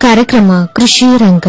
ಕಾರ್ಯಕ್ರಮ ಕೃಷಿ ರಂಗ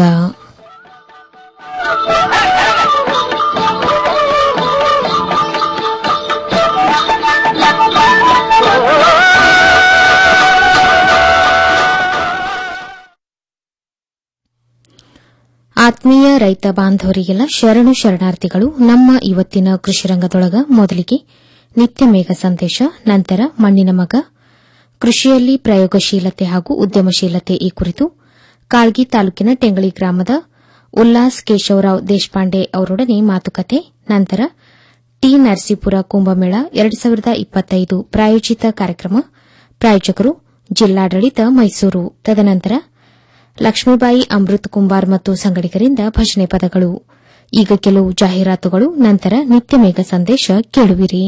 ಆತ್ಮೀಯ ರೈತ ಬಾಂಧವರಿಗೆಲ್ಲ ಶರಣು ಶರಣಾರ್ಥಿಗಳು ನಮ್ಮ ಇವತ್ತಿನ ಕೃಷಿ ರಂಗದೊಳಗ ಮೊದಲಿಗೆ ನಿತ್ಯ ಮೇಘ ಸಂದೇಶ ನಂತರ ಮಣ್ಣಿನ ಮಗ ಕೃಷಿಯಲ್ಲಿ ಪ್ರಯೋಗಶೀಲತೆ ಹಾಗೂ ಉದ್ಯಮಶೀಲತೆ ಈ ಕುರಿತು ಕಾಳ್ಗಿ ತಾಲೂಕಿನ ಟೆಂಗಳಿ ಗ್ರಾಮದ ಉಲ್ಲಾಸ್ ಕೇಶವರಾವ್ ದೇಶಪಾಂಡೆ ಅವರೊಡನೆ ಮಾತುಕತೆ ನಂತರ ಟಿ ನರಸೀಪುರ ಕುಂಭಮೇಳ ಎರಡು ಸಾವಿರದ ಇಪ್ಪತ್ತೈದು ಪ್ರಾಯೋಜಿತ ಕಾರ್ಯಕ್ರಮ ಪ್ರಾಯೋಜಕರು ಜಿಲ್ಲಾಡಳಿತ ಮೈಸೂರು ತದನಂತರ ಲಕ್ಷ್ಮೀಬಾಯಿ ಅಮೃತ್ ಕುಂಬಾರ್ ಮತ್ತು ಸಂಗಡಿಗರಿಂದ ಭಜನೆ ಪದಗಳು ಈಗ ಕೆಲವು ಜಾಹೀರಾತುಗಳು ನಂತರ ನಿತ್ಯ ಮೇಘ ಸಂದೇಶ ಕೇಳುವಿರಿ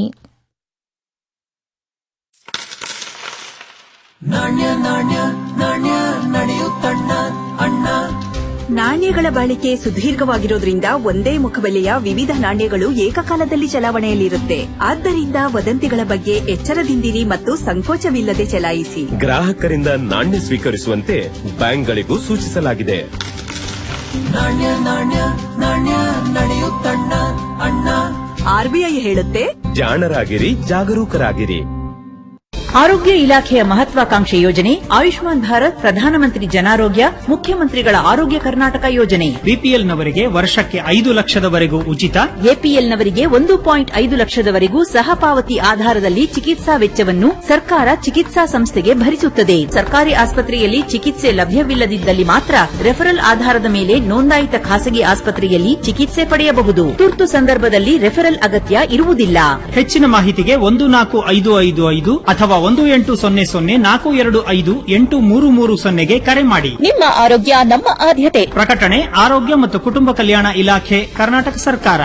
ನಾಣ್ಯ ನಾಣ್ಯ ನಾಣ್ಯ ನಡೆಯುತ್ತಣ್ಣ ಅಣ್ಣ ನಾಣ್ಯಗಳ ಬಾಳಿಕೆ ಸುದೀರ್ಘವಾಗಿರೋದ್ರಿಂದ ಒಂದೇ ಮುಖಬೆಲೆಯ ವಿವಿಧ ನಾಣ್ಯಗಳು ಏಕಕಾಲದಲ್ಲಿ ಚಲಾವಣೆಯಲ್ಲಿರುತ್ತೆ ಆದ್ದರಿಂದ ವದಂತಿಗಳ ಬಗ್ಗೆ ಎಚ್ಚರದಿಂದಿರಿ ಮತ್ತು ಸಂಕೋಚವಿಲ್ಲದೆ ಚಲಾಯಿಸಿ ಗ್ರಾಹಕರಿಂದ ನಾಣ್ಯ ಸ್ವೀಕರಿಸುವಂತೆ ಬ್ಯಾಂಕ್ಗಳಿಗೂ ಸೂಚಿಸಲಾಗಿದೆ ನಾಣ್ಯ ನಾಣ್ಯ ನಾಣ್ಯ ನಡೆಯುತ್ತಣ್ಣ ಅಣ್ಣ ಆರ್ಬಿಐ ಹೇಳುತ್ತೆ ಜಾಣರಾಗಿರಿ ಜಾಗರೂಕರಾಗಿರಿ ಆರೋಗ್ಯ ಇಲಾಖೆಯ ಮಹತ್ವಾಕಾಂಕ್ಷೆ ಯೋಜನೆ ಆಯುಷ್ಮಾನ್ ಭಾರತ್ ಪ್ರಧಾನಮಂತ್ರಿ ಜನಾರೋಗ್ಯ ಮುಖ್ಯಮಂತ್ರಿಗಳ ಆರೋಗ್ಯ ಕರ್ನಾಟಕ ಯೋಜನೆ ಬಿಪಿಎಲ್ನವರಿಗೆ ವರ್ಷಕ್ಕೆ ಐದು ಲಕ್ಷದವರೆಗೂ ಉಚಿತ ಎಪಿಎಲ್ನವರಿಗೆ ಒಂದು ಪಾಯಿಂಟ್ ಐದು ಲಕ್ಷದವರೆಗೂ ಸಹಪಾವತಿ ಆಧಾರದಲ್ಲಿ ಚಿಕಿತ್ಸಾ ವೆಚ್ಚವನ್ನು ಸರ್ಕಾರ ಚಿಕಿತ್ಸಾ ಸಂಸ್ಥೆಗೆ ಭರಿಸುತ್ತದೆ ಸರ್ಕಾರಿ ಆಸ್ಪತ್ರೆಯಲ್ಲಿ ಚಿಕಿತ್ಸೆ ಲಭ್ಯವಿಲ್ಲದಿದ್ದಲ್ಲಿ ಮಾತ್ರ ರೆಫರಲ್ ಆಧಾರದ ಮೇಲೆ ನೋಂದಾಯಿತ ಖಾಸಗಿ ಆಸ್ಪತ್ರೆಯಲ್ಲಿ ಚಿಕಿತ್ಸೆ ಪಡೆಯಬಹುದು ತುರ್ತು ಸಂದರ್ಭದಲ್ಲಿ ರೆಫರಲ್ ಅಗತ್ಯ ಇರುವುದಿಲ್ಲ ಹೆಚ್ಚಿನ ಮಾಹಿತಿಗೆ ಒಂದು ನಾಲ್ಕು ಐದು ಐದು ಐದು ಅಥವಾ ಒಂದು ಎಂಟು ಸೊನ್ನೆ ಸೊನ್ನೆ ನಾಲ್ಕು ಎರಡು ಐದು ಎಂಟು ಮೂರು ಮೂರು ಸೊನ್ನೆಗೆ ಕರೆ ಮಾಡಿ ನಿಮ್ಮ ಆರೋಗ್ಯ ನಮ್ಮ ಆದ್ಯತೆ ಪ್ರಕಟಣೆ ಆರೋಗ್ಯ ಮತ್ತು ಕುಟುಂಬ ಕಲ್ಯಾಣ ಇಲಾಖೆ ಕರ್ನಾಟಕ ಸರ್ಕಾರ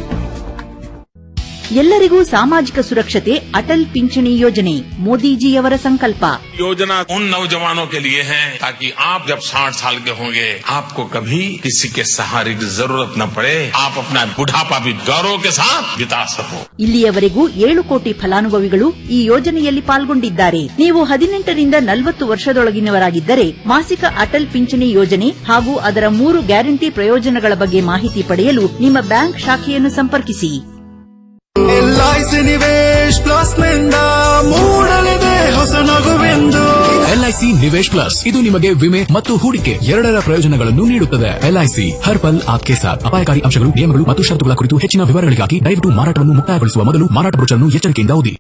ಎಲ್ಲರಿಗೂ ಸಾಮಾಜಿಕ ಸುರಕ್ಷತೆ ಅಟಲ್ ಪಿಂಚಣಿ ಯೋಜನೆ ಮೋದಿಜಿಯವರ ಸಂಕಲ್ಪ योजना उन नौजवानों के लिए है ताकि आप जब 60 साल के होंगे आपको कभी किसी के सहारे की जरूरत न पड़े आप अपना बुढ़ापा भी गौरव के साथ बिता सको ಇಲ್ಲಿಯವರೆಗೂ ಏಳು ಕೋಟಿ ಫಲಾನುಭವಿಗಳು ಈ ಯೋಜನೆಯಲ್ಲಿ ಪಾಲ್ಗೊಂಡಿದ್ದಾರೆ ನೀವು ಹದಿನೆಂಟರಿಂದ ನಲವತ್ತು ವರ್ಷದೊಳಗಿನವರಾಗಿದ್ದರೆ ಮಾಸಿಕ ಅಟಲ್ ಪಿಂಚಣಿ ಯೋಜನೆ ಹಾಗೂ ಅದರ ಮೂರು ಗ್ಯಾರಂಟಿ ಪ್ರಯೋಜನಗಳ ಬಗ್ಗೆ ಮಾಹಿತಿ ಪಡೆಯಲು ನಿಮ್ಮ ಬ್ಯಾಂಕ್ ಶಾಖೆಯನ್ನು ಸಂಪರ್ಕಿಸಿ ಎಲ್ಐಸಿ ನಿವೇಶ್ ಪ್ಲಸ್ ನಿಂದ ಮೂಡಲಿದೆ ಹೊಸ ನಗುವೆಂದು ಎಲ್ಐಸಿ ನಿವೇಶ್ ಪ್ಲಸ್ ಇದು ನಿಮಗೆ ವಿಮೆ ಮತ್ತು ಹೂಡಿಕೆ ಎರಡರ ಪ್ರಯೋಜನಗಳನ್ನು ನೀಡುತ್ತದೆ ಎಲ್ಐಸಿ ಹರ್ ಪಲ್ ಆಪ್ಕೆ ಸಾಥ್ ಅಪಾಯಕಾರಿ ಅಂಶಗಳು ನಿಯಮಗಳು ಮತ್ತು ಷರತ್ತುಗಳ ಕುರಿತು ಹೆಚ್ಚಿನ ವಿವರಗಳಿಗಾಗಿ ದಯವಿಟ್ಟು ಮಾರಾಟವನ್ನು ಮುಕ್ತಾಯಗೊಳಿಸುವ ಮೊದಲು ಮಾರಾಟ ಬ್ರೋಚರ್ನ್ನು ಎಚ್ಚರಿಕೆಯಿಂದ ಓದಿ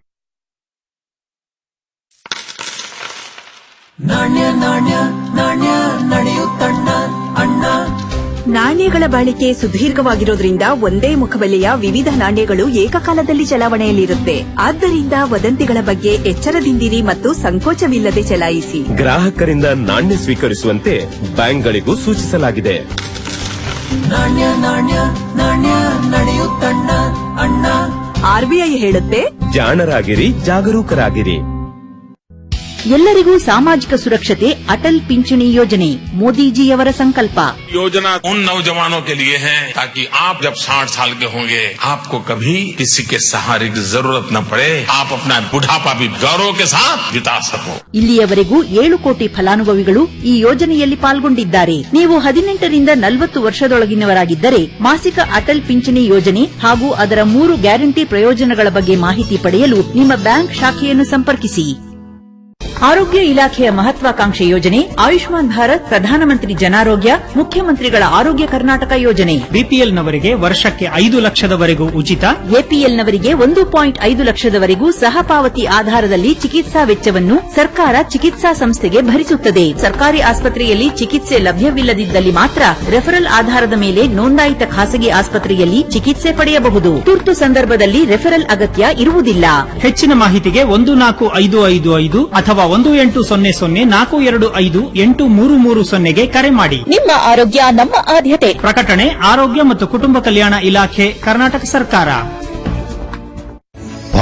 ನಾಣ್ಯ ನಾಣ್ಯ ನಾಣ್ಯ ನಡೆಯುತ್ತಣ್ಣ ಅಣ್ಣ ನಾಣ್ಯಗಳ ಬಾಳಿಕೆ ಸುದೀರ್ಘವಾಗಿರೋದ್ರಿಂದ ಒಂದೇ ಮುಖಬೆಲೆಯ ವಿವಿಧ ನಾಣ್ಯಗಳು ಏಕಕಾಲದಲ್ಲಿ ಚಲಾವಣೆಯಲ್ಲಿರುತ್ತೆ ಆದ್ದರಿಂದ ವದಂತಿಗಳ ಬಗ್ಗೆ ಎಚ್ಚರದಿಂದಿರಿ ಮತ್ತು ಸಂಕೋಚವಿಲ್ಲದೆ ಚಲಾಯಿಸಿ ಗ್ರಾಹಕರಿಂದ ನಾಣ್ಯ ಸ್ವೀಕರಿಸುವಂತೆ ಬ್ಯಾಂಕ್ಗಳಿಗೂ ಸೂಚಿಸಲಾಗಿದೆ ನಾಣ್ಯ ನಾಣ್ಯ ನಾಣ್ಯ ನಡೆಯುತ್ತಣ್ಣ ಅಣ್ಣ ಆರ್ಬಿಐ ಹೇಳುತ್ತೆ ಜಾಣರಾಗಿರಿ ಜಾಗರೂಕರಾಗಿರಿ ಎಲ್ಲರಿಗೂ ಸಾಮಾಜಿಕ ಸುರಕ್ಷತೆ ಅಟಲ್ ಪಿಂಚಣಿ ಯೋಜನೆ ಮೋದಿಜಿಯವರ ಸಂಕಲ್ಪ योजना उन नौजवानों के लिए है ताकि आप जब 60 साल के होंगे आपको कभी किसी के सहारे की जरूरत न पड़े आप अपना बुढ़ापा भी गौरव के साथ बिता सको ಇಲ್ಲಿಯವರೆಗೂ ಏಳು ಕೋಟಿ ಫಲಾನುಭವಿಗಳು ಈ ಯೋಜನೆಯಲ್ಲಿ ಪಾಲ್ಗೊಂಡಿದ್ದಾರೆ ನೀವು ಹದಿನೆಂಟರಿಂದ ನಲವತ್ತು ವರ್ಷದೊಳಗಿನವರಾಗಿದ್ದರೆ ಮಾಸಿಕ ಅಟಲ್ ಪಿಂಚಣಿ ಯೋಜನೆ ಹಾಗೂ ಅದರ ಮೂರು ಗ್ಯಾರಂಟಿ ಪ್ರಯೋಜನಗಳ ಬಗ್ಗೆ ಮಾಹಿತಿ ಪಡೆಯಲು ನಿಮ್ಮ ಬ್ಯಾಂಕ್ ಶಾಖೆಯನ್ನು ಸಂಪರ್ಕಿಸಿ ಆರೋಗ್ಯ ಇಲಾಖೆಯ ಮಹತ್ವಾಕಾಂಕ್ಷೆ ಯೋಜನೆ ಆಯುಷ್ಮಾನ್ ಭಾರತ್ ಪ್ರಧಾನಮಂತ್ರಿ ಜನಾರೋಗ್ಯ ಮುಖ್ಯಮಂತ್ರಿಗಳ ಆರೋಗ್ಯ ಕರ್ನಾಟಕ ಯೋಜನೆ ಬಿಪಿಎಲ್ನವರಿಗೆ ವರ್ಷಕ್ಕೆ ಐದು ಲಕ್ಷದವರೆಗೂ ಉಚಿತ ಎಪಿಎಲ್ನವರಿಗೆ ಒಂದು ಪಾಯಿಂಟ್ ಐದು ಲಕ್ಷದವರೆಗೂ ಸಹಪಾವತಿ ಆಧಾರದಲ್ಲಿ ಚಿಕಿತ್ಸಾ ವೆಚ್ಚವನ್ನು ಸರ್ಕಾರ ಚಿಕಿತ್ಸಾ ಸಂಸ್ಥೆಗೆ ಭರಿಸುತ್ತದೆ ಸರ್ಕಾರಿ ಆಸ್ಪತ್ರೆಯಲ್ಲಿ ಚಿಕಿತ್ಸೆ ಲಭ್ಯವಿಲ್ಲದಿದ್ದಲ್ಲಿ ಮಾತ್ರ ರೆಫರಲ್ ಆಧಾರದ ಮೇಲೆ ನೋಂದಾಯಿತ ಖಾಸಗಿ ಆಸ್ಪತ್ರೆಯಲ್ಲಿ ಚಿಕಿತ್ಸೆ ಪಡೆಯಬಹುದು ತುರ್ತು ಸಂದರ್ಭದಲ್ಲಿ ರೆಫರಲ್ ಅಗತ್ಯ ಇರುವುದಿಲ್ಲ ಹೆಚ್ಚಿನ ಮಾಹಿತಿಗೆ ಒಂದು ನಾಲ್ಕು ಐದು ಐದು ಐದು ಅಥವಾ ಒಂದು ಎಂಟು ಸೊನ್ನೆ ಸೊನ್ನೆ ನಾಲ್ಕು ಎರಡು ಐದು ಎಂಟು ಮೂರು ಮೂರು ಸೊನ್ನೆಗೆ ಕರೆ ಮಾಡಿ ನಿಮ್ಮ ಆರೋಗ್ಯ ನಮ್ಮ ಆದ್ಯತೆ ಪ್ರಕಟಣೆ ಆರೋಗ್ಯ ಮತ್ತು ಕುಟುಂಬ ಕಲ್ಯಾಣ ಇಲಾಖೆ ಕರ್ನಾಟಕ ಸರ್ಕಾರ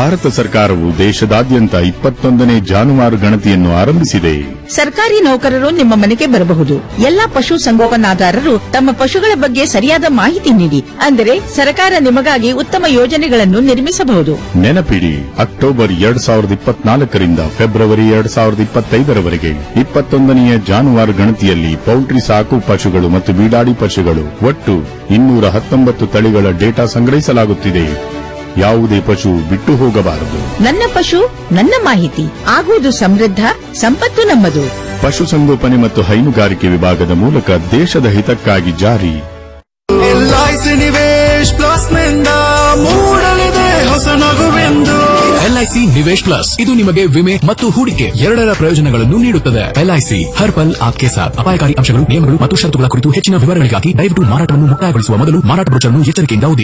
ಭಾರತ ಸರ್ಕಾರವು ದೇಶದಾದ್ಯಂತ ಇಪ್ಪತ್ತೊಂದನೇ ಜಾನುವಾರು ಗಣತಿಯನ್ನು ಆರಂಭಿಸಿದೆ ಸರ್ಕಾರಿ ನೌಕರರು ನಿಮ್ಮ ಮನೆಗೆ ಬರಬಹುದು ಎಲ್ಲಾ ಪಶು ಸಂಗೋಪನಾದಾರರು ತಮ್ಮ ಪಶುಗಳ ಬಗ್ಗೆ ಸರಿಯಾದ ಮಾಹಿತಿ ನೀಡಿ ಅಂದರೆ ಸರ್ಕಾರ ನಿಮಗಾಗಿ ಉತ್ತಮ ಯೋಜನೆಗಳನ್ನು ನಿರ್ಮಿಸಬಹುದು ನೆನಪಿಡಿ ಅಕ್ಟೋಬರ್ ಎರಡ್ ಸಾವಿರದ ಇಪ್ಪತ್ನಾಲ್ಕರಿಂದ ಫೆಬ್ರವರಿ ಎರಡ್ ಸಾವಿರದ ಇಪ್ಪತ್ತೈದರವರೆಗೆ ಇಪ್ಪತ್ತೊಂದನೆಯ ಜಾನುವಾರು ಗಣತಿಯಲ್ಲಿ ಪೌಲ್ಟ್ರಿ ಸಾಕು ಪಶುಗಳು ಮತ್ತು ಬೀಡಾಡಿ ಪಶುಗಳು ಒಟ್ಟು ಇನ್ನೂರ ಹತ್ತೊಂಬತ್ತು ತಳಿಗಳ ಡೇಟಾ ಸಂಗ್ರಹಿಸಲಾಗುತ್ತಿದೆ ಯಾವುದೇ ಪಶು ಬಿಟ್ಟು ಹೋಗಬಾರದು ನನ್ನ ಪಶು ನನ್ನ ಮಾಹಿತಿ ಆಗುವುದು ಸಮೃದ್ಧ ಸಂಪತ್ತು ನಮ್ಮದು ಪಶುಸಂಗೋಪನೆ ಮತ್ತು ಹೈನುಗಾರಿಕೆ ವಿಭಾಗದ ಮೂಲಕ ದೇಶದ ಹಿತಕ್ಕಾಗಿ ಜಾರಿ ಎಲ್ಐಸಿ ನಿವೇಶ್ ಪ್ಲಸ್ ನಿಂದ ಮೂಡಲಿದೆ ಹೊಸ ನಗುವೆಂದು ಎಲ್ಐಸಿ ನಿವೇಶ್ ಪ್ಲಸ್ ಇದು ನಿಮಗೆ ವಿಮೆ ಮತ್ತು ಹೂಡಿಕೆ ಎರಡರ ಪ್ರಯೋಜನಗಳನ್ನು ನೀಡುತ್ತದೆ ಎಲ್ಐಸಿ ಹರ್ ಪಲ್ ಆಪ್ಕೆ ಸಾಥ್ ಅಪಾಯಕಾರಿ ಅಂಶಗಳು ನಿಯಮಗಳು ಮತ್ತು ಷರತ್ತುಗಳ ಕುರಿತು ಹೆಚ್ಚಿನ ವಿವರಗಳಿಗಾಗಿ ದಯವಿಟ್ಟು ಮಾರಾಟವನ್ನು ಮುಕ್ತಾಯಗೊಳಿಸುವ ಮೊದಲು ಮಾರಾಟ ಬ್ರೋಚರ್ನ್ನು ಎಚ್ಚರಿಕೆಯಿಂದ ಓದಿ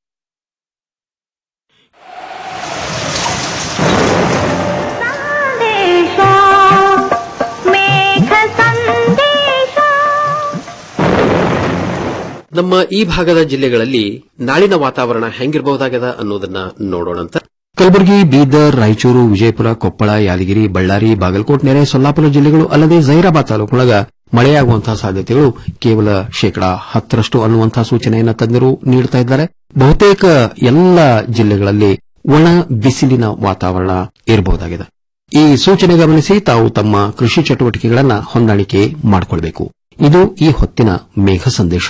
ನಮ್ಮ ಈ ಭಾಗದ ಜಿಲ್ಲೆಗಳಲ್ಲಿ ನಾಳಿನ ವಾತಾವರಣ ಹೆಂಗಿರಬಹುದಾಗದ ಅನ್ನೋದನ್ನ ನೋಡೋಣಂತ ಕಲಬುರಗಿ ಬೀದರ್ ರಾಯಚೂರು ವಿಜಯಪುರ ಕೊಪ್ಪಳ ಯಾದಗಿರಿ ಬಳ್ಳಾರಿ ಬಾಗಲಕೋಟ್ ನೆರೆ ಸೊಲ್ಲಾಪುರ ಜಿಲ್ಲೆಗಳು ಅಲ್ಲದೆ ಜೈರಾಬಾದ್ ತಾಲೂಕೊಳಗ ಮಳೆಯಾಗುವಂತಹ ಸಾಧ್ಯತೆಗಳು ಕೇವಲ ಶೇಕಡಾ ಹತ್ತರಷ್ಟು ಅನ್ನುವಂತಹ ಸೂಚನೆಯನ್ನು ತಜ್ಞರು ನೀಡುತ್ತಾ ಇದ್ದಾರೆ ಬಹುತೇಕ ಎಲ್ಲ ಜಿಲ್ಲೆಗಳಲ್ಲಿ ಒಣ ಬಿಸಿಲಿನ ವಾತಾವರಣ ಇರಬಹುದಾಗಿದೆ ಈ ಸೂಚನೆ ಗಮನಿಸಿ ತಾವು ತಮ್ಮ ಕೃಷಿ ಚಟುವಟಿಕೆಗಳನ್ನು ಹೊಂದಾಣಿಕೆ ಮಾಡಿಕೊಳ್ಳಬೇಕು ಇದು ಈ ಹೊತ್ತಿನ ಮೇಘ ಸಂದೇಶ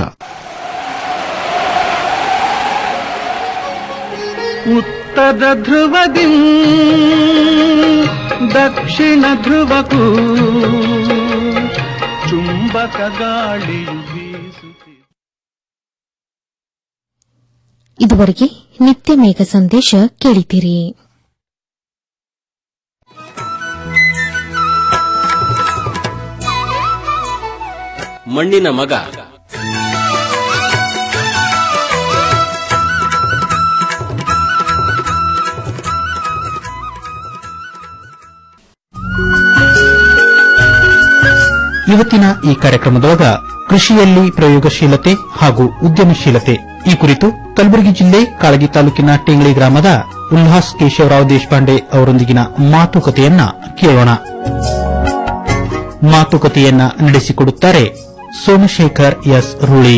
ಉತ್ತರ ಧ್ರುವದಿ ದಕ್ಷಿಣ ಧ್ರುವಕ್ಕೂ ಚುಂಬಕ ಗಾಳಿಯು ಬೀಸುತ್ತಿದೆ ಇದುವರೆಗೆ ನಿತ್ಯ ಮೇಘ ಸಂದೇಶ ಕೇಳಿದಿರಿ ಮಣ್ಣಿನ ಮಗ ಇವತ್ತಿನ ಈ ಕಾರ್ಯಕ್ರಮದೊಳಗ ಕೃಷಿಯಲ್ಲಿ ಪ್ರಯೋಗಶೀಲತೆ ಹಾಗೂ ಉದ್ಯಮಶೀಲತೆ ಈ ಕುರಿತು ಕಲಬುರಗಿ ಜಿಲ್ಲೆ ಕಾಳಗಿ ತಾಲೂಕಿನ ಟೇಂಗಳಿ ಗ್ರಾಮದ ಉಲ್ಲಾಸ್ ಕೇಶವರಾವ್ ದೇಶಪಾಂಡೆ ಅವರೊಂದಿಗಿನ ಮಾತುಕತೆಯನ್ನ ಕೇಳೋಣ ಮಾತುಕತೆಯನ್ನ ನಡೆಸಿಕೊಡುತ್ತಾರೆ ಸೋಮಶೇಖರ್ ಎಸ್ ರೂಳಿ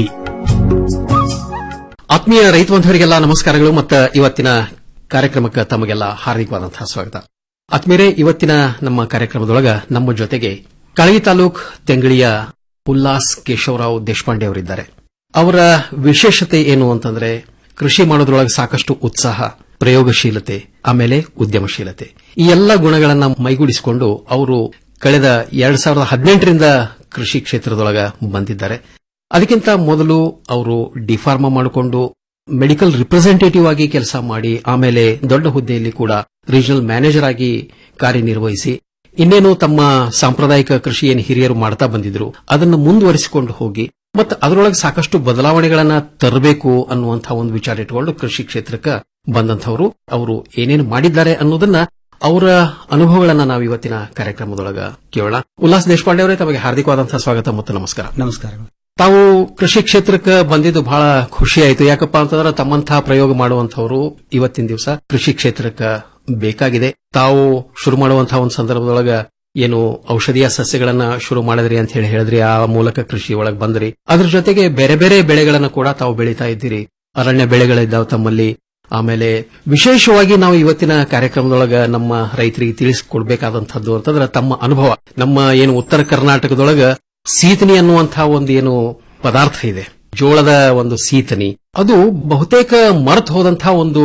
ಆತ್ಮೀಯ ರೈತ ಬಂಧುವರಿಗೆಲ್ಲ ನಮಸ್ಕಾರಗಳು ಮತ್ತು ಇವತ್ತಿನ ಕಾರ್ಯಕ್ರಮಕ್ಕೆ ತಮಗೆಲ್ಲ ಹಾರ್ದಿಕವಾದಂತಹ ಸ್ವಾಗತ ಆತ್ಮೀಯರೇ ಇವತ್ತಿನ ನಮ್ಮ ಕಾರ್ಯಕ್ರಮದೊಳಗ ನಮ್ಮ ಜೊತೆಗೆ ಕಳಗಿ ತಾಲೂಕ್ ತೆಂಗಳಿಯ ಉಲ್ಲಾಸ್ ಕೇಶವರಾವ್ ದೇಶಪಾಂಡೆ ಅವರಿದ್ದಾರೆ ಅವರ ವಿಶೇಷತೆ ಏನು ಅಂತಂದ್ರೆ ಕೃಷಿ ಮಾಡೋದ್ರೊಳಗೆ ಸಾಕಷ್ಟು ಉತ್ಸಾಹ ಪ್ರಯೋಗಶೀಲತೆ ಆಮೇಲೆ ಉದ್ಯಮಶೀಲತೆ ಈ ಎಲ್ಲ ಗುಣಗಳನ್ನ ಮೈಗೂಡಿಸಿಕೊಂಡು ಅವರು ಕಳೆದ ಎರಡ್ ಸಾವಿರದ ಹದಿನೆಂಟರಿಂದ ಕೃಷಿ ಕ್ಷೇತ್ರದೊಳಗ ಬಂದಿದ್ದಾರೆ ಅದಕ್ಕಿಂತ ಮೊದಲು ಅವರು ಡಿಫಾರ್ಮಾ ಮಾಡಿಕೊಂಡು ಮೆಡಿಕಲ್ ರಿಪ್ರೆಸೆಂಟೇಟಿವ್ ಆಗಿ ಕೆಲಸ ಮಾಡಿ ಆಮೇಲೆ ದೊಡ್ಡ ಹುದ್ದೆಯಲ್ಲಿ ಕೂಡ ರೀಜನಲ್ ಮ್ಯಾನೇಜರ್ ಆಗಿ ಕಾರ್ಯನಿರ್ವಹಿಸಿ ಇನ್ನೇನು ತಮ್ಮ ಸಾಂಪ್ರದಾಯಿಕ ಕೃಷಿ ಏನು ಹಿರಿಯರು ಮಾಡ್ತಾ ಬಂದಿದ್ರು ಅದನ್ನು ಮುಂದುವರಿಸಿಕೊಂಡು ಹೋಗಿ ಮತ್ತು ಅದರೊಳಗೆ ಸಾಕಷ್ಟು ಬದಲಾವಣೆಗಳನ್ನ ತರಬೇಕು ಅನ್ನುವಂತಹ ಒಂದು ವಿಚಾರ ಇಟ್ಕೊಂಡು ಕೃಷಿ ಕ್ಷೇತ್ರಕ್ಕೆ ಬಂದಂತವರು ಅವರು ಏನೇನು ಮಾಡಿದ್ದಾರೆ ಅನ್ನೋದನ್ನ ಅವರ ಅನುಭವಗಳನ್ನ ನಾವು ಇವತ್ತಿನ ಕಾರ್ಯಕ್ರಮದೊಳಗ ಕೇಳೋಣ ಉಲ್ಲಾಸ್ ದೇಶಪಾಂಡೆ ಅವರೇ ತಮಗೆ ಹಾರ್ದಿಕವಾದಂತಹ ಸ್ವಾಗತ ಮತ್ತು ನಮಸ್ಕಾರ ನಮಸ್ಕಾರಗಳು ತಾವು ಕೃಷಿ ಕ್ಷೇತ್ರಕ್ಕೆ ಬಂದಿದ್ದು ಬಹಳ ಖುಷಿ ಆಯಿತು ಯಾಕಪ್ಪ ಅಂತಂದ್ರೆ ತಮ್ಮಂತಹ ಪ್ರಯೋಗ ಮಾಡುವಂತವರು ಇವತ್ತಿನ ದಿವಸ ಕೃಷಿ ಕ್ಷೇತ್ರಕ್ಕೆ ಬೇಕಾಗಿದೆ ತಾವು ಶುರು ಮಾಡುವಂತಹ ಒಂದು ಸಂದರ್ಭದೊಳಗ ಏನು ಔಷಧೀಯ ಸಸ್ಯಗಳನ್ನ ಶುರು ಮಾಡಿದ್ರಿ ಅಂತ ಹೇಳಿ ಹೇಳಿದ್ರಿ ಆ ಮೂಲಕ ಕೃಷಿ ಒಳಗೆ ಬಂದ್ರಿ ಅದ್ರ ಜೊತೆಗೆ ಬೇರೆ ಬೇರೆ ಬೆಳೆಗಳನ್ನ ಕೂಡ ತಾವು ಬೆಳೀತಾ ಇದ್ದೀರಿ ಅರಣ್ಯ ಬೆಳೆಗಳಿದ್ದಾವೆ ತಮ್ಮಲ್ಲಿ ಆಮೇಲೆ ವಿಶೇಷವಾಗಿ ನಾವು ಇವತ್ತಿನ ಕಾರ್ಯಕ್ರಮದೊಳಗ ನಮ್ಮ ರೈತರಿಗೆ ತಿಳಿಸಿಕೊಡ್ಬೇಕಾದಂತದ್ದು ಅಂತಂದ್ರೆ ತಮ್ಮ ಅನುಭವ ನಮ್ಮ ಏನು ಉತ್ತರ ಕರ್ನಾಟಕದೊಳಗ ಸೀತನಿ ಅನ್ನುವಂತಹ ಒಂದು ಏನು ಪದಾರ್ಥ ಇದೆ ಜೋಳದ ಒಂದು ಸೀತನಿ ಅದು ಬಹುತೇಕ ಮರೆತು ಹೋದಂತಹ ಒಂದು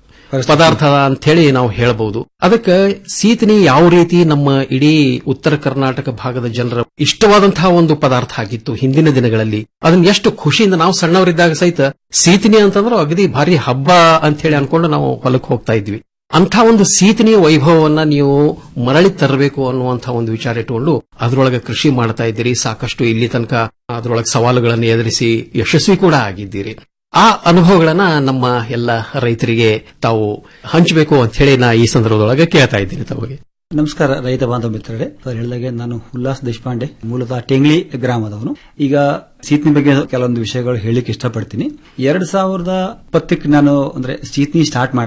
ಪದಾರ್ಥ ಅಂತ ಹೇಳಿ ನಾವು ಹೇಳಬಹುದು ಅದಕ್ಕೆ ಸೀತನಿ ಯಾವ ರೀತಿ ನಮ್ಮ ಇಡೀ ಉತ್ತರ ಕರ್ನಾಟಕ ಭಾಗದ ಜನರ ಇಷ್ಟವಾದಂತಹ ಒಂದು ಪದಾರ್ಥ ಆಗಿತ್ತು ಹಿಂದಿನ ದಿನಗಳಲ್ಲಿ ಅದನ್ನ ಎಷ್ಟು ಖುಷಿಯಿಂದ ನಾವು ಸಣ್ಣವರಿದ್ದಾಗ ಸಹಿತ ಸೀತನಿ ಅಂತಂದ್ರೆ ಅಗದಿ ಭಾರಿ ಹಬ್ಬ ಅಂತ ಹೇಳಿ ಅನ್ಕೊಂಡು ನಾವು ಹೊಲಕ್ಕೆ ಹೋಗ್ತಾ ಇದ್ವಿ ಅಂಥ ಒಂದು ಸೀತನಿಯ ವೈಭವವನ್ನ ನೀವು ಮರಳಿ ತರಬೇಕು ಅನ್ನುವಂತಹ ಒಂದು ವಿಚಾರ ಇಟ್ಟುಕೊಂಡು ಅದರೊಳಗೆ ಕೃಷಿ ಮಾಡ್ತಾ ಇದ್ದೀರಿ ಸಾಕಷ್ಟು ಇಲ್ಲಿ ತನಕ ಅದರೊಳಗೆ ಸವಾಲುಗಳನ್ನು ಎದುರಿಸಿ ಯಶಸ್ವಿ ಕೂಡ ಆಗಿದ್ದೀರಿ ಆ ಅನುಭವಗಳನ್ನ ನಮ್ಮ ಎಲ್ಲ ರೈತರಿಗೆ ತಾವು ಹಂಚಬೇಕು ಅಂತ ಹೇಳಿ ನಾ ಈ ಸಂದರ್ಭದೊಳಗೆ ಕೇಳ್ತಾ ಇದ್ದೀನಿ ತಮಗೆ ನಮಸ್ಕಾರ ರೈತ ಬಾಂಧವ ಮಿತ್ರರೇ ಸರ್ ಹೇಳಿದಾಗೆ ನಾನು ಉಲ್ಲಾಸ್ ದೇಶಪಾಂಡೆ ಮೂಲತಃ ಟೆಂಗ್ಳಿ ಗ್ರಾಮದವನು ಈಗ ಸೀತ್ನಿ ಬಗ್ಗೆ ಕೆಲವೊಂದು ವಿಷಯಗಳು ಹೇಳಿಕ್ಕೆ ಇಷ್ಟಪಡ್ತೀನಿ ಎರಡ್ ಸಾವಿರದ ಇಪ್ಪತ್ತಕ್ಕೆ ನಾನು ಅಂದ್ರೆ ಸೀತ್ನಿ ಸ್ಟಾರ್ಟ್ ಮಾಡಿದೆ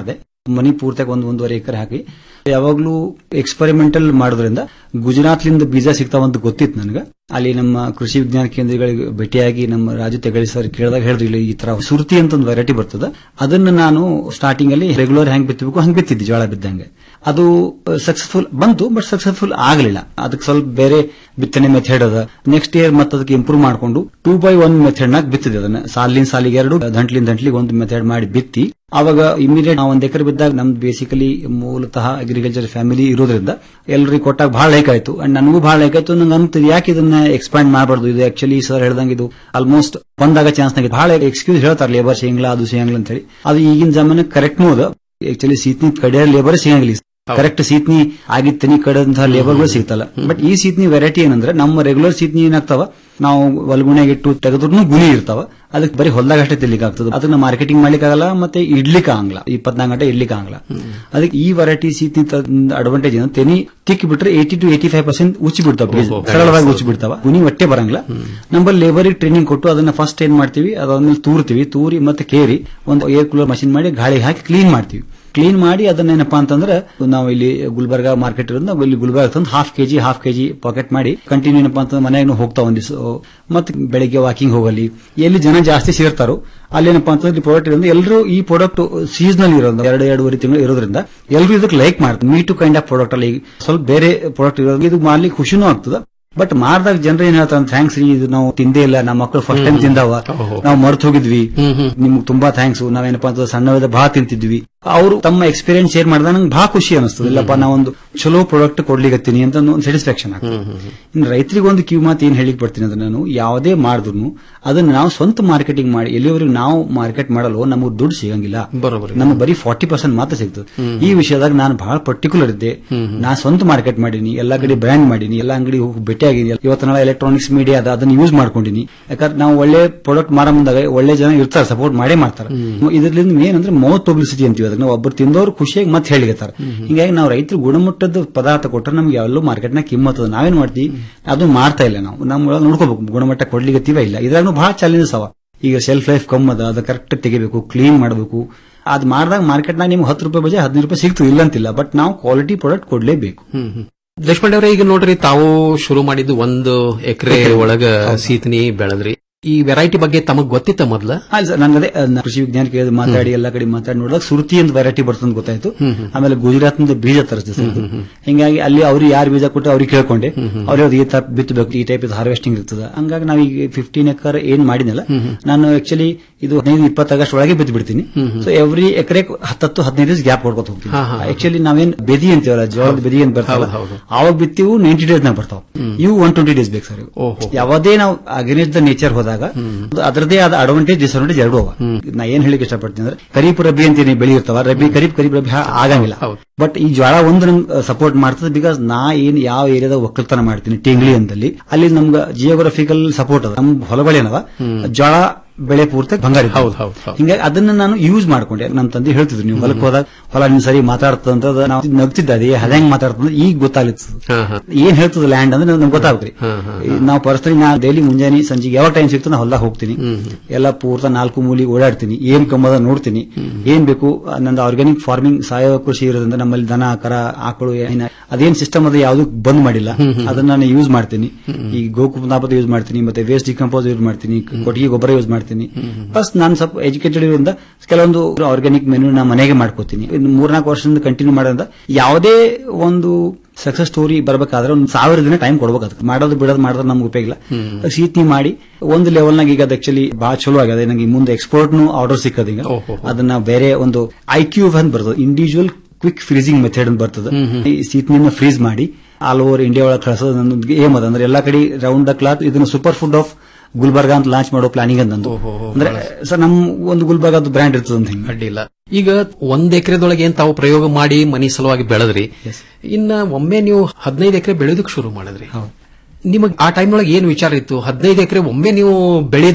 ಮನಿ ಪೂರ್ತಿಯಾಗಿ ಒಂದು ಒಂದೂವರೆ ಎಕರೆ ಹಾಕಿ ಯಾವಾಗ್ಲೂ ಎಕ್ಸ್ಪೆರಿಮೆಂಟಲ್ ಮಾಡೋದ್ರಿಂದ ಗುಜರಾತ್ಲಿಂದ ಬೀಜ ಸಿಗ್ತಾವಂತ ಗೊತ್ತಿತ್ತು ನನಗೆ ಅಲ್ಲಿ ನಮ್ಮ ಕೃಷಿ ವಿಜ್ಞಾನ ಕೇಂದ್ರಗಳಿಗೆ ಭೇಟಿಯಾಗಿ ನಮ್ಮ ರಾಜು ತೆಗಳಿ ಸರ್ ಕೇಳಿದಾಗ ಹೇಳಿದ್ರು ಇಲ್ಲಿ ಈ ತರ ಸುರ್ತಿ ಅಂತ ಒಂದು ವೆರೈಟಿ ಬರ್ತದೆ ಅದನ್ನ ನಾನು ಸ್ಟಾರ್ಟಿಂಗ್ ಅಲ್ಲಿ ರೆಗ್ಯುಲರ್ ಹೆಂಗ್ ಬಿತ್ತಬೇಕು ಹಂಗ್ ಬಿತ್ತಿದ್ದೆ ಜೋಳ ಬಿದ್ದಂಗೆ ಅದು ಸಕ್ಸಸ್ಫುಲ್ ಬಂತು ಬಟ್ ಸಕ್ಸಸ್ಫುಲ್ ಆಗಲಿಲ್ಲ ಅದಕ್ಕೆ ಸ್ವಲ್ಪ ಬೇರೆ ಬಿತ್ತನೆ ಮೆಥಡ್ ಅದ ನೆಕ್ಸ್ಟ್ ಇಯರ್ ಮತ್ತೆ ಅದಕ್ಕೆ ಇಂಪ್ರೂವ್ ಮಾಡ್ಕೊಂಡು ಟೂ ಬೈ ಒನ್ ಮೆಥಡ್ ನಾಗ ಬಿತ್ತಿದೆ ಅದನ್ನ ಸಾಲಿನ ಸಾಲಿಗೆ ಎರಡು ದಂಟ್ಲಿನ ದಂಟ್ಲಿಗೆ ಒಂದು ಮೆಥಡ್ ಮಾಡಿ ಬಿತ್ತಿ ಅವಾಗ ಇಮಿಡಿಯೇಟ್ ನಾವು ಒಂದ್ ಎಕರೆ ಬಿದ್ದಾಗ ನಮ್ದು ಬೇಸಿಕಲಿ ಮೂಲತಃ ಅಗ್ರಿಕಲ್ಚರ್ ಫ್ಯಾಮಿಲಿ ಇರೋದ್ರಿಂದ ಎಲ್ಲರಿಗೆ ಕೊಟ್ಟಾಗ ಬಹಳ ಲೈಕ್ ಆಯ್ತು ಅಂಡ್ ನನಗೂ ಬಹಳ ಲೈಕ್ ಆಯ್ತು ನಂಗೆ ಅನ್ತದೆ ಯಾಕೆ ಇದನ್ನ ಎಕ್ಸ್ಪ್ಯಾಂಡ್ ಮಾಡಬಾರ್ದು ಇದು ಆಕ್ಚುಲಿ ಸರ್ ಹೇಳ್ದಂಗೆ ಇದು ಆಲ್ಮೋಸ್ಟ್ ಬಂದಾಗ ಚಾನ್ಸ್ ನಾಗ ಬಹಳ ಎಕ್ಸ್ಕ್ಯೂಸ್ ಹೇಳ್ತಾರೆ ಲೇಬರ್ ಸಿಗಂಗಿಲ್ಲ ಅದು ಸಿಗಂಗಿಲ್ಲ ಅಂತ ಹೇಳಿ ಅದು ಈಗಿನ ಜಮಾನ ಕರೆಕ್ಟ್ ಅದ ಆಕ್ಚುಲಿ ಸೀತ್ನಿ ಕಡೆಯ ಲೇಬರ್ ಸಿಗಂಗಿಲ್ಲ ಕರೆಕ್ಟ್ ಸೀತ್ನಿ ಆಗಿತ್ತನಿ ಕಡೆದಂತಹ ಲೇಬರ್ಗಳು ಸಿಗ್ತಲ್ಲ ಬಟ್ ಈ ಸೀತ್ನಿ ವೆರೈಟಿ ಏನಂದ್ರೆ ನಮ್ಮ ರೆಗ್ಯುಲರ್ ಸೀತ್ನಿ ಏನಾಗ್ತಾವ ನಾವು ಒಲ್ಗುಣೆಗಿಟ್ಟು ತೆಗೆದ್ರು ಗುಳಿ ಇರ್ತಾವ ಅದಕ್ಕೆ ಬರೀ ಹೊಲ್ದಾಗ ಅಷ್ಟೇ ತಿನ್ಲಿಕ್ಕೆ ಆಗ್ತದೆ ಅದನ್ನ ಮಾರ್ಕೆಟಿಂಗ್ ಮಾಡ್ಲಿಕ್ಕೆ ಆಗಲ್ಲ ಮತ್ತೆ ಇಡ್ಲಿಕ್ಕೆ ಆಗಲ್ಲ ಇಪ್ಪತ್ನಾಲ್ಕು ಗಂಟೆ ಇಡ್ಲಿಕ್ಕೆ ಆಗಲ್ಲ ಅದಕ್ಕೆ ಈ ವೆರೈಟಿ ಸೀತ್ನಿ ಅಡ್ವಾಂಟೇಜ್ ಏನು ತೆನಿ ತಿಕ್ಕಿ ಬಿಟ್ರೆ eighty two eighty five percent ಉಚ್ಚಿ ಬಿಡ್ತಾವ ಬೀಜ. ಸರಳವಾಗಿ ಉಚ್ಚಿ ಬಿಡ್ತಾವ ಗುಣಿ ಒಟ್ಟೆ ಬರಂಗಿಲ್ಲ ನಮ್ಮಲ್ಲಿ ಲೇಬರಿಗೆ ಟ್ರೈನಿಂಗ್ ಕೊಟ್ಟು ಅದನ್ನ ಫಸ್ಟ್ ಏನ್ ಮಾಡ್ತೀವಿ ಅದಾದ್ಮೇಲೆ ತೂರ್ತೀವಿ ತೂರಿ ಮತ್ತೆ ಕೇರಿ ಒಂದು ಏರ್ ಕೂಲರ್ ಮಷಿನ್ ಮಾಡಿ ಗಾಳಿಗೆ ಹಾಕಿ ಕ್ಲೀನ್ ಮಾಡ್ತೀವಿ ಕ್ಲೀನ್ ಮಾಡಿ ಅದನ್ನ ಏನಪ್ಪಾ ಅಂತಂದ್ರೆ ನಾವು ಇಲ್ಲಿ ಗುಲ್ಬರ್ಗ ಮಾರ್ಕೆಟ್ ಇರೋದು ನಾವು ಇಲ್ಲಿ ಗುಲ್ಬರ್ಗ ತಂದು half KG half KG packet ಮಾಡಿ ಕಂಟಿನ್ಯೂ ಏನಪ್ಪಾ ಅಂತಂದ್ರೆ ಮನೆಯಾಗ ಹೋಗ್ತಾ ಒಂದಿವ್ಸ ಮತ್ತೆ ಬೆಳಿಗ್ಗೆ ವಾಕಿಂಗ್ ಹೋಗಲಿ ಎಲ್ಲಿ ಜನ ಜಾಸ್ತಿ ಸೇರ್ತಾರೋ ಅಲ್ಲೇನಪ್ಪಾ ಅಂತಂದ್ರೆ ಪ್ರಾಡಕ್ಟ್ ಇರೋದು ಎಲ್ಲರೂ ಈ ಪ್ರಾಡಕ್ಟ್ ಸೀಸನಲ್ ಇರೋದು ಎರಡು ಎರಡೂವರೆ ತಿಂಗಳು ಇರೋದ್ರಿಂದ ಎಲ್ಲರೂ ಇದಕ್ಕೆ ಲೈಕ್ ಮಾಡ್ತಾರೆ me too kind of product ಅಲ್ಲಿ ಸ್ವಲ್ಪ ಬೇರೆ ಪ್ರಾಡಕ್ಟ್ ಇರೋದು ಇದು ಮಾಡ್ಲಿಕ್ಕೆ ಖುಷಿನೂ ಆಗ್ತದೆ ಬಟ್ ಮಾಡಿದಾಗ ಜನರು ಏನ್ ಹೇಳ್ತಾರೆ ಥ್ಯಾಂಕ್ಸ್ ರೀ ಇದು ನಾವು ತಿಂದೇ ಇಲ್ಲ ನಮ್ಮ ಮಕ್ಕಳು ಫಸ್ಟ್ ಟೈಮ್ ತಿಂದಾವ ನಾವು ಮರ್ತು ಹೋಗಿದ್ವಿ ನಿಮ್ಗೆ ತುಂಬಾ ಥ್ಯಾಂಕ್ಸ್ ನಾವೇನಪ್ಪಾ ಅಂತ ಸಣ್ಣವಿದ ಬಹಳ ತಿಂತಿದ್ವಿ ಅವರು ತಮ್ಮ ಎಕ್ಸ್ಪೀರಿಯನ್ಸ್ ಶೇರ್ ಮಾಡಿದಾಗ ನಂಗೆ ಬಹಳ ಖುಷಿ ಅನಿಸ್ತದೆ ಇಲ್ಲಪ್ಪ ನಾವೊಂದು ಚಲೋ ಪ್ರಾಡಕ್ಟ್ ಕೊಡ್ಲಿಕತ್ತೀನಿ ಅಂತ ಒಂದು ಸ್ಯಾಟಿಸ್ಫ್ಯಾಕ್ಷನ್ ಆಗ್ತದೆ ಇನ್ನು ರೈತರಿಗೆ ಒಂದು ಕಿವಿ ಮಾತು ಏನ್ ಹೇಳಿಕ್ ಬರ್ತೀನಿ ಅಂದ್ರೆ ನಾನು ಯಾವುದೇ ಮಾಡಿದ್ರು ಅದನ್ನ ನಾವು ಸ್ವಂತ ಮಾರ್ಕೆಟಿಂಗ್ ಮಾಡಿ ಎಲ್ಲಿವರೆಗೂ ನಾವು ಮಾರ್ಕೆಟ್ ಮಾಡಲು ನಮಗೆ ದುಡ್ಡು ಸಿಗಂಗಿಲ್ಲ ನಮಗೆ ಬರೀ ಫಾರ್ಟಿ ಪರ್ಸೆಂಟ್ ಮಾತ್ರ ಸಿಗ್ತದೆ ಈ ವಿಷಯದಾಗ ನಾನು ಬಹಳ ಪರ್ಟಿಕ್ಯುಲರ್ ಇದ್ದೆ ನಾ ಸ್ವಂತ ಮಾರ್ಕೆಟ್ ಮಾಡೀನಿ ಎಲ್ಲಾ ಕಡೆ ಬ್ರ್ಯಾಂಡ್ ಮಾಡೀನಿ ಎಲ್ಲಾ ಅಂಗಡಿ ಹೋಗಿ ಭೇಟಿ ಆಗಿನಿ ಇವತ್ತು ನಾಳೆ ಎಲೆಕ್ಟ್ರಾನಿಕ್ಸ್ ಮೀಡಿಯಾ ಅದ ಅದನ್ನ ಯೂಸ್ ಮಾಡ್ಕೊಂಡಿನಿ ಯಾಕಂದ್ರೆ ನಾವು ಒಳ್ಳೆ ಪ್ರಾಡಕ್ಟ್ ಮಾರ ಮುಂದಾಗ ಒಳ್ಳೆ ಜನ ಇರ್ತಾರೆ ಸಪೋರ್ಟ್ ಮಾಡೇ ಮಾಡ್ತಾರೆ ಇದರಿಂದ ಏನಂದ್ರೆ ಮೌತ್ ಪಬ್ಲಿಸಿಟಿ ಅಂತೀವಿ ಅದನ್ನ ಒಬ್ಬರು ತಿಂದವರು ಖುಷಿಯಾಗಿ ಮತ್ತೆ ಹೇಳಿಗತ್ತಾರೆ ಹಿಂಗಾಗಿ ನಾವು ರೈತರು ಗುಣಮಟ್ಟದ ಪದಾರ್ಥ ಕೊಟ್ಟರೆ ನಮ್ಗೆ ಎಲ್ಲೂ ಮಾರ್ಕೆಟ್ ನಾಗ ಕಿಮ್ಮತ್ತದ ನಾವೇನ್ ಮಾಡ್ತೀವಿ ಅದು ಮಾಡ್ತಾ ಇಲ್ಲ ನಾವು ನಮ್ಮ ನೋಡ್ಕೋಬೇಕು ಗುಣಮಟ್ಟ ಕೊಡ್ಲಿಗತ್ತೀವ ಇಲ್ಲ ಇದ್ರಾಗ ಬಹಳ ಚಾಲೆಂಜಸ್ ಅವ ಈಗ ಸೆಲ್ಫ್ ಲೈಫ್ ಕಮ್ ಅದ ಅದು ಕರೆಕ್ಟ್ ತೆಗಿಬೇಕು ಕ್ಲೀನ್ ಮಾಡಬೇಕು ಅದ್ ಮಾಡಿದಾಗ ಮಾರ್ಕೆಟ್ನಾಗ ನಿಮ್ಗೆ ಹತ್ತು ರೂಪಾಯಿ ಬಜೆ ಹದಿನೈದು ರೂಪಾಯಿ ಸಿಗ್ತದೆ ಇಲ್ಲ ಅಂತಿಲ್ಲ ಬಟ್ ನಾವು ಕ್ವಾಲಿಟಿ ಪ್ರಾಡಕ್ಟ್ ಕೊಡ್ಲೇಬೇಕು ದೇಶಪಾಂಡೆ ಅವರೇ ಈಗ ನೋಡ್ರಿ ತಾವು ಶುರು ಮಾಡಿದ್ದು ಒಂದು ಎಕರೆ ಒಳಗ ಸೀತನಿ ಬೆಳೆದ್ರಿ ಈ ವೆರೈಟಿ ಬಗ್ಗೆ ತಮಗ್ ಗೊತ್ತಿತ್ತ ಮೊದ್ಲ ಅಲ್ಲ ಸರ್ ನಂಗದೇ ಅದ್ನ ಕೃಷಿ ವಿಜ್ಞಾನ ಕೇಳಿದ ಮಾತಾಡಿ ಎಲ್ಲಾ ಕಡೆ ಮಾತಾಡಿ ನೋಡಿದಾಗ ಸುರುತಿ ಅಂತ ವೆರೈಟಿ ಬರ್ತಂತ ಗೊತ್ತಾಯ್ತು ಆಮೇಲೆ ಗುಜರಾತ್ ಬೀಜ ತರಿಸಿದೆ ಸರ್ ಇದು. ಹಿಂಗಾಗಿ ಅಲ್ಲಿ ಅವ್ರು ಯಾರು ಬೀಜ ಕೊಟ್ಟು ಅವ್ರಿಗೆ ಕೇಳ್ಕೊಂಡೆ ಅವ್ರಿಗೆ ಈ ಟೈಪ್ ಬಿತ್ತಬೇಕು ಈ ಟೈಪ್ ಹಾರ್ವೆಸ್ಟಿಂಗ್ ಇರ್ತದೆ ಹಂಗಾಗಿ ನಾವು ಈಗ ಫಿಫ್ಟೀನ್ ಎಕರ್ ಏನ್ ಮಾಡಿನಲ್ಲ ನಾನು ಆಕ್ಚುಲಿ ಇದು ಹದಿನೈದು ಇಪ್ಪತ್ತು ಆಗಸ್ಟ್ ಒಳಗೆ ಬಿತ್ತು ಬಿಡ್ತೀನಿ ಸೊ ಎವ್ರಿ ಎಕರೆ ಹತ್ತತ್ತು ಹದಿನೈದು ದಿವಸ ಗ್ಯಾಪ್ ಕೊಡ್ಕೊತ ಹೋಗ್ತೀನಿ ಆಕ್ಚುಲಿ ನಾವೇನ್ ಬೆದಿ ಅಂತೀವಲ್ಲ ಜೋಳದ ಬೆದಿ ಅಂತ ಬರ್ತಾವಲ್ಲ ಅವಾಗ ಬಿತ್ತಿವು ನೈಂಟಿ ಡೇಸ್ ನಾಗ ಬರ್ತಾವ ಇವು ಒನ್ ಟ್ವೆಂಟಿ ಡೇಸ್ ಬೇಕು ಸರ್ ಇವು. ಯಾವುದೇ ನಾವು ಅಗೇನ್ಸ್ಟ್ ದ ನೇಚರ್ ಹೋದಾಗ ಅದು ಅದರದೇ ಆದ ಅಡ್ವಾಂಟೇಜ್ ಡಿಸ್ಅಡ್ವಾಂಟೇಜ್ ಎರಡು ಅವ ನಾ ಏನ್ ಹೇಳಿಕ್ ಇಷ್ಟಪಡ್ತೀನಿ ಅಂದ್ರೆ ಖರೀಫ್ ರಬಿ ಅಂತ ಏನ್ ಬೆಳಿ ಇರ್ತಾವ ರಬಿ ಖರೀಫ್ ಖರೀಫ್ ರಬಿ ಹಾ- ಆಗಂಗಿಲ್ಲ ಬಟ್ ಈ ಜ್ವಾಳ ಒಂದು ನಂಗೆ ಸಪೋರ್ಟ್ ಮಾಡ್ತದೆ ಬಿಕಾಸ್ ನಾ ಏನ್ ಯಾವ ಏರಿಯಾದ ಒಕ್ಕಲ್ತನ ಮಾಡ್ತೀನಿ ಟೆಂಗ್ಳಿ ಅಂತಲ್ಲಿ ಅಲ್ಲಿ ನಮ್ಗೆ ಜಿಯೋಗ್ರಫಿಕಲ್ ಸಪೋರ್ಟ್ ಅದ ನಮ್ ಹೊಲಗಳೇನವ ಜ್ವಾಳ ಬೆಳೆ ಪೂರ್ತಿ ಬಂಗಾರ ಇರ್ತದೆ. ಹಿಂಗಾಗಿ ಅದನ್ನ ನಾನು ಯೂಸ್ ಮಾಡ್ಕೊಂಡೆ ನಮ್ಮ ತಂದೆ ಹೇಳ್ತಿದ್ರು ನೀವು ಹೊಲಕ್ಕೆ ಹೋದಾಗ ಹೊಲ ನಿಮ್ ಸರಿ ಮಾತಾಡ್ತದಂತ ನಾವು ನಗ್ತಿದ್ದ ಅದೇ ಹೆಂಗ್ ಮಾತಾಡ್ತದ ಈಗ ಗೊತ್ತಾಗ್ಲಿತ್ತು ಏನ್ ಹೇಳ್ತದ ಲ್ಯಾಂಡ್ ಅಂದ್ರೆ ನಮ್ಗೆ ಗೊತ್ತಾಗ್ರಿ ನಾವು ಪರ್ಸನಲಿ ನಾ ಡೈಲಿ ಮುಂಜಾನೆ ಸಂಜೆಗೆ ಯಾವ ಟೈಮ್ ಸಿಗ್ತದೆ ನಾ ಹೊಲದಾಗ ಹೋಗ್ತೀನಿ ಎಲ್ಲ ಪೂರ್ತ ನಾಲ್ಕು ಮೂಲಿ ಓಡಾಡ್ತೀನಿ ಏನ್ ಕಮ್ಮದ ನೋಡ್ತೀನಿ ಏನ್ ಬೇಕು ನಂದು ಆರ್ಗ್ಯಾನಿಕ್ ಫಾರ್ಮಿಂಗ್ ಸಾವಯವ ಕೃಷಿ ಇರೋದ್ರಿಂದ ನಮ್ಮಲ್ಲಿ ದನ ಕರ ಆಕಳು ಏನ ಅದೇನ್ ಸಿಸ್ಟಮ್ ಅದ ಯಾವ್ದು ಬಂದ್ ಮಾಡಿಲ್ಲ ಅದನ್ನ ನಾನು ಯೂಸ್ ಮಾಡ್ತೀನಿ ಈ ಗೋಕುಪನಾಪದ ಯೂಸ್ ಮಾಡ್ತೀನಿ ಮತ್ತೆ ವೇಸ್ಟ್ ಡಿಕಂಪೋಸ್ ಯೂಸ್ ಮಾಡ್ತೀನಿ ಕೊಟ್ಟಿಗೆ ಗೊಬ್ಬರ ಯೂಸ್ ಮಾಡ್ತೀನಿ ಪ್ಲಸ್ ನಾನು ಸ್ವಲ್ಪ ಎಜುಕೇಟೆಡ್ ಇರೋದ್ರಿಂದ ಕೆಲವೊಂದು ಆರ್ಗ್ಯಾನಿಕ್ ಮೆನು ನಾ ಮನೆಗೆ ಮಾಡ್ಕೋತೀನಿ ಇನ್ನು ಮೂರ್ನಾಲ್ಕು ವರ್ಷದಿಂದ ಕಂಟಿನ್ಯೂ ಮಾಡೋದ್ರಿಂದ ಯಾವುದೇ ಒಂದು ಸಕ್ಸಸ್ ಸ್ಟೋರಿ ಬರ್ಬೇಕಾದ್ರೆ ಒಂದು ಸಾವಿರ ದಿನ ಟೈಮ್ ಕೊಡ್ಬೇಕು ಅದಕ್ಕೆ ಮಾಡೋದು ಬಿಡೋದು ಮಾಡಿದ್ರೆ ನಮ್ಗೆ ಉಪಯೋಗ ಇಲ್ಲ ಸೀತ್ನಿ ಮಾಡಿ ಒಂದು ಲೆವೆಲ್ನಾಗ ಈಗ ಅದು ಆಕ್ಚುಲಿ ಬಹಳ ಚಲೋ ಆಗಿದೆ ನನಗೆ ಮುಂದೆ ಎಕ್ಸ್ಪೋರ್ಟ್ನು ಆರ್ಡರ್ ಸಿಕ್ಕದ ಈಗ ಅದನ್ನ ಬೇರೆ ಒಂದು ಐಕ್ಯೂ ಅಂತ ಬರ್ತದೆ ಇಂಡಿವಿಜುವಲ್ ಕ್ವಿಕ್ ಫ್ರೀಸಿಂಗ್ ಮೆಥಡ್ ಅಂತ ಬರ್ತದೆ ಈ ಸೀತ್ನಿನ ಫ್ರೀಸ್ ಮಾಡಿ ಆಲ್ ಓವರ್ ಇಂಡಿಯಾ ಒಳಗೆ ಕಳಿಸೋದು ನನ್ನೊಂದು ಏಮ್ ಅದ ಅಂದ್ರೆ ಎಲ್ಲಾ ಕಡೆ ರೌಂಡ್ ದ ಕ್ಲಾತ್ ಇದನ್ನ ಸೂಪರ್ ಫುಡ್ ಆಫ್ ಗುಲ್ಬರ್ಗ ಅಂತ ಲಾಂಚ್ ಮಾಡೋ ಪ್ಲಾನಿಂಗ್ ಅಂತ ಅಂದ್ರೆ ಸರ್ ನಮ್ ಒಂದು ಗುಲ್ಬರ್ಗ ಬ್ರ್ಯಾಂಡ್ ಇರ್ತದೆ ಅಂತ ಹಿಂಗೆ ಅಡ್ಡಿಲ್ಲ ಈಗ ಒಂದ್ ಎಕರೆದೊಳಗೆ ಏನ್ ತಾವು ಪ್ರಯೋಗ ಮಾಡಿ ಮನಿ ಸಲುವಾಗಿ ಬೆಳೆದ್ರಿ ಇನ್ನ ಒಮ್ಮೆ ನೀವು ಹದಿನೈದು ಎಕರೆ ಬೆಳೆಯೋದಕ್ಕೆ ಶುರು ಮಾಡಿದ್ರಿ ನಿಮಗೆ ಆ ಟೈಮ್ ಒಳಗೆ ಏನ್ ವಿಚಾರ ಇತ್ತು ಹದಿನೈದು ಎಕರೆ ಒಮ್ಮೆ ನೀವು ಬೆಳೆದು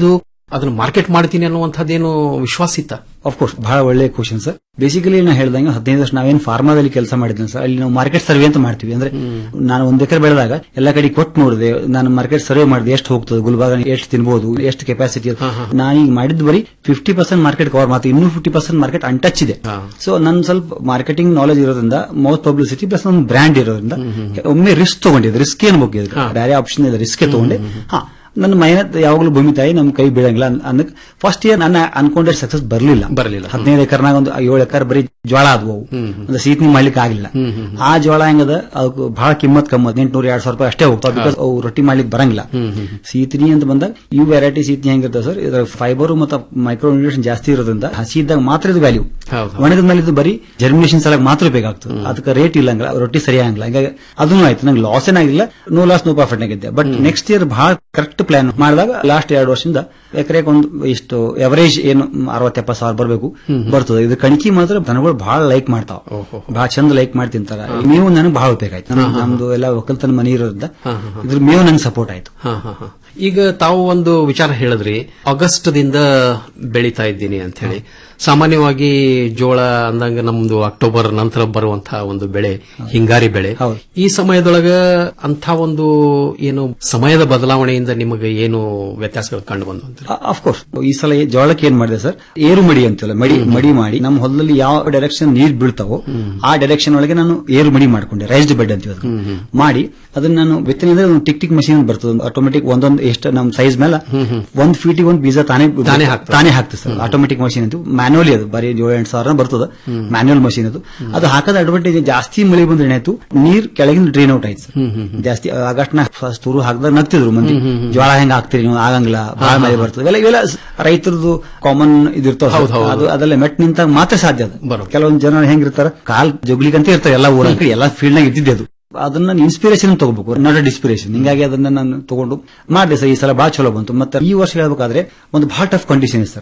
ಅದನ್ನ ಮಾರ್ಕೆಟ್ ಮಾಡ್ತೀನಿ ಅನ್ನುವಂಥದ್ದೇನು ವಿಶ್ವಾಸ ಇತ್ತ ಅಫ್ಕೋರ್ಸ್ ಬಹಳ ಒಳ್ಳೆ ಕ್ವಶನ್ ಸರ್ ಬೇಸಿಕಲಿ ನಾ ಹೇಳ್ದಂಗೆ ಹದಿನೈದು ವರ್ಷ ನಾವೇನು ಫಾರ್ಮಾದಲ್ಲಿ ಕೆಲಸ ಮಾಡಿದ್ದೇನೆ ಸರ್ ಅಲ್ಲಿ ನಾವು ಮಾರ್ಕೆಟ್ ಸರ್ವೆ ಅಂತ ಮಾಡ್ತೀವಿ ಅಂದ್ರೆ ನಾನು ಒಂದ್ ಎಕರೆ ಬೆಳೆದಾಗ ಎಲ್ಲ ಕಡೆ ಕೊಟ್ಟು ನೋಡಿದೆ ನಾನು ಮಾರ್ಕೆಟ್ ಸರ್ವೆ ಮಾಡಿದೆ ಎಷ್ಟು ಹೋಗ್ತದೆ ಗುಲ್ಬರ್ಗ ಎಷ್ಟು ತಿನ್ಬಹುದು ಎಷ್ಟು ಕೆಪಾಸಿಟಿ ನಾನು ಈಗ ಮಾಡಿದ್ ಬರೀ ಫಿಫ್ಟಿ ಪರ್ಸೆಂಟ್ ಮಾರ್ಕೆಟ್ ಕವರ್ ಮಾಡ್ತೀವಿ ಇನ್ನೂ ಫಿಫ್ಟಿ ಪರ್ಸೆಂಟ್ ಮಾರ್ಕೆಟ್ ಅನ್ಟಚ್ ಇದೆ ಸೊ ನನ್ ಸ್ವಲ್ಪ ಮಾರ್ಕೆಟಿಂಗ್ ನಾಲೆಜ್ ಇರೋದ್ರಿಂದ ಮೌತ್ ಪಬ್ಲಿಸಿಟಿ ಪ್ಲಸ್ ಒಂದು ಬ್ರ್ಯಾಂಡ್ ಇರೋದ್ರಿಂದ ಒಮ್ಮೆ ರಿಸ್ಕ್ ತಗೊಂಡಿದ್ದೆ ರಿಸ್ಕ್ ಏನು ಬಗ್ಗೆ ಬೇರೆ ಆಪ್ಷನ್ ಇಲ್ಲ ರಿಸ್ಕ್ ತಗೊಂಡೆ ಹಾ ನನ್ನ ಮೈನತ್ ಯಾವಾಗಲೂ ಭೂಮಿ ತಾಯಿ ನಮ್ ಕೈ ಬೀಳಂಗಿಲ್ಲ ಅನ್ನಕ್ ಫಸ್ಟ್ ಇಯರ್ ನನ್ನ ಅನ್ಕೊಂಡೆ ಸಕ್ಸಸ್ ಬರಲಿಲ್ಲ ಬರಲಿಲ್ಲ ಹದಿನೈದು ಎಕರ್ನಾಗ ಒಂದು ಏಳು ಎಕರ್ ಬರೀ ಜೋಳ ಆದ್ವು ಅವು. ಅಂದ್ರೆ ಸೀತ್ನಿ ಮಾಡ್ಲಿಕ್ಕೆ ಆಗಿಲ್ಲ ಆ ಜೋಳ ಹೆಂಗದ ಅದಕ್ಕೆ ಬಹಳ ಕಿಮ್ಮತ್ ಕಮ್ಮತ್ ಎಂಟ್ನೂರ ಎರಡ್ ಸಾವಿರ ರೂಪಾಯಿ ಅಷ್ಟೇ ಹೋಗ್ತಾವ ಬಿಕಾಸ್ ಅವು ರೊಟ್ಟಿ ಮಾಡ್ಲಿಕ್ಕೆ ಬರಂಗಿಲ್ಲ ಸೀತ್ನಿ ಅಂತ ಬಂದಾಗ ಇವು ವೆರೈಟಿ ಸೀತ್ನಿ ಹೆಂಗಿರ್ತದೆ ಸರ್ ಇದ್ರ ಫೈಬರ್ ಮತ್ತು ಮೈಕ್ರೋ ನ್ಯೂಟ್ರಿಷನ್ ಜಾಸ್ತಿ ಇರೋದ್ರಿಂದ ಹಸಿ ಇದ್ದಾಗ ಮಾತ್ರ ಇದು ವ್ಯಾಲ್ಯೂ ಒಣಗಿದ ಮೇಲೆ ಇದು ಬರೀ ಜರ್ಮಿನೇಷನ್ ಸಲಕ್ ಮಾತ್ರ ಬೇಕಾಗ್ತದೆ ಅದಕ್ಕೆ ರೇಟ್ ಇಲ್ಲ ಹಂಗಿಲ್ಲ ರೊಟ್ಟಿ ಸರಿ ಆಗಂಗಿಲ್ಲ ಹಂಗಾಗಿ ಅದನ್ನು ಆಯ್ತು ನಂಗೆ ಲಾಸ್ ಏನಾಗಿಲ್ಲ ನೋ ಲಾಸ್ ನೋ ಪ್ರಾಫಿಟ್ ಆಗಿದ್ದೆ ಬಟ್ ನೆಕ್ಸ್ಟ್ ಇಯರ್ ಬಹಳ ಕರೆಕ್ಟ್ ಪ್ಲಾನ್ ಮಾಡಿದಾಗ ಲಾಸ್ಟ್ ಎರಡು ವರ್ಷದಿಂದ ಎಕರೆಗೆ ಒಂದು ಇಷ್ಟು ಎವರೇಜ್ ಏನು ಅರವತ್ತು ಎಪ್ಪತ್ತು ಸಾವಿರ ಬರಬೇಕು ಬರ್ತದೆ ಇದು ಕಣಿಕಿ ಮಾತ್ರ ದನಗಳು ಬಹಳ ಲೈಕ್ ಮಾಡ್ತಾವ ಬಹಳ ಚಂದ ಲೈಕ್ ಮಾಡಿ ತಿಂತಾರ ಮೇವು ನನಗೆ ಬಹಳ ಉಪಯೋಗ ನಮ್ದು ಎಲ್ಲ ಒಕ್ಕಲ್ತನ ಮನಿ ಇರೋದ್ರಿಂದ ಇದ್ರ ಮೇವು ನಂಗೆ ಸಪೋರ್ಟ್ ಆಯ್ತು ಹಾ, ಹಾ, ಹಾ. ಈಗ ತಾವು ಒಂದು ವಿಚಾರ ಹೇಳಿದ್ರಿ ಆಗಸ್ಟ್ ದಿಂದ ಬೆಳೀತಾ ಇದ್ದೀನಿ ಅಂತ ಹೇಳಿ ಸಾಮಾನ್ಯವಾಗಿ ಜೋಳ ಅಂದಂಗ ನಮ್ದು ಅಕ್ಟೋಬರ್ ನಂತರ ಬರುವಂತಹ ಒಂದು ಬೆಳೆ ಹಿಂಗಾರಿ ಬೆಳೆ ಈ ಸಮಯದೊಳಗ ಅಂತ ಒಂದು ಏನು ಸಮಯದ ಬದಲಾವಣೆಯಿಂದ ನಿಮಗೆ ಏನು ವ್ಯತ್ಯಾಸಗಳು ಕಂಡು ಬಂದು ಅಂತ ಅಫ್ಕೋರ್ಸ್ ಈ ಸಲ ಜೋಳಕ್ಕೆ ಏನ್ ಮಾಡಿದೆ ಸರ್ ಏರು ಮಡಿ ಅಂತೀವಲ್ಲ ಮಡಿ ಮಡಿ ಮಾಡಿ ನಮ್ಮ ಹೊಲದಲ್ಲಿ ಯಾವ ಡೈರೆಕ್ಷನ್ ನೀರ್ ಬೀಳ್ತಾವೋ ಆ ಡೈರೆಕ್ಷನ್ ಒಳಗೆ ನಾನು ಏರು ಮಡಿ ಮಾಡ್ಕೊಂಡೆ ರೈಸ್ಡ್ ಬೆಡ್ ಅಂತೀವಿ ಅದಕ್ಕೆ ಮಾಡಿ ಅದನ್ನ ನಾನು ಬಿತ್ತನೆ ಒಂದು ಟಿಕ್ ಟಿಕ್ ಮಷೀನ್ ಬರ್ತದೆ ಆಟೋಮೆಟಿಕ್ ಒಂದೊಂದು ಎಷ್ಟು ನಮ್ಮ ಸೈಜ್ ಮೇಲೆ ಒಂದ್ ಫೀಟಿಗೆ ಒಂದು ಬೀಜ ತಾನೇ ತಾನೇ ಹಾಕ್ತದೆ. ತಾನೇ ಹಾಕ್ತದೆ ಸರ್ ಆಟೋಮೆಟಿಕ್ ಮಷೀನ್ ಅಂತ ಮ್ಯಾನ್ಯುವಲಿ ಅದು ಬರೀ ಏಳು ಎಂಟು ಸಾವಿರ ಬರ್ತದೆ ಮ್ಯಾನ್ಯುವಲ್ ಮಷೀನ್ ಅದು ಅದು ಹಾಕದ ಅಡ್ವಾಂಟೇಜ್ ಜಾಸ್ತಿ ಮಳೆ ಬಂದ್ರೆ ಏನಾಯ್ತು ನೀರ್ ಕೆಳಗಿನ ಡ್ರೈನ್ ಔಟ್ ಆಯ್ತು ಸರ್ ಜಾಸ್ತಿ ಆಗಸ್ಟ್ ನ ಫಸ್ಟ್ ತುರು ಹಾಕಿದಾಗ ನಗ್ತಿದ್ರು ಮಂದಿ ಜೋಳ ಹೆಂಗ್ ಹಾಕ್ತಿರಿ ನೀವು ಆಗಂಗಿಲ್ಲ ಬಹಳ ಮಳೆ ಬರ್ತದೆ ಇವೆಲ್ಲ ಇವೆಲ್ಲ ರೈತರದು ಕಾಮನ್ ಇದಿರ್ತಾವ ಹೌದು, ಹೌದು. ಅದು ಅದೆಲ್ಲ ಮೆಟ್ ನಿಂತಾಗ ಮಾತ್ರ ಸಾಧ್ಯ ಅದು ಕೆಲವೊಂದು ಜನ ಹೆಂಗಿರ್ತಾರ ಕಾಲ್ ಜಗ್ಲಿಗಂತ ಇರ್ತಾರೆ ಎಲ್ಲ ಊರ ಎಲ್ಲ ಫೀಲ್ಡ್ ನಾಗ ಇದ್ದಿದ್ದೆ ಅದು ಅದನ್ನ ಇನ್ಸ್ಪಿರೇಷನ್ ತಗೋಬೇಕು ನಾಟ್ ಡಿಸ್ಪಿರೇಷನ್ ಹಿಂಗಾಗಿ ಅದನ್ನ ನಾನು ತಗೊಂಡು ಮಾಡಿದೆ ಸರ್ ಈ ಸಲ ಬಹಳ ಚಲೋ ಬಂತು ಮತ್ತೆ ಈ ವರ್ಷ ಹೇಳ್ಬೇಕಾದ್ರೆ ಒಂದು ಬಹಳ ಟಫ್ ಕಂಡೀಷನ್ ಇದೆ ಸರ್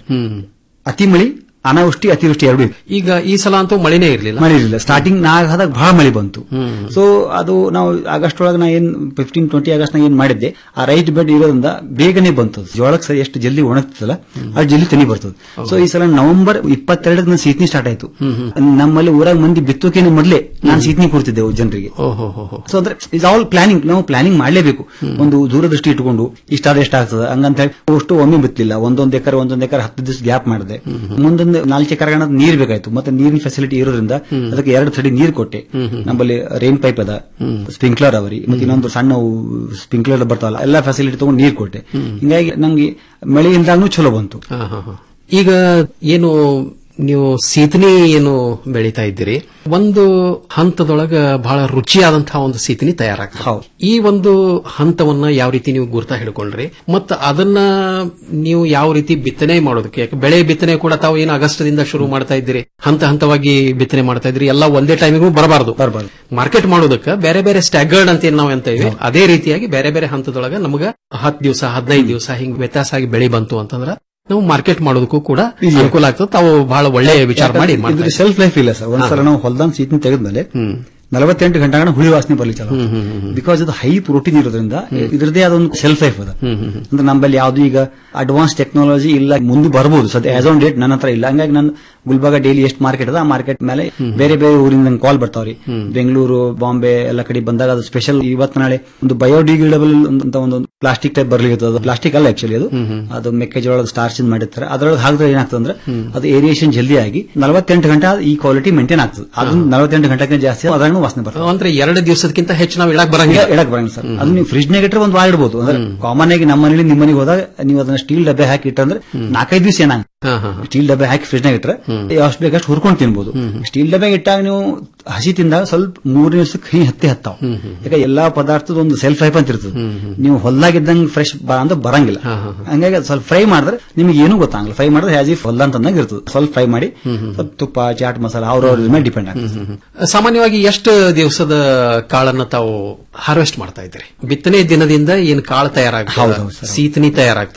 ಅತಿ ಮಳಿ ಅನಾವೃಷ್ಟಿ ಅತಿವೃಷ್ಟಿ ಎರಡು ಇದೆ ಈಗ ಈ ಸಲ ಅಂತೂ ಮಳೆನೇ ಇರಲಿಲ್ಲ ಮಳೆ ಇರಲಿಲ್ಲ ಸ್ಟಾರ್ಟಿಂಗ್ ನಾ ಆದಾಗ ಬಹಳ ಮಳೆ ಬಂತು ಸೊ ಅದು ನಾವು ಆಗಸ್ಟ್ ಒಳಗೆ ನಾ ಏನ್ ಫಿಫ್ಟೀನ್ ಟ್ವೆಂಟಿ ಆಗಸ್ಟ್ ನಾಗ ಏನ್ ಮಾಡಿದ್ದೆ ಆ ರೈಟ್ ಬೆಡ್ ಇರೋದ್ರಿಂದ ಬೇಗನೆ ಬಂತು ಜೋಳಕ್ಕೆ ಸರಿ ಎಷ್ಟು ಜಲ್ದಿ ಒಣಗ್ತದಲ್ಲ ಅಷ್ಟು ಜಲ್ದಿ ತನಿ ಬರ್ತದೆ ಸೊ ಈ ಸಲ ನವೆಂಬರ್ ಇಪ್ಪತ್ತೆರಡಕ್ಕೆ ನನ್ನ ಸೀತ್ನಿ ಸ್ಟಾರ್ಟ್ ಆಯ್ತು ನಮ್ಮಲ್ಲಿ ಊರಾಗ ಮಂದಿ ಬಿತ್ತೋಕೇನೆ ಮೊದಲೇ ನಾನು ಸೀತ್ನಿ ಕೊಡ್ತಿದ್ದೆ ಜನರಿಗೆ ಸೊ ಅಂದ್ರೆ ಇಸ್ ಆಲ್ ಪ್ಲಾನಿಂಗ್ ನಾವು ಪ್ಲಾನಿಂಗ್ ಮಾಡಲೇಬೇಕು ಒಂದು ದೂರದೃಷ್ಟಿ ಇಟ್ಕೊಂಡು ಇಷ್ಟಾದ ಎಷ್ಟಾಗ್ತದೆ ಹಂಗಂತ ಹೇಳಿ ಅಷ್ಟು ಒಮ್ಮೆ ಬಿತ್ತಲಿಲ್ಲ ಒಂದೊಂದ್ ಎಕರೆ ಒಂದೊಂದ್ ಎಕರೆ ಹತ್ತು ದಿವಸ ಗ್ಯಾಪ್ ಮಾಡಿದೆ ಮುಂದೊಂದು ನಾಲ್ಕು ಎಕರೆ ನೀರ್ ಬೇಕಾಯ್ತು ಮತ್ತೆ ನೀರಿನ ಫೆಸಿಲಿಟಿ ಇರೋದ್ರಿಂದ ಅದಕ್ಕೆ ಎರಡು ತಡಿ ನೀರ್ ಕೊಟ್ಟೆ ನಮ್ಮಲ್ಲಿ ರೈನ್ ಪೈಪ್ ಅದ ಸ್ಪ್ರಿಂಕ್ಲರ್ ಅವರಿ ಮತ್ತೆ ಇನ್ನೊಂದು ಸಣ್ಣ ಸ್ಪ್ರಿಂಕ್ಲರ್ ಬರ್ತಾವಲ್ಲ ಎಲ್ಲಾ ಫೆಸಿಲಿಟಿ ತಗೊಂಡು ನೀರ್ ಕೊಟ್ಟೆ ಹಿಂಗಾಗಿ ನಂಗೆ ಮಳೆಯಿಂದಾಗೂ ಚಲೋ ಬಂತು ಈಗ ಏನು ನೀವು ಸೀತನಿ ಏನು ಬೆಳೀತಾ ಇದ್ದೀರಿ ಒಂದು ಹಂತದೊಳಗ ಬಹಳ ರುಚಿಯಾದಂತಹ ಒಂದು ಸೀತನಿ ತಯಾರಾಗ್ತದೆ ಈ ಒಂದು ಹಂತವನ್ನ ಯಾವ ರೀತಿ ನೀವು ಗುರ್ತಾ ಹಿಡ್ಕೊಂಡ್ರಿ ಮತ್ತು ಅದನ್ನ ನೀವು ಯಾವ ರೀತಿ ಬಿತ್ತನೆ ಮಾಡೋದಕ್ಕೆ ಯಾಕೆ ಬೆಳೆ ಬಿತ್ತನೆ ಕೂಡ ತಾವು ಏನು ಆಗಸ್ಟ್ದಿಂದ ಶುರು ಮಾಡ್ತಾ ಇದ್ದೀರಿ ಹಂತ ಹಂತವಾಗಿ ಬಿತ್ತನೆ ಮಾಡ್ತಾ ಇದ್ರಿ ಎಲ್ಲ ಒಂದೇ ಟೈಮಿಗೂ ಬರಬಾರದು ಬರಬಾರ್ದು ಮಾರ್ಕೆಟ್ ಮಾಡೋದಕ್ಕೆ ಬೇರೆ ಬೇರೆ ಸ್ಟ್ಯಾಗರ್ಡ್ ಅಂತ ಏನ್ ನಾವು ಅಂತ ಇವೆ ಅದೇ ರೀತಿಯಾಗಿ ಬೇರೆ ಬೇರೆ ಹಂತದೊಳಗ ನಮಗ ಹತ್ತು ದಿವಸ ಹದಿನೈದು ದಿವಸ ಹಿಂಗ್ ವ್ಯತ್ಯಾಸ ಆಗಿ ಬೆಳೆ ಬಂತು ಅಂತಂದ್ರ ನಾವು ಮಾರ್ಕೆಟ್ ಮಾಡೋದಕ್ಕೂ ಕೂಡ ಅನುಕೂಲ ಆಗ್ತದೆ ತಾವು ಬಹಳ ಒಳ್ಳೆ ವಿಚಾರ ಮಾಡಿ ಮಾಡ್ತಾ ಇದ್ದೀರಿ. ಸೆಲ್ಫ್ ಲೈಫ್ ಇಲ್ಲ ಸರ್ ಒಂದ್ಸಲ ನಾವು ಹೊಲ್ದಾನ್ ಸೀತ್ನ ತೆಗೆದ್ಮೇಲೆ ನಲವತ್ತೆಂಟು ಗಂಟೆಗಳ ಹುಳಿ ವಾಸನೆ ಬರ್ಲಿಕ್ಕೆ ಚಾಲು ಬಿಕಾಸ್ ಇದು ಹೈ ಪ್ರೋಟೀನ್ ಇರೋದ್ರಿಂದ ಇದ್ರದೇ ಆದ ಒಂದು ಸೆಲ್ಫ್ ಲೈಫ್ ಅದ ಅಂದ್ರೆ ನಮ್ಮಲ್ಲಿ ಯಾವ್ದು ಈಗ ಅಡ್ವಾನ್ಸ್ ಟೆಕ್ನಾಲಜಿ ಇಲ್ಲ ಮುಂದೆ ಬರಬಹುದು ಸದ್ಯ ಆಸ್ ಆನ್ ಡೇಟ್ ನನ್ನ ಹತ್ರ ಇಲ್ಲ ಹಂಗಾಗಿ ನಾನು ಗುಲ್ಬರ್ಗ ಡೈಲಿ ಎಷ್ಟು ಮಾರ್ಕೆಟ್ ಅದ ಆ ಮಾರ್ಕೆಟ್ ಮೇಲೆ ಬೇರೆ ಬೇರೆ ಊರಿಂದ ನಂಗೆ ಕಾಲ್ ಬರ್ತಾವ್ರಿ ಬೆಂಗಳೂರು ಬಾಂಬೆ ಎಲ್ಲ ಕಡೆ ಬಂದಾಗ ಅದು ಸ್ಪೆಷಲ್ ಇವತ್ತು ನಾಳೆ ಒಂದು ಬಯೋಡಿಗ್ರೇಡಬಲ್ ಅಂತ ಒಂದು ಪ್ಲಾಸ್ಟಿಕ್ ಟೈಪ್ ಬರ್ಲಿಕ್ಕೆ ಅದು ಪ್ಲಾಸ್ಟಿಕ್ ಅಲ್ಲ ಆಕ್ಚುಲಿ ಅದು ಅದು ಮೆಕ್ಕೆಜೋಳದ ಸ್ಟಾರ್ಚ್ ಮಾಡಿರ್ತಾರೆ ಅದ್ರೊಳಗೆ ಹಾಕಿದ್ರೆ ಏನಾಗ್ತದೆ ಅಂದ್ರೆ ಅದು ಏರಿಯೇಷನ್ ಜಲ್ದಿ ಆಗಿ ನಲವತ್ತೆಂಟು ಗಂಟೆ ಈ ಕ್ವಾಲಿಟಿ ಮೇಂಟೈನ್ ಆಗ್ತದೆ ಅದನ್ನ ನಲವತ್ತೆಂಟು ಗಂಟೆಗೆ ಜಾಸ್ತಿ ಅದ್ರಾಗ ವಾಸನೆ ಬರ್ತದೆ ಅಂದ್ರೆ ಎರಡು ದಿವಸಕ್ಕಿಂತ ಹೆಚ್ಚು ನಾವು ಇಡಕ್ ಬರಂಗಿಲ್ಲ ಇಡಕ್ ಬರಂಗಿಲ್ಲ ಸರ್ ಅದು ನೀವು ಫ್ರಿಜ್ ನಾಗ ಇಟ್ಟರೆ ಒಂದು ವಾರ ಇಡಬಹುದು ಅಂದ್ರೆ ಕಾಮನ್ ಆಗಿ ನಮ್ಮ ಮನೇಲಿ ನಿಮ್ಮ ಮನೆಗೆ ಹೋದಾಗ ನೀವು ಅದನ್ನ ಸ್ಟೀಲ್ ಡಬ್ಬೆ ಹಾಕಿ ಇಟ್ಟಂದ್ರೆ ನಾಲ್ಕೈದು ದಿವಸ ಏನಾಗ ಸ್ಟೀಲ್ ಡಬ್ಬೆ ಹಾಕಿ ಫ್ರಿಜ್ ನಾಗ ಇಟ್ಟರೆ ಎಷ್ಟು ಬೇಕಷ್ಟು ಹುರ್ಕೊಂಡು ತಿನ್ಬಹುದು ಸ್ಟೀಲ್ ಡಬ್ಬೆ ಇಟ್ಟಾಗ ನೀವು ಹಸಿ ತಿಂದಾಗ ಸ್ವಲ್ಪ ಮೂರು ದಿವಸಕ್ಕೆ ಕೈ ಹತ್ತಿ ಹತ್ತಾವ ಯಾಕೆ ಎಲ್ಲಾ ಪದಾರ್ಥದ ಒಂದು ಸೆಲ್ಫ್ ಲೈಫ್ ಅಂತ ಇರ್ತದೆ ನೀವು ಹೊಲ್ದಾಗಿದ್ದಂಗೆ ಫ್ರೆಶ್ ಅಂದ್ರೆ ಬರಂಗಿಲ್ಲ ಹಂಗಾಗಿ ಅದು ಸ್ವಲ್ಪ ಫ್ರೈ ಮಾಡಿದ್ರೆ ನಿಮಗೆ ಏನೂ ಗೊತ್ತಾಗಲ್ಲ ಫ್ರೈ ಮಾಡಿದ್ರೆ ಹ್ಯಾಸ್ ಇಫ್ ಹೊಲ್ದ ಅಂತಂದಾಗ ಇರ್ತದೆ ಸ್ವಲ್ಪ ಫ್ರೈ ಮಾಡಿ ಸ್ವಲ್ಪ ತುಪ್ಪ ಚಾಟ್ ಮಸಾಲ ಅವ್ರವ್ರ ಮೇಲೆ ಡಿಪೆಂಡ್ ಆಗ್ತದೆ ಸಾಮಾನ್ಯವಾಗಿ ಎಷ್ಟು ದಿವಸದ ಕಾಳನ್ನ ತಾವು ಹಾರ್ವೆಸ್ಟ್ ಮಾಡ್ತಾ ಇದ್ದೀರಿ ಬಿತ್ತನೆ ದಿನದಿಂದ ಏನ್ ಕಾಳು ತಯಾರಾಗ್ತದೆ ಸೀತನಿ ತಯಾರಾಗ್ತದೆ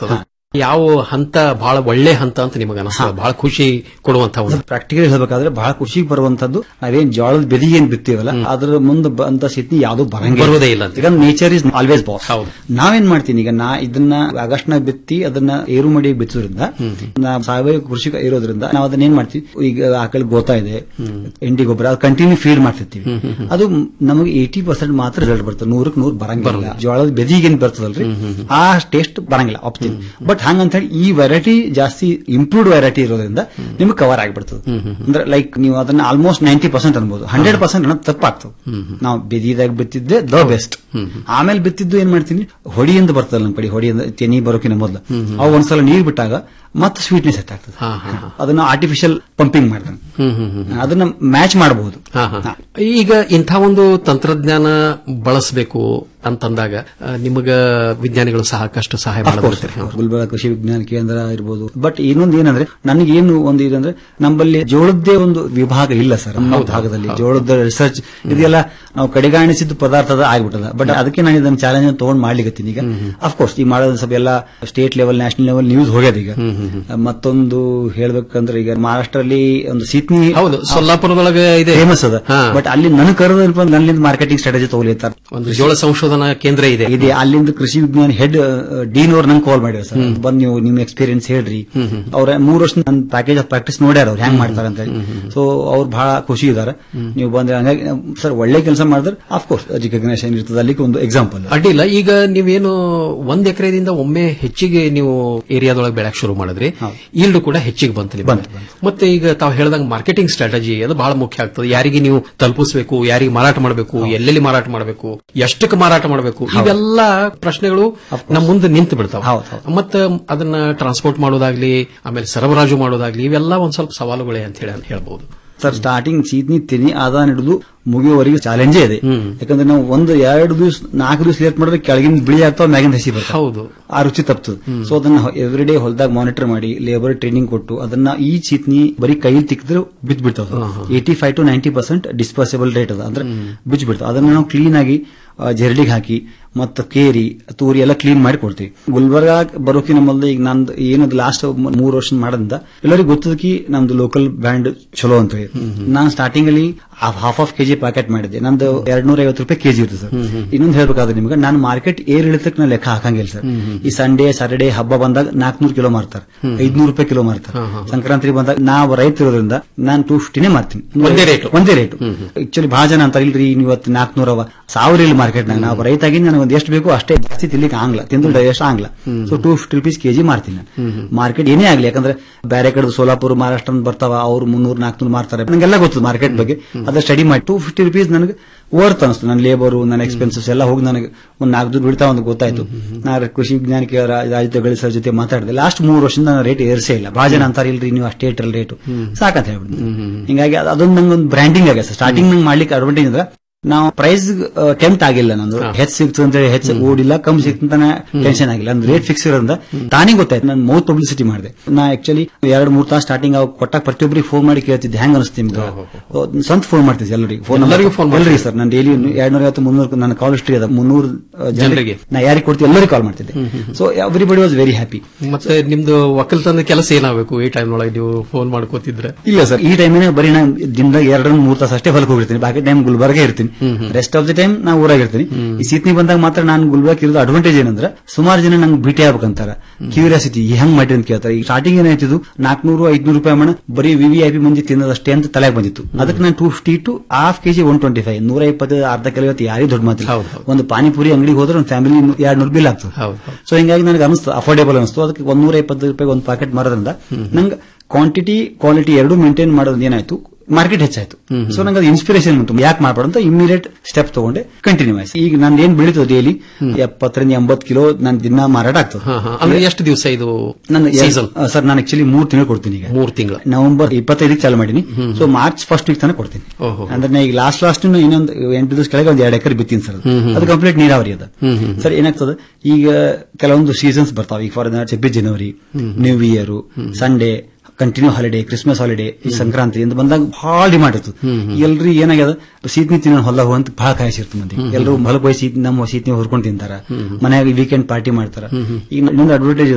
ಯಾವ ಹಂತ ಬಹಳ ಒಳ್ಳೆ ಹಂತ ಅಂತ ನಿಮಗೆ ಅನಿಸ್ತದೆ ಬಹಳ ಖುಷಿ ಕೊಡುವಂತ ಒಂದು ಪ್ರಾಕ್ಟಿಕಲ್ ಹೇಳ್ಬೇಕಾದ್ರೆ ಬಹಳ ಖುಷಿ ಬರುವಂತದ್ದು ನಾವೇನ್ ಜೋಳದ ಬೆದಿಗೆ ಏನ್ ಬಿತ್ತೀವಲ್ಲ ಅದ್ರ ಮುಂದೆ ಅಂತ ಸ್ಥಿತಿ ಯಾವ್ದು ಬರಂಗಿಲ್ಲ ಬರುವುದೇ ಇಲ್ಲ ಅಂತ. ಈಗ ನೇಚರ್ ಇಸ್ ಆಲ್ವೇಸ್ ಬಾಸ್ ನಾವೇನ್ ಮಾಡ್ತೀನಿ ಈಗ ನಾ ಇದನ್ನ ಆಗಸ್ಟ್ ನಾಗ ಬಿತ್ತಿ ಅದನ್ನ ಏರು ಮಡಿ ಬಿತ್ತೋದ್ರಿಂದ ನಾ ಸಾವಯವ ಕೃಷಿ ಇರೋದ್ರಿಂದ ನಾವು ಅದನ್ನ ಏನ್ ಮಾಡ್ತೀವಿ ಈಗ ಆಕಳ ಗೋತಾ ಇದೆ ಎಂಡಿ ಗೊಬ್ಬರ ಅದು ಕಂಟಿನ್ಯೂ ಫೀಡ್ ಮಾಡ್ತಿರ್ತೀವಿ ಅದು ನಮಗೆ ಏಟಿ ಪರ್ಸೆಂಟ್ ಮಾತ್ರ ರಿಸಲ್ಟ್ ಬರ್ತದೆ ನೂರಕ್ಕೆ ನೂರು ಬರಂಗಿಲ್ಲ ಜೋಳದ ಬೆದಿಗೆ ಏನ್ ಬರ್ತದಲ್ರಿ ಆ ಟೇಸ್ಟ್ ಬರಂಗಿಲ್ಲ ಒಪ್ತೀನಿ ಬಟ್ ಹಂಗಂತ ಹೇಳಿ ಈ ವೆರೈಟಿ ಜಾಸ್ತಿ ಇಂಪ್ರೂವ್ಡ್ ವೆರೈಟಿ ಇರೋದ್ರಿಂದ ನಿಮ್ಗೆ ಕವರ್ ಆಗಿಬಿಡ್ತದೆ ಅಂದ್ರೆ ಲೈಕ್ ನೀವು ಅದನ್ನ ಆಲ್ಮೋಸ್ಟ್ ನೈಂಟಿ ಪರ್ಸೆಂಟ್ ಅನ್ಬೋದು ಹಂಡ್ರೆಡ್ ಪರ್ಸೆಂಟ್ ಅನ್ನೋದು ತಪ್ಪಾಗ್ತದೆ ನಾವು ಬೆದಿದಾಗ ಬಿತ್ತಿದ್ದೆ ದ ಬೆಸ್ಟ್ ಆಮೇಲೆ ಬಿತ್ತಿದ್ದು ಏನ್ ಮಾಡ್ತೀನಿ ಹೊಡಿಯಿಂದ ಬರ್ತದಲ್ಲ ನಮ್ಮ ಕಡೆ ಹೊಡಿಯಿಂದ ತೆನಿ ಬರೋಕಿನ ಮೊದಲು ಅವು ಒಂದ್ಸಲ ನೀರ್ ಬಿಟ್ಟಾಗ ಮತ್ತೆ ಸ್ವೀಟ್ನೆಸ್ ಸೆಟ್ ಆಗ್ತದೆ ಅದನ್ನ ಆರ್ಟಿಫಿಷಿಯಲ್ ಪಂಪಿಂಗ್ ಮಾಡ್ತಾನೆ ಅದನ್ನ ಮ್ಯಾಚ್ ಮಾಡಬಹುದು ಹಾ, ಹಾ. ಈಗ ಇಂಥ ಒಂದು ತಂತ್ರಜ್ಞಾನ ಬಳಸಬೇಕು ಅಂತಂದಾಗ ಆ, ನಿಮಗ ವಿಜ್ಞಾನಿಗಳು ಸಾಕಷ್ಟು ಸಹಾಯ ಮಾಡಬಹುದು ಗುಲ್ಬರ್ಗ ಕೃಷಿ ವಿಜ್ಞಾನ ಕೇಂದ್ರ ಇರ್ಬೋದು ಬಟ್ ಇನ್ನೊಂದು ಏನಂದ್ರೆ ನನಗೆ ಏನು ಒಂದು ಇದಂದ್ರೆ ನಮ್ಮಲ್ಲಿ ಜೋಳದ್ದೇ ಒಂದು ವಿಭಾಗ ಇಲ್ಲ ಸರ್ ನಮ್ಮ ಭಾಗದಲ್ಲಿ ಜೋಳದ ರಿಸರ್ಚ್ ಇದೆಲ್ಲ ನಾವು ಕಡೆಗಾಣಿಸಿದ ಪದಾರ್ಥದ ಆಗ್ಬಿಟ್ಟದ ಬಟ್ ಅದಕ್ಕೆ ನಾನು ಇದನ್ನ ಚಾಲೆಂಜ್ ತಗೊಂಡ್ ಮಾಡ್ಲಿಕ್ಕೆ ಈಗ ಅಫ್ಕೋರ್ಸ್ ಈ ಮಾಡೋದ್ ಸ್ವಲ್ಪ ಎಲ್ಲ state level national level news ಹೋಗ್ಯದ ಈಗ ಮತ್ತೊಂದು ಹೇಳ್ಬೇಕಂದ್ರೆ ಈಗ ಮಹಾರಾಷ್ಟ್ರಲ್ಲಿ ಒಂದು ಸೀತ್ನಿ ಹೌದು ಸೊಲ್ಲಾಪುರದೊಳಗೆ ಇದೆ ಫೇಮಸ್ ಅದ ಬಟ್ ಅಲ್ಲಿ ನನಗೆ ಕರೆದ ನನ್ನಿಂದ ಮಾರ್ಕೆಟಿಂಗ್ ಸ್ಟ್ರಾಟಜಿ ತಗೊಲಿರ್ತಾರೆ ಒಂದು ಜೋಳ ಸಂಶೋಧನಾ ಕೇಂದ್ರ ಇದೆ ಇದೆ ಅಲ್ಲಿಂದ ಕೃಷಿ ವಿಜ್ಞಾನ ಹೆಡ್ ಡೀನ್ ಅವ್ರು ನಂಗೆ ಕಾಲ್ ಮಾಡ್ಯಾರ ಸರ್ ಬಂದ್ ನೀವು ನಿಮ್ ಎಕ್ಸ್ಪೀರಿಯನ್ಸ್ ಹೇಳ್ರಿ ಅವ್ರ ಮೂರ್ ವರ್ಷ ನನ್ನ ಪ್ಯಾಕೇಜ್ ಆಫ್ ಪ್ರಾಕ್ಟೀಸ್ ನೋಡ್ಯಾರ ಅವ್ರು ಹೆಂಗ್ ಮಾಡ್ತಾರೆ ಅಂತ ಹೇಳಿ ಸೊ ಅವ್ರು ಬಹಳ ಖುಷಿ ಇದಾರೆ ನೀವು ಬಂದ್ರೆ ಹಂಗಾಗಿ ಸರ್ ಒಳ್ಳೆ ಕೆಲಸ ಮಾಡಿದ್ರೆ ಅಫ್ಕೋರ್ಸ್ ರಿಕಗ್ನೇಷನ್ ಇರ್ತದೆ ಅಲ್ಲಿಗೆ ಒಂದು ಎಕ್ಸಾಂಪಲ್ ಅಡ್ಡಿಲ್ಲ ಈಗ ನೀವೇನು ಒಂದ್ ಎಕರೆದಿಂದ ಒಮ್ಮೆ ಹೆಚ್ಚಿಗೆ ನೀವು ಏರಿಯಾದೊಳಗೆ ಬೆಳಕ್ ಶುರು ಮಾಡಿದ್ರಿ ಈಲ್ಡ್ ಕೂಡ ಹೆಚ್ಚಿಗೆ ಬಂತು ನಿಮ್ಗೆ. ಮತ್ತೆ ಈಗ ತಾವು ಹೇಳ್ದಂಗೆ ಮಾರ್ಕೆಟಿಂಗ್ ಸ್ಟ್ರಾಟಜಿ ಅದು ಬಹಳ ಮುಖ್ಯ ಆಗ್ತದೆ ಯಾರಿಗೆ ನೀವು ತಲುಪಿಸಬೇಕು ಯಾರಿಗೆ ಮಾರಾಟ ಮಾಡಬೇಕು ಎಲ್ಲೆಲ್ಲಿ ಮಾರಾಟ ಮಾಡಬೇಕು ಎಷ್ಟಕ್ಕೆ ಮಾರಾಟ ಮಾಡಬೇಕು ಇವೆಲ್ಲ ಪ್ರಶ್ನೆಗಳು ನಮ್ಮ ಮುಂದೆ ನಿಂತು ಬಿಡ್ತಾವ ಮತ್ತೆ ಅದನ್ನ ಟ್ರಾನ್ಸ್ಪೋರ್ಟ್ ಮಾಡೋದಾಗ್ಲಿ ಆಮೇಲೆ ಸರಬರಾಜು ಮಾಡೋದಾಗ್ಲಿ ಇವೆಲ್ಲ ಒಂದ್ ಸ್ವಲ್ಪ ಸವಾಲುಗಳೇ ಅಂತ ಹೇಳಿ ಹೇಳ್ಬಹುದು ಸರ್ ಸ್ಟಾರ್ಟಿಂಗ್ ಸೀದ್ನಿ ತೆನಿ ಆದಾನ ಹಿಡಿದು ಮುಗಿಯುವವರೆಗೆ ಚಾಲೆಂಜೇ ಇದೆ ಯಾಕಂದ್ರೆ ನಾವು ಒಂದು ಎರಡು ದಿವಸ ನಾಲ್ಕು ದಿವಸ ಲೇಟ್ ಮಾಡಿದ್ರೆ ಕೆಳಗಿನ ಬಿಳಿ ಆಗ್ತಾವ ಮ್ಯಾಗಿನ ಹಸಿ ಬರ್ತಾವ ಹೌದು ಆ ರುಚಿ ತಪ್ತದೆ ಸೊ ಅದನ್ನ ಎವ್ರಿ ಡೇ ಹೊಲದಾಗ ಮಾನಿಟರ್ ಮಾಡಿ ಲೇಬರ್ ಟ್ರೈನಿಂಗ್ ಕೊಟ್ಟು ಅದನ್ನ ಈ ಚೀತ್ನಿ ಬರೀ ಕೈ ತಿಕ್ಕಿದ್ರೆ ಬಿದ್ದು ಬಿಡ್ತಾವ eighty five to ninety percent disposable rate ಅದ ಅಂದ್ರೆ ಬಿಚ್ಚ ಬಿಡ್ತಾವ ಅದನ್ನ ನಾವು ಕ್ಲೀನ್ ಆಗಿ ಆ, ಜರಡಿಗೆ ಹಾಕಿ ಮತ್ತ ಕೇರಿ ತೂರಿ ಎಲ್ಲ ಕ್ಲೀನ್ ಮಾಡಿ ಕೊಡ್ತೀವಿ ಗುಲ್ಬರ್ಗ ಬರೋಕಿ ನಮ್ಮಲ್ಲಿ ಈಗ ನಂದು ಏನದು ಲಾಸ್ಟ್ ಮೂರು ವರ್ಷ ಮಾಡೋದ್ರಿಂದ ಎಲ್ಲರಿಗೂ ಗೊತ್ತದಕಿ ನಮ್ದು ಲೋಕಲ್ ಬ್ರ್ಯಾಂಡ್ ಚಲೋ ಅಂತ ಹೇಳಿ ನಾನು ಸ್ಟಾರ್ಟಿಂಗ್ ಅಲ್ಲಿ ಹಾಫ್ ಆಫ್ ಕೆಜಿ ಪ್ಯಾಕೆಟ್ ಮಾಡಿದ್ದೆ ನಂದು ಎರಡ್ ನೂರ ಐವತ್ತು ರೂಪಾಯಿ ಕೆಜಿ ಇರ್ತದೆ ಸರ್ ಇನ್ನೊಂದು ಹೇಳ್ಬೇಕಾದ್ರೆ ನಿಮ್ಗೆ ನಾನು ಮಾರ್ಕೆಟ್ ಏರ್ ಇಳಿತಕ್ಕೆ ನಾನು ಲೆಕ್ಕ ಹಾಕಂಗಿಲ್ಲ ಸರ್ ಈ ಸಂಡೇ ಸಾಟರ್ಡೇ ಹಬ್ಬ ಬಂದಾಗ ನಾಲ್ಕನೂರು ಕಿಲೋ ಮಾರ್ತಾರೆ ಐದ್ನೂರು ರೂಪಾಯಿ ಕಿಲೋ ಮಾರ್ತಾರೆ ಸಂಕ್ರಾಂತಿ ಬಂದಾಗ ನಾವು ರೈತ ಇರೋದ್ರಿಂದ ನಾನು ಟೂ ಫಿಫ್ಟಿನೇ ಮಾರ್ತೀನಿ ಒಂದೇ ರೇಟು? ಒಂದೇ ರೇಟ್ ಆಕ್ಚುಲಿ ಬಹಳ ಜನ ಅಂತಾರೆ ಇಲ್ರಿ ನೀವು ಇವತ್ತು ನಾಲ್ಕನೂರ ಅವ ಸಾವಿರ ಇಲ್ಲ ಮಾರ್ಕೆಟ್ ನಾವು ರೈತ ಆಗಿ ನನಗೆ ಒಂದು ಎಷ್ಟು ಬೇಕು ಅಷ್ಟೇ ಜಾಸ್ತಿ ತಿನ್ಲಿಕ್ಕೆ ಆಗ್ಲ ತಿಂದು ಡೈಜೆಸ್ಟ್ ಆಗ್ಲ so two fifty rupees KG ಮಾರ್ತೀನಿ ನಾನು ಮಾರ್ಕೆಟ್ ಏನೇ ಆಗ್ಲಿ ಯಾಕಂದ್ರೆ ಬೇರೆ ಕಡೆ ಸೋಲಾಪುರ ಮಹಾರಾಷ್ಟ್ರ ಬರ್ತಾವ ಅವ್ರು ಮುನ್ನೂರು ನಾಲ್ಕನೂರು ಮಾರ್ತಾರೆ ನಂಗೆಲ್ಲ ಗೊತ್ತು ಮಾರ್ಕೆಟ್ ಬಗ್ಗೆ ಅದ ಸ್ಟಡಿ ಮಾಡಿ ಟೂ ಫಿಫ್ಟಿ ರುಪೀಸ್ ನನಗೆ ವರ್ತ್ ಅನಿಸ್ತು ನನ್ನ ಲೇಬರು ನನ್ನ ಎಕ್ಸ್ಪೆನ್ಸಸ್ ಎಲ್ಲ ಹೋಗಿ ನನಗೆ ಒಂದು ನಾಲ್ಕು ದುಡ್ಡು ಬಿಡ್ತಾ ಒಂದು ಗೊತ್ತಾಯ್ತು ನಾ ಕೃಷಿ ವಿಜ್ಞಾನಿಕ ರಾಜ್ಯಗಳ ಸರ್ ಜೊತೆ ಮಾತಾಡಿದೆ ಲಾಸ್ಟ್ ಮೂರು ವರ್ಷದಿಂದ ನಾನು ರೇಟ್ ಏರ್ಸೇ ಇಲ್ಲ ಬಹಳ ಜನ ಅಂತಾರೆ ಇಲ್ರಿ ನೀವು ಅಷ್ಟೇ ಇಟ್ಟಿರಲ್ಲ ರೇಟು ಸಾಕಂತ ಹೇಳ್ಬಿಟ್ಟು ಹಿಂಗಾಗಿ ಅದ್- ಅದೊಂದು ನಂಗೆ ಒಂದು ಬ್ರ್ಯಾಂಡಿಂಗ್ ಆಗಿದೆ ಸರ್ ಸ್ಟಾರ್ಟಿಂಗ್ ನಂಗೆ ಮಾಡ್ಲಿಕ್ಕೆ ಅಡ್ವಾಂಟೇಜ್ ಅಂದ್ರೆ ನಾವು ಪ್ರೈಸ್ ಟೆಂಪ್ಟ್ ಆಗಿಲ್ಲ ನಂದು ಹೆಚ್ಚು ಸಿಕ್ತು ಅಂತ ಹೇಳಿ ಹೆಚ್ಚು ಓಡಿಲ್ಲ ಕಮ್ಮಿ ಸಿಕ್ತು ಅಂತ ಟೆನ್ಷನ್ ಆಗಿಲ್ಲ ಅಂದ್ರೆ ರೇಟ್ ಫಿಕ್ಸ್ ಇರೋದ್ರಿಂದ ತಾನೇ ಗೊತ್ತಾಯ್ತು ನಾನು ಮೌತ್ ಪಬ್ಲಿಸಿಟಿ ಮಾಡಿದೆ ನಾ ಆಕ್ಚುಲಿ ಎರಡು ಮೂರು ತಾಸು ಸ್ಟಾರ್ಟಿಂಗ್ ಅವ್ ಕೊಟ್ಟಾಗ ಪ್ರತಿಯೊಬ್ಬರಿಗೆ ಫೋನ್ ಮಾಡಿ ಕೇಳ್ತಿದ್ದೆ ಹೆಂಗ್ ಅನಿಸ್ತಿ ನಿಮ್ಗೆ ಸ್ವಂತ ಫೋನ್ ಮಾಡ್ತಿದ್ದೆ ಎಲ್ಲರಿಗೆ ಫೋನ್ ಎಲ್ಲರಿಗೂ phone ಎಲ್ಲರಿಗೆ ಸರ್ ನಾನು ಡೈಲಿ ಎರಡ್ ನೂರ ಐವತ್ತು ಮುನ್ನೂರು ನನ್ನ ಕಾಲ್ ಹಿಸ್ಟ್ರಿ ಅದ ಮುನ್ನೂರು ಜನರಿಗೆ. ಜನರಿಗೆ ನಾ ಯಾರಿಗೆ ಕೊಡ್ತೀವಿ ಎಲ್ಲರಿಗೂ ಕಾಲ್ ಮಾಡ್ತಿದ್ದೆ so everybody was very happy ಮತ್ತೆ ನಿಮ್ದು ಒಕ್ಕಲ್ತನದ ಕೆಲಸ ಏನಾಗಬೇಕು ಈ ಟೈಮ್ ಒಳಗೆ ನೀವು ಫೋನ್ ಮಾಡ್ಕೋತಿದ್ರೆ ಇಲ್ಲ ಸರ್ ಈ ಟೈಮಿನ ಬರೀ ನಾನು ದಿನದಾಗ ಎರಡರಿಂದ ಮೂರು ತಾಸು ಅಷ್ಟೇ ಹೊಲಕ್ಕೆ ಹೋಗಿರ್ತೀನಿ ಬಾಕಿ ಟೈಮ್ ಗುಲ್ಬರ್ಗ ಇರ್ತೀನಿ ರೆಸ್ಟ್ ಆಫ್ ದಿ ಟೈಮ್ ನಾ ಊರಾಗ ಇರ್ತೀನಿ ಈ ಸೀತ್ನಿ ಬಂದಾಗ ಮಾತ್ರ ನಾನು ಗುಲ್ಬರ್ಗ ಇರೋದು ಅಡ್ವಾಂಟೇಜ್ ಏನಂದ್ರೆ ಸುಮಾರು ಜನ ನಂಗೆ ಭೇಟಿ ಆಗ್ಬೇಕಂತಾರ ಕ್ಯೂರಿಯಾಸಿಟಿ ಹೆಂಗ್ ಮಾಡಿ ಅಂತ ಕೇಳ್ತಾರೆ ಈಗ ಸ್ಟಾರ್ಟಿಂಗ್ ಏನಾಯ್ತಿದ್ದು ನಾಲ್ಕನೂರು ಐದ್ನೂರು ರೂಪಾಯಿ ಮಣ ಬರೀ ವಿ ವಿ ಐ ಪಿ ಮಂದಿ ತಿನ್ನೋದಷ್ಟೇ ಅಂತ ತಲೆಗೆ ಬಂದಿತ್ತು ಅದಕ್ಕೆ ನಾನು two fifty to half KG one twenty five ನೂರ ಇಪ್ಪತ್ತು ಅರ್ಧ ಕಿಲೋ ಇವತ್ತು ಯಾರಿಗೂ ದೊಡ್ಡ ಮಾತಿಲ್ಲ ಒಂದು ಪಾನಿಪುರಿ ಅಂಗಡಿಗೆ ಹೋದ್ರೆ ಒಂದು ಫ್ಯಾಮಿಲಿ ಎರಡ್ ನೂರು ಬಿಲ್ ಆಗ್ತದೆ ಸೊ ಹಿಂಗಾಗಿ ನನಗೆ ಅನಿಸ್ತು ಅಫೋರ್ಡೇಬಲ್ ಅನಿಸ್ತು ಅದಕ್ಕೆ ಒಂದೂರ ಇಪ್ಪತ್ತು ರೂಪಾಯಿ ಒಂದು ಪ್ಯಾಕೆಟ್ ಮಾರೋದ್ರಿಂದ ನಂಗೆ ಕ್ವಾಂಟಿಟಿ ಕ್ವಾಲಿಟಿ ಎರಡು ಮೇಂಟೈನ್ ಮಾಡೋದು ಏನಾಯ್ತು ಮಾರ್ಕೆಟ್ ಹೆಚ್ಚಾಯ್ತು ಸೊ ನಂಗೆ ಅದು ಇನ್ಸ್ಪಿರೇಷನ್ ಉಂಟು ಯಾಕೆ ಮಾಡ್ಬಾರ್ದು ಅಂತ ಇಮಿಡಿಯೇಟ್ ಸ್ಟೆಪ್ ತಗೊಂಡೆ ಕಂಟಿನ್ಯೂ ಆಯ್ತು ಈಗ ನಾನು ಏನ್ ಬೆಳೀತದೆ ಡೈಲಿ ಎಪ್ಪತ್ತರಿಂದ ಎಂಬತ್ತು ಕಿಲೋ ನನ್ನ ದಿನ ಮಾರಾಟ ಆಗ್ತದೆ ಅಂದ್ರೆ ಎಷ್ಟು ದಿವಸ ಇದು ನನ್ನ ಸೀಸನ್ ಸರ್ ನಾನು ಆಕ್ಚುಲಿ ಮೂರ್ ತಿಂಗಳು ಕೊಡ್ತೀನಿ ಈಗ ಮೂರ್ ತಿಂಗಳು ನವೆಂಬರ್ ಇಪ್ಪತ್ತೈದಕ್ಕೆ ಚಾಲು ಮಾಡೀನಿ ಸೊ ಮಾರ್ಚ್ ಫಸ್ಟ್ ವೀಕ್ ತನಕ ಕೊಡ್ತೀನಿ ಓಹೋ. ಅಂದ್ರೆ ನಾ ಈಗ ಲಾಸ್ಟ್ ಲಾಸ್ಟ್ ಇನ್ನೊಂದು ಎಂಟು ದಿವಸ ಕೆಳಗೆ ಒಂದು ಎರಡು ಎಕರೆ ಬಿತ್ತೀನಿ ಸರ್ ಅದು. ಹ್ಮ್, ಹ್ಮ್. ಅದು ಕಂಪ್ಲೀಟ್ ನೀರಾವರಿ ಅದ ಹ್ಮ್, ಹ್ಮ್. ಸರ್ ಏನಾಗ್ತದೆ ಈಗ ಕೆಲವೊಂದು ಸೀಸನ್ಸ್ ಬರ್ತಾವ ಈಗ ಫಾರ್ ಛಬ್ಬೀಸ್ ಜನವರಿ new year Sunday continue holiday Christmas holiday ಈ ಸಂಕ್ರಾಂತಿ ಅಂತ ಬಂದಾಗ ಬಹಳ ಡಿಮಾಂಡ್ ಇರ್ತದೆ ಎಲ್ರಿ ಏನಾಗ್ಯದ ಸೀತ್ನಿ ತಿನ್ನೋ ಹೊಲ ಅಂತ ಬಹಳ ಕಾಯಿಸಿರ್ತು ಮಂದಿ ಎಲ್ಲರೂ ಹೊಲಕ್ಕೆ ಹೋಗಿ ಸೀತ್ ನಮ್ಮ ಸೀತ್ನಿ ಹೊರ್ಕೊಂಡು ತಿಂತಾರ ಮನ್ಯಾಗ ವೀಕೆಂಡ್ ಪಾರ್ಟಿ ಮಾಡ್ತಾರ ಈಗ ಇನ್ನೊಂದು ಅಡ್ವರ್ಟೈಸ್ ಅಂದ್ರೆ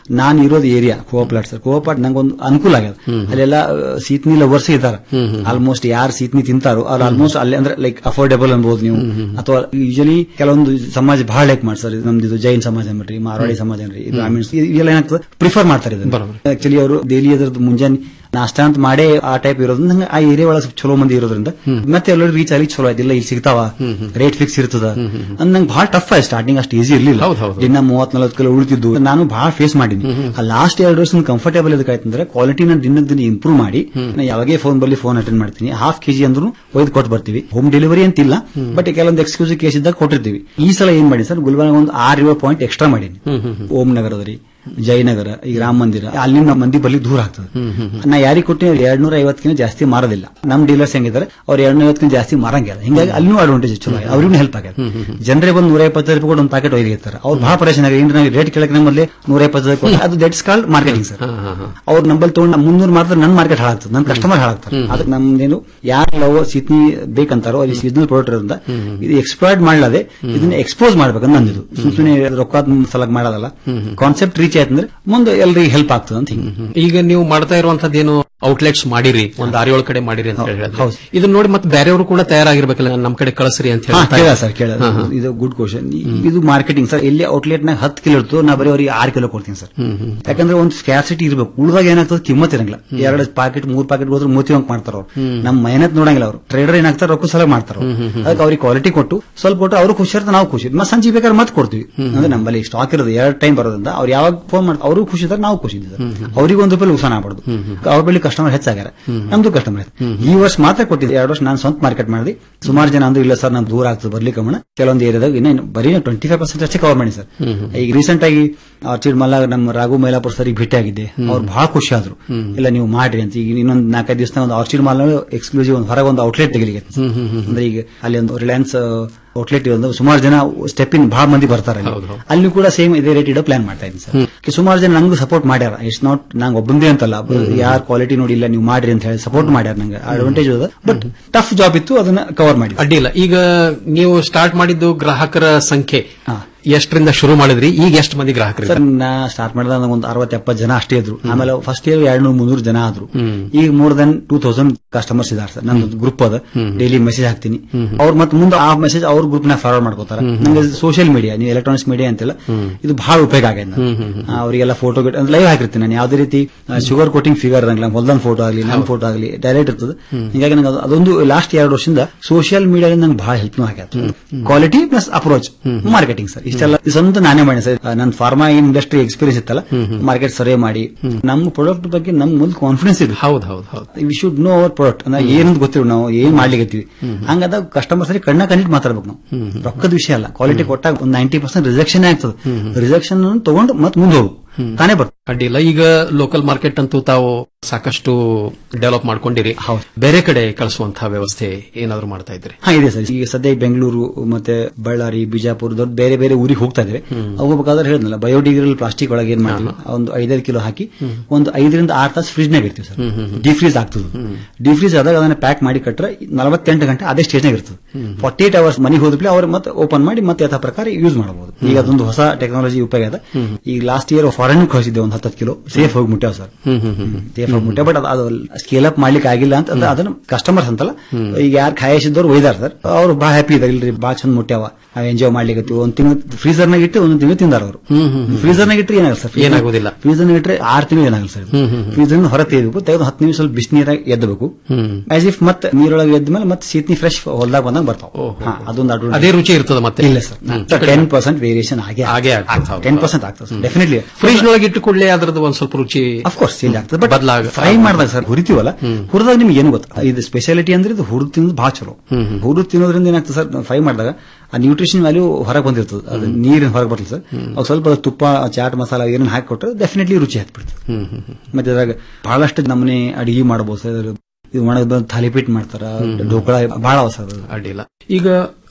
ನಾನು ಇರೋದು ಏರಿಯಾ ಕೋಆಪ್ಲಾಟ್ ಸರ್ ಕೋಆಪ್ಲಾಟ್ ನಂಗೆ ಒಂದು ಅನುಕೂಲ ಆಗ್ಯದ ಅಲ್ಲೆಲ್ಲ ಸೀತ್ನಿ ಲವರ್ಸ್ ಇದಾರ ಆಲ್ಮೋಸ್ಟ್ ಯಾರು ಸೀತ್ನಿ ತಿಂತಾರೋ ಅವ್ರು ಆಲ್ಮೋಸ್ಟ್ ಅಲ್ಲಿ ಅಂದ್ರೆ ಲೈಕ್ ಅಫೋರ್ಡೆಬಲ್ ಅನ್ಬೋದು ನೀವು ಅಥವಾ ಯೂಶಲಿ ಕೆಲವೊಂದು ಸಮಾಜ ಬಹಳ ಲೈಕ್ ಮಾಡ್ತಾರೆ ನಮ್ದು ಇದು ಜೈನ್ ಸಮಾಜ ಅನ್ಬಿಟ್ರಿ ಮಾರವಾಡಿ ಸಮಾಜ ಅನ್ರಿ ಬ್ರಾಹ್ಮಿಣ್ಸ್ ಇವೆಲ್ಲ ಏನಾಗ್ತದೆ ಪ್ರಿಫರ್ ಮಾಡ್ತಾರೆ ಆಕ್ಚುಲಿ ಅವರು ಡೈಲಿ ಅದ್ರದ್ದು ಮುಂಜಾನೆ ನಾಷ್ಟ ಅಂತ ಮಾಡೇ ಆ ಟೈಪ್ ಇರೋದ್ರಿಂದ ನಂಗೆ ಆ ಏರಿಯಾ ಒಳಗೆ ಸ್ವಲ್ಪ ಚಲೋ ಮಂದಿ ಇರೋದ್ರಿಂದ ಮತ್ತೆ ಎಲ್ಲರೂ ರೀಚ್ ಆಗಿ ಚಲೋ ಆಯ್ತಿಲ್ಲ ಇಲ್ಲಿ ಸಿಗ್ತಾವ ರೇಟ್ ಫಿಕ್ಸ್ ಇರ್ತದ ಅಂದ್ ನಂಗೆ ಬಹಳ ಟಫ್ ಆಯ್ತು ಸ್ಟಾರ್ಟಿಂಗ್ ಅಷ್ಟು ಈಸಿ ಇರ್ಲಿಲ್ಲ ದಿನ ಮೂವತ್ ನಲವತ್ತು ಕಿಲೋ ಉಳಿತಿದ್ದು ನಾನು ಬಹಳ ಫೇಸ್ ಮಾಡೀನಿ ಆ ಲಾಸ್ಟ್ ಎರಡು ವರ್ಷ ಕಂಫರ್ಟೇಬಲ್ ಇದಕ್ಕಾಯ್ತಂದ್ರೆ ಕ್ವಾಲಿಟಿನ ದಿನಕ್ಕೆ ದಿನ ಇಂಪ್ರೂವ್ ಮಾಡಿ ನಾ ಯಾವಾಗೇ ಫೋನ್ ಬಲ್ಲಿ ಫೋನ್ ಅಟೆಂಡ್ ಮಾಡ್ತೀನಿ ಹಾಫ್ ಕೆಜಿ ಅಂದ್ರೂ ಒಯ್ದು ಕೊಟ್ಟು ಬರ್ತೀವಿ ಹೋಮ್ ಡೆಲಿವರಿ ಅಂತಿಲ್ಲ ಬಟ್ ಕೆಲವೊಂದು ಎಕ್ಸ್ಕ್ಲೂಸಿವ್ ಕೇಸ್ ಇದ್ದಾಗ ಕೊಟ್ಟಿರ್ತೀವಿ ಈ ಸಲ ಏನ್ ಮಾಡಿ ಸರ್ ಗುಲ್ಬರ್ಗ ಒಂದು ಆರು ಏಳು ಪಾಯಿಂಟ್ ಎಕ್ಸ್ಟ್ರಾ ಮಾಡೀನಿ ಓಂ ನಗರದಲ್ಲಿ ಜಯನಗರ ಈಗ ರಾಮ ಮಂದಿರ ಅಲ್ಲಿಂದ ಮಂದಿ ಬಲ್ಲಿ ದೂರ ಆಗ್ತದೆ ನಾ ಯಾರಿಗೆ ಕೊಟ್ಟಿನ ಎರಡ್ ನೂರ ಐವತ್ತಕ್ಕಿಂತ ಜಾಸ್ತಿ ಮಾರೋದಿಲ್ಲ ನಮ್ ಡೀಲರ್ಸ್ ಹೆಂಗಿದ್ದಾರೆ ಅವ್ರು ಎರಡ್ ನೂರ ಐವತ್ತಕ್ಕಿಂತ ಜಾಸ್ತಿ ಮಾರಂಗಿಲ್ಲ ಹಿಂಗಾಗಿ ಅಲ್ಲಿನೂ ಅಡ್ವಾಂಟೇಜ್ ಚಲೋ ಆಗಿದೆ. ಅವ್ರಿಗೂ ಹೆಲ್ಪ್ ಆಗಿದೆ ಜನರೇ ಬಂದು ನೂರ ಇಪ್ಪತ್ತೈದು ರೂಪಾಯಿ ಕೊಟ್ಟು ಒಂದು ಪ್ಯಾಕೆಟ್ ಒಯ್ದಿರ್ತಾರೆ ಅವ್ರು ಬಹಳ ಪರೇಶನ್ ಆಗಿದೆ ನಾವು ರೇಟ್ ಕೇಳಕ್ಕೆ ನಮ್ಮಲ್ಲಿ ನೂರ ಇಪ್ಪತ್ತೈದು ಕೊಟ್ಟು ಅದು ದಟ್ಸ್ ಕಾಲ್ಡ್ ಮಾರ್ಕೆಟಿಂಗ್ ಸರ್ ಅವ್ರು ನಂಬಲ್ಲಿ ತಗೊಂಡು ಮುನ್ನೂರು ಮಾತ್ರ ನನ್ನ ಮಾರ್ಕೆಟ್ ಹಾಳಾಗ್ತದೆ ನನ್ನ ಕಸ್ಟಮರ್ ಹಾಳಾಗ್ತಾರೆ ಅದಕ್ಕೆ ನಮ್ದೇನು ಯಾರು ಲವ್ ಸೀತ್ನಿ ಬೇಕಂತಾರೋ ಅಲ್ಲಿ ಸೀಸನಲ್ ಪ್ರಾಡಕ್ಟ್ ಇರೋದ್ರಿಂದ ಇದು ಎಕ್ಸ್ಪ್ಲಾಯ್ಡ್ ಮಾಡಲಾದೆ ಇದನ್ನ ಎಕ್ಸ್ಪೋಸ್ ಮಾಡ್ಬೇಕಂತ ನಂದಿದು ಸುಮ್ ಸುಮ್ಮನೆ ರೊಕ್ಕ ಸಲಗ್ ಮಾಡೋದಲ್ಲ ಕಾನ್ಸೆಪ್ಟ್ ರೀಚ್ ಆಯ್ತಂದ್ರೆ ಮುಂದೆ ಎಲ್ರಿಗೆ ಹೆಲ್ಪ್ ಆಗ್ತದೆ ಅಂತ ಹಿಂಗೆ ಈಗ ನೀವು ಮಾಡ್ತಾ ಇರುವಂತದ್ದೇನು ಔಟ್ಲೆಟ್ಸ್ ಮಾಡಿರಿ ಒಂದ್ ಆರು ಏಳು ಕಡೆ ಮಾಡಿರಿ ಅಂತ ಹೇಳಿದ್ರೆ ಹೌದು. ಇದನ್ನ ನೋಡಿ ಮತ್ತೆ ಬೇರೆಯವರು ಕೂಡ ತಯಾರಾಗಿರ್ಬೇಕಲ್ಲ ನಮ್ ಕಡೆ ಕಳಿಸ್ರಿ ಅಂತ ಹಾ, ಹೇಳ್ತಾ ಕೇಳ ಇದ್ದಾರೆ. ಸರ್ ಕೇಳ ಹಾ, ಹಾ. ಇದು ಗುಡ್ ಕ್ವಶನ್ ಇದು ಮಾರ್ಕೆಟಿಂಗ್ ಸರ್ ಎಲ್ಲಿ ಔಟ್ಲೆಟ್ ನಾಗ ಹತ್ತು ಕಿಲೋ ಇರ್ತೋ ನಾ ಬರೀ ಅವ್ರಿಗೆ ಆರು ಕಿಲೋ ಕೊಡ್ತೀನಿ ಸರ್ ಯಾಕಂದ್ರೆ ಒಂದು ಸ್ಕ್ಯಾಸಿಟಿ ಇರಬೇಕು ಉಳಿದಾಗ ಏನಾಗ್ತದೆ ಕಿಮ್ಮತ್ ಇರಂಗಿಲ್ಲ ಎರಡು ಪ್ಯಾಕೆಟ್ ಮೂರ್ ಪ್ಯಾಕೆಟ್ ಹೋದ್ರೆ ಮೂತಿ ಹೋಗಿ ಮಾಡ್ತಾರ ಅವ್ರು ನಮ್ ಮೆಹನತ್ ನೋಡಂಗಿಲ್ಲ ಅವರು ಟ್ರೇಡರ್ ಏನಾಗ್ತಾರೆ ರೊಕ್ಕ ಸಲ ಮಾಡ್ತಾರ ಅದಕ್ಕೆ ಅವ್ರಿಗೆ ಕ್ವಾಲಿಟಿ ಕೊಟ್ಟು ಸ್ವಲ್ಪ ಕೊಟ್ಟು ಅವರು ಖುಷಿ ಇರ್ತಾರೆ ನಾವು ಖುಷಿ ಮತ್ತೆ ಸಂಜೆ ಬೇಕಾದ್ರೆ ಮತ್ತೆ ಕೊಡ್ತೀವಿ ಅಂದ್ರೆ ನಮ್ಮಲ್ಲಿ ಸ್ಟಾಕ್ ಇರೋದು ಎರಡು ಟೈಮ್ ಬರೋದ್ರಿಂದ ಅವ್ರು ಯಾವಾಗ ಫೋನ್ ಮಾಡ್ತಾರೆ ಅವರು ಖುಷಿ ಇದ್ದಾರೆ ನಾವು ಖುಷಿ ಇದ್ದೀವಿ ಅವ್ರಿಗೆ ಒಂದು ರೂಪಾಯಿ ಉಸಾನ ಆಗ್ಬಾರ್ದು ಅವ್ರ ಬಳಿ ಕಸ್ಟಮರ್ ಹೆಚ್ಚಾಗ್ಯಾರ ನಮ್ದು ಕಸ್ಟಮರ್ ಈ ವರ್ಷ ಮಾತ್ರ ಕೊಟ್ಟಿದ್ದೆ ಎರಡು ವರ್ಷ ನಾನು ಸ್ವಂತ ಮಾರ್ಕೆಟ್ ಮಾಡಿದೆ ಸುಮಾರು ಜನ ಅಂದ್ರು ಇಲ್ಲ ಸರ್ ನಮ್ ದೂರ ಆಗ್ತದೆ ಬರ್ಲಿಕ್ಕೆ ಕಮ್ಮಣ ಕೆಲವೊಂದು ಏರಿಯಾದಾಗ ಇನ್ನೇನು ಬರೀ ಟ್ವೆಂಟಿ ಫೈವ್ ಪರ್ಸೆಂಟ್ ಅಷ್ಟೇ ಕವರ್ ಮಾಡಿ ಸರ್ ಈಗ ರೀಸೆಂಟ್ ಆಗಿ ಆರ್ಚಿಡ್ ಮಲ್ಲ ನಮ್ಮ ರಾಘು ಮೈಲಾಪುರ ಸರ್ ಭೇಟಿ ಆಗಿದ್ದೆ ಅವ್ರು ಬಹಳ ಖುಷಿ ಆದ್ರು ಇಲ್ಲ ನೀವು ಮಾಡ್ರಿ ಅಂತ ಈಗ ಇನ್ನೊಂದು ನಾಲ್ಕೈದು ದಿವಸ ಒಂದು ಆರ್ಚಿಡ್ ಮಾಲ್ ಎಕ್ಸ್ಕ್ಲೂಸಿವ್ ಒಂದು ಹೊರಗೆ ಒಂದು ಔಟ್ಲೆಟ್ ತೆಗಿಲಿಕ್ಕೆ ಅಂದ್ರೆ ಈಗ ಅಲ್ಲಿ ಒಂದು ರಿಲಯನ್ಸ್ ಔಟ್ಲೆಟ್ ಇರೋದು ಸುಮಾರು ಜನ ಸ್ಟೆಪ್ ಇನ್ ಬಹಳ ಮಂದಿ ಬರ್ತಾರೆ ಅಲ್ಲಿ. ಅಲ್ಲಿ ಕೂಡ ಸೇಮ್ ಇದೇ ರೇಟ್ ಇಡೋ ಪ್ಲಾನ್ ಮಾಡ್ತಾ ಇದ್ದೀನಿ ಸರ್ ಸುಮಾರು ಜನ ನಂಗೂ ಸಪೋರ್ಟ್ ಮಾಡ್ಯಾರ ಇಟ್ಸ್ ನಾಟ್ ನಂಗೆ ಒಬ್ಬಂದೇ ಅಂತಲ್ಲ ಯಾರು ಕ್ವಾಲಿಟಿ ನೋಡಿ ಇಲ್ಲ ನೀವು ಮಾಡ್ರಿ ಅಂತ ಹೇಳಿ ಸಪೋರ್ಟ್ ಮಾಡ್ಯಾರ ನಂಗೆ ಅಡ್ವಾಂಟೇಜ್ ಅದ ಬಟ್ ಟಫ್ ಜಾಬ್ ಇತ್ತು ಅದನ್ನ ಕವರ್ ಮಾಡಿ ಅಡ್ಡಿಲ್ಲ ಈಗ ನೀವು ಸ್ಟಾರ್ಟ್ ಮಾಡಿದ್ದು ಗ್ರಾಹಕರ ಸಂಖ್ಯೆ ಎಷ್ಟರಿಂದ ಶುರು ಮಾಡಿದ್ರಿ ಈಗ ಎಷ್ಟು ಮಂದಿ ಗ್ರಾಹಕರು ಸರ್ ನಾ ಸ್ಟಾರ್ಟ್ ಮಾಡಿದಾಗ ಒಂದು ಅರವತ್ ಎಪ್ಪತ್ತು ಜನ ಅಷ್ಟೇ ಇದ್ರು ಆಮೇಲೆ ಫಸ್ಟ್ ಇಯರ್ ಎರಡ್ ನೂರು ಮುನ್ನೂರು ಜನ ಆದ್ರು ಈಗ more than two thousand customers ಇದಾರೆ ಸರ್ ನಂದು ಗ್ರೂಪ್ ಅದ ಡೈಲಿ ಮೆಸೇಜ್ ಹಾಕ್ತೀನಿ ಅವ್ರು ಮತ್ತೆ ಮುಂದೆ ಆ ಮೆಸೇಜ್ ಅವ್ರ ಗ್ರೂಪ್ ನ ಫಾರ್ವರ್ಡ್ ಮಾಡ್ಕೋತಾರ ನಂಗೆ ಸೋಷಿಯಲ್ ಮೀಡಿಯಾ ನೀವು ಎಲೆಕ್ಟ್ರಾನಿಕ್ಸ್ ಮೀಡಿಯಾ ಅಂತೆಲ್ಲ ಇದು ಬಹಳ ಉಪಯೋಗ ಆಗಿದೆ ನಂಗೆ. ಆ, ಅವರಿಗೆಲ್ಲ ಫೋಟೋ ಲೈವ್ ಹಾಕಿರ್ತೀನಿ ನಾನು ಯಾವುದೇ ರೀತಿ ಶುಗರ್ ಕೋಟಿಂಗ್ ಫಿಗರ್ ಇರಂಗಿಲ್ಲ ಹೊಲ್ದನ್ ಫೋಟೋ ಆಗಲಿ ನನ್ನ ಫೋಟೋ ಆಗಲಿ ಡೈರೆಕ್ಟ್ ಇರ್ತದೆ ಹೀಗಾಗಿ ನಂಗೆ ಅದು- ಅದೊಂದು ಲಾಸ್ಟ್ ಎರಡು ವರ್ಷದಿಂದ ಸೋಷಿಯಲ್ ಮೀಡಿಯಾದಿಂದ ನಂಗೆ ಬಹಳ ಹೆಲ್ಪ್ ಆಗ್ಯದ quality plus approach marketing sir ಇಷ್ಟೆಲ್ಲ ಇದು ಸ್ವಂತ ನಾನೇ ಮಾಡಿ ಸರ್ ನನ್ನ ಫಾರ್ಮಾ ಇಂಡಸ್ಟ್ರಿ ಎಕ್ಸ್ಪೀರಿಯನ್ಸ್ ಇತ್ತಲ್ಲ ಮಾರ್ಕೆಟ್ ಸರ್ವೆ ಮಾಡಿ ನಮ್ಮ ಪ್ರಾಡಕ್ಟ್ ಬಗ್ಗೆ ನಮ್ ಮುಂದೆ ಕಾನ್ಫಿಡೆನ್ಸ್ ಇದೆ ಹೌದು ಹೌದು ಹೌದು we should know our product ಅಂದ್ರೆ ಏನಂತ ಗೊತ್ತಿರೋ ನಾವು ಏನ್ ಮಾಡ್ಲಿಕ್ಕೆ ಹಂಗಾದಾಗ ಕಸ್ಟಮರ್ ಸರಿ ಕಣ್ಣ ಕಣ್ಣಿಟ್ಟು ಮಾತಾಡ್ಬೇಕು ನಾವು ರೊಕ್ಕದ ವಿಷಯ ಅಲ್ಲ ಕ್ವಾಲಿಟಿ ಕೊಟ್ಟಾಗ ಒಂದು ನೈಂಟಿ ಪರ್ಸೆಂಟ್ ರಿಜೆಕ್ಷನ್ ಆಗ್ತದೆ ರಿಜೆಕ್ಷನ್ ತಗೊಂಡು ಮತ್ತೆ ಮುಂದೆ ಹೋಗು ತಾನೇ ಬರ್ತದೆ ಅಡ್ಡಿಲ್ಲ ಈಗ ಲೋಕಲ್ ಮಾರ್ಕೆಟ್ ಅಂತೂ ತಾವು ಸಾಕಷ್ಟು ಡೆವಲಪ್ ಮಾಡ್ಕೊಂಡಿರಿ ಬೇರೆ ಕಡೆ ಕಳಿಸುವಂತಹ ವ್ಯವಸ್ಥೆ ಏನಾದ್ರು ಮಾಡ್ತಾ ಇದ್ರಿ ಹಾ ಇದೆ ಸರ್ ಈಗ ಸದ್ಯ ಈ ಬೆಂಗಳೂರು ಮತ್ತೆ ಬಳ್ಳಾರಿ ಬಿಜಾಪುರ ದೊಡ್ಡ ಬೇರೆ ಬೇರೆ ಊರಿಗೆ ಹೋಗ್ತಾ ಇದ್ದೇವೆ ಹೋಗ್ಬೇಕಾದ್ರೆ ಹೇಳಿದ್ನಲ್ಲ ಬಯೋಡಿಗ್ರೇಡಲ್ ಪ್ಲಾಸ್ಟಿಕ್ ಒಳಗೆ ಏನ್ ಮಾಡ್ತೀವಿ ಒಂದು ಐದೈದು ಕಿಲೋ ಹಾಕಿ ಒಂದು ಐದರಿಂದ ಆರು ತಾಸು ಫ್ರಿಜ್ ನಾಗ ಇರ್ತೀವಿ ಸರ್ ಡಿಫ್ರೀಸ್ ಆಗ್ತದೆ ಡಿಫ್ರೀಸ್ ಆದಾಗ ಅದನ್ನ ಪ್ಯಾಕ್ ಮಾಡಿ ಕಟ್ರೆ ನಲವತ್ತೆಂಟು ಗಂಟೆ ಅದೇ ಸ್ಟೇಜ್ ನಾಗ ಇರ್ತದೆ ಫಾರ್ಟಿ ಏಟ್ ಅವರ್ಸ್ ಮನೆಗೆ ಹೋದ್ಮೇಲೆ ಅವ್ರು ಮತ್ತೆ ಓಪನ್ ಮಾಡಿ ಮತ್ತೆ ಯಥಾ ಪ್ರಕಾರ ಯೂಸ್ ಮಾಡಬಹುದು ಈಗ ಅದೊಂದು ಹೊಸ ಟೆಕ್ನಾಲಜಿ ಉಪಯೋಗ ಅದ ಈಗ ಲಾಸ್ಟ್ ಇಯರ್ ಫಾರಿನ್ ಕಳಿಸಿದ್ದೆ ಒಂದು ಹತ್ತು ಕಿಲೋ ಸೇಫ್ ಹೋಗಿ ಮುಟ್ಟಾವ ಸರ್ ಸೇಫ್ ಹೋಗಿ ಮುಟ್ಟ ಬಟ್ ಅದು ಸ್ಕೇಲ್ ಅಪ್ ಮಾಡ್ಲಿಕ್ಕೆ ಆಗಿಲ್ಲ ಅಂತ ಅದು- ಅದನ್ನ ಕಸ್ಟಮರ್ಸ್ ಅಂತಲ್ಲ ಈಗ ಯಾರು ಖಾಯಿಸಿದವ್ರು ಒಯ್ದಾರ ಸರ್ ಅವ್ರು ಬಹಳ ಹ್ಯಾಪಿ ಇದಾರೆ ಇಲ್ರಿ ಬಹಳ ಚಂದ ಮುಟ್ಟ್ಯಾವ ಎಂಜಾಯ್ ಮಾಡ್ಲಿಕ್ಕೆ ಒಂದ್ ತಿಂಗಳು ಫ್ರೀಸರ್ ನಾಗ ಇಟ್ಟು ಒಂದ್ ತಿಂಗಳು ತಿಂದಾರ ಅವರು ಫ್ರೀಸರ್ ನಾಗ ಇಟ್ಟರೆ ಏನಾಗಲ್ಲ ಸರ್ ಏನಾಗೋದಿಲ್ಲ. ಫ್ರೀಸರ್ ನಾಗ ಇಟ್ಟರೆ ಆರು ತಿಂಗಳು ಏನಾಗಲ್ಲ ಸರ್ ಫ್ರೀಸರ್ ಹೊರ ತೆಗೆದು ತೆಗೆದು ಹತ್ತು ನಿಮಿಷ ಸ್ವಲ್ಪ ಬಿಸಿನೀರಾಗ ಎದ್ದಬೇಕು ಆಸ್ ಇಫ್ ಮತ್ತೆ ನೀರೊಳಗೆ ಎದ್ದ ಮೇಲೆ ಮತ್ತೆ ಸೀತ್ನಿ ಫ್ರೆಶ್ ಹೊಲ್ದಾಗ ಬಂದಾಗ ಬರ್ತಾವ ಹಾ, ಅದೊಂದು advantage. ಅದೇ ರುಚಿ ಇರ್ತದೆ ಮತ್ತೆ ಇಲ್ಲ ಸರ್ ಟೆನ್ ಪರ್ಸೆಂಟ್ ವೇರಿಯೇಷನ್ ಹಾಗೆ ಹಾಗೆ ಆಗ್ತದೆ ಟೆನ್ ಪರ್ಸೆಂಟ್ ಆಗ್ತದೆ ಡೆಫಿನೆಟ್ಲಿ ಫ್ರಿಜ್ ನೊಳಗೆ ಇಟ್ಟು ಕೂಡಲೇ ಅದ್ರದ್ದು ಒಂದ್ ಸ್ವಲ್ಪ ರುಚಿ ಅಫ್ಕೋರ್ಸ್ ಚೇಂಜ್ ಆಗ್ತದೆ ಬಟ್ ಬದಲಾಗ ಫ್ರೈ ಮಾಡಿದಾಗ ಸರ್ ಹುರಿತೀವಲ್ಲ ಹುರಿದಾಗ ನಿಮ್ಗೆ ಏನು ಗೊತ್ತಾ ಇದು ಸ್ಪೆಷಾಲಿಟಿ ಅಂದ್ರೆ ಇದು ಹುರಿದು ತಿನ್ನೋದು ಬಹಳ ಚಲೋ ಹುರಿದು ತಿನ್ನೋದ್ರಿಂದ ಏನಾಗ್ತದೆ ಸರ್ ಫ್ರೈ ಮಾಡಿದಾಗ ಆ ನ್ಯೂಟ್ರಿಷನ್ ವ್ಯಾಲ್ಯೂ ಹೊರಗೆ ಬಂದಿರ್ತದೆ ಅದು ನೀರಿನ ಹೊರಗೆ ಬರ್ತದೆ ಸರ್ ಅವಾಗ ಸ್ವಲ್ಪ ಅದು ತುಪ್ಪ ಚಾಟ್ ಮಸಾಲ ಏನನ್ನ ಹಾಕಿ ಕೊಟ್ಟರೆ ಡೆಫಿನೆಟ್ಲಿ ರುಚಿ ಹತ್ಬಿಡ್ತದೆ ಮತ್ತೆ ಅದ್ರಾಗ ಬಹಳಷ್ಟು ನಮೂನೆ ಅಡಿಗೆ ಮಾಡಬಹುದು ಸರ್ ಇದು ಒಣಗ ಬಂದು ಥಾಲಿಪೀಟ್ ಮಾಡ್ತಾರ ಢೋಕಳ ಬಹಳ ಅವ ಸರ್ ಅದು. ಅಡ್ಡಿಲ್ಲ ಈಗ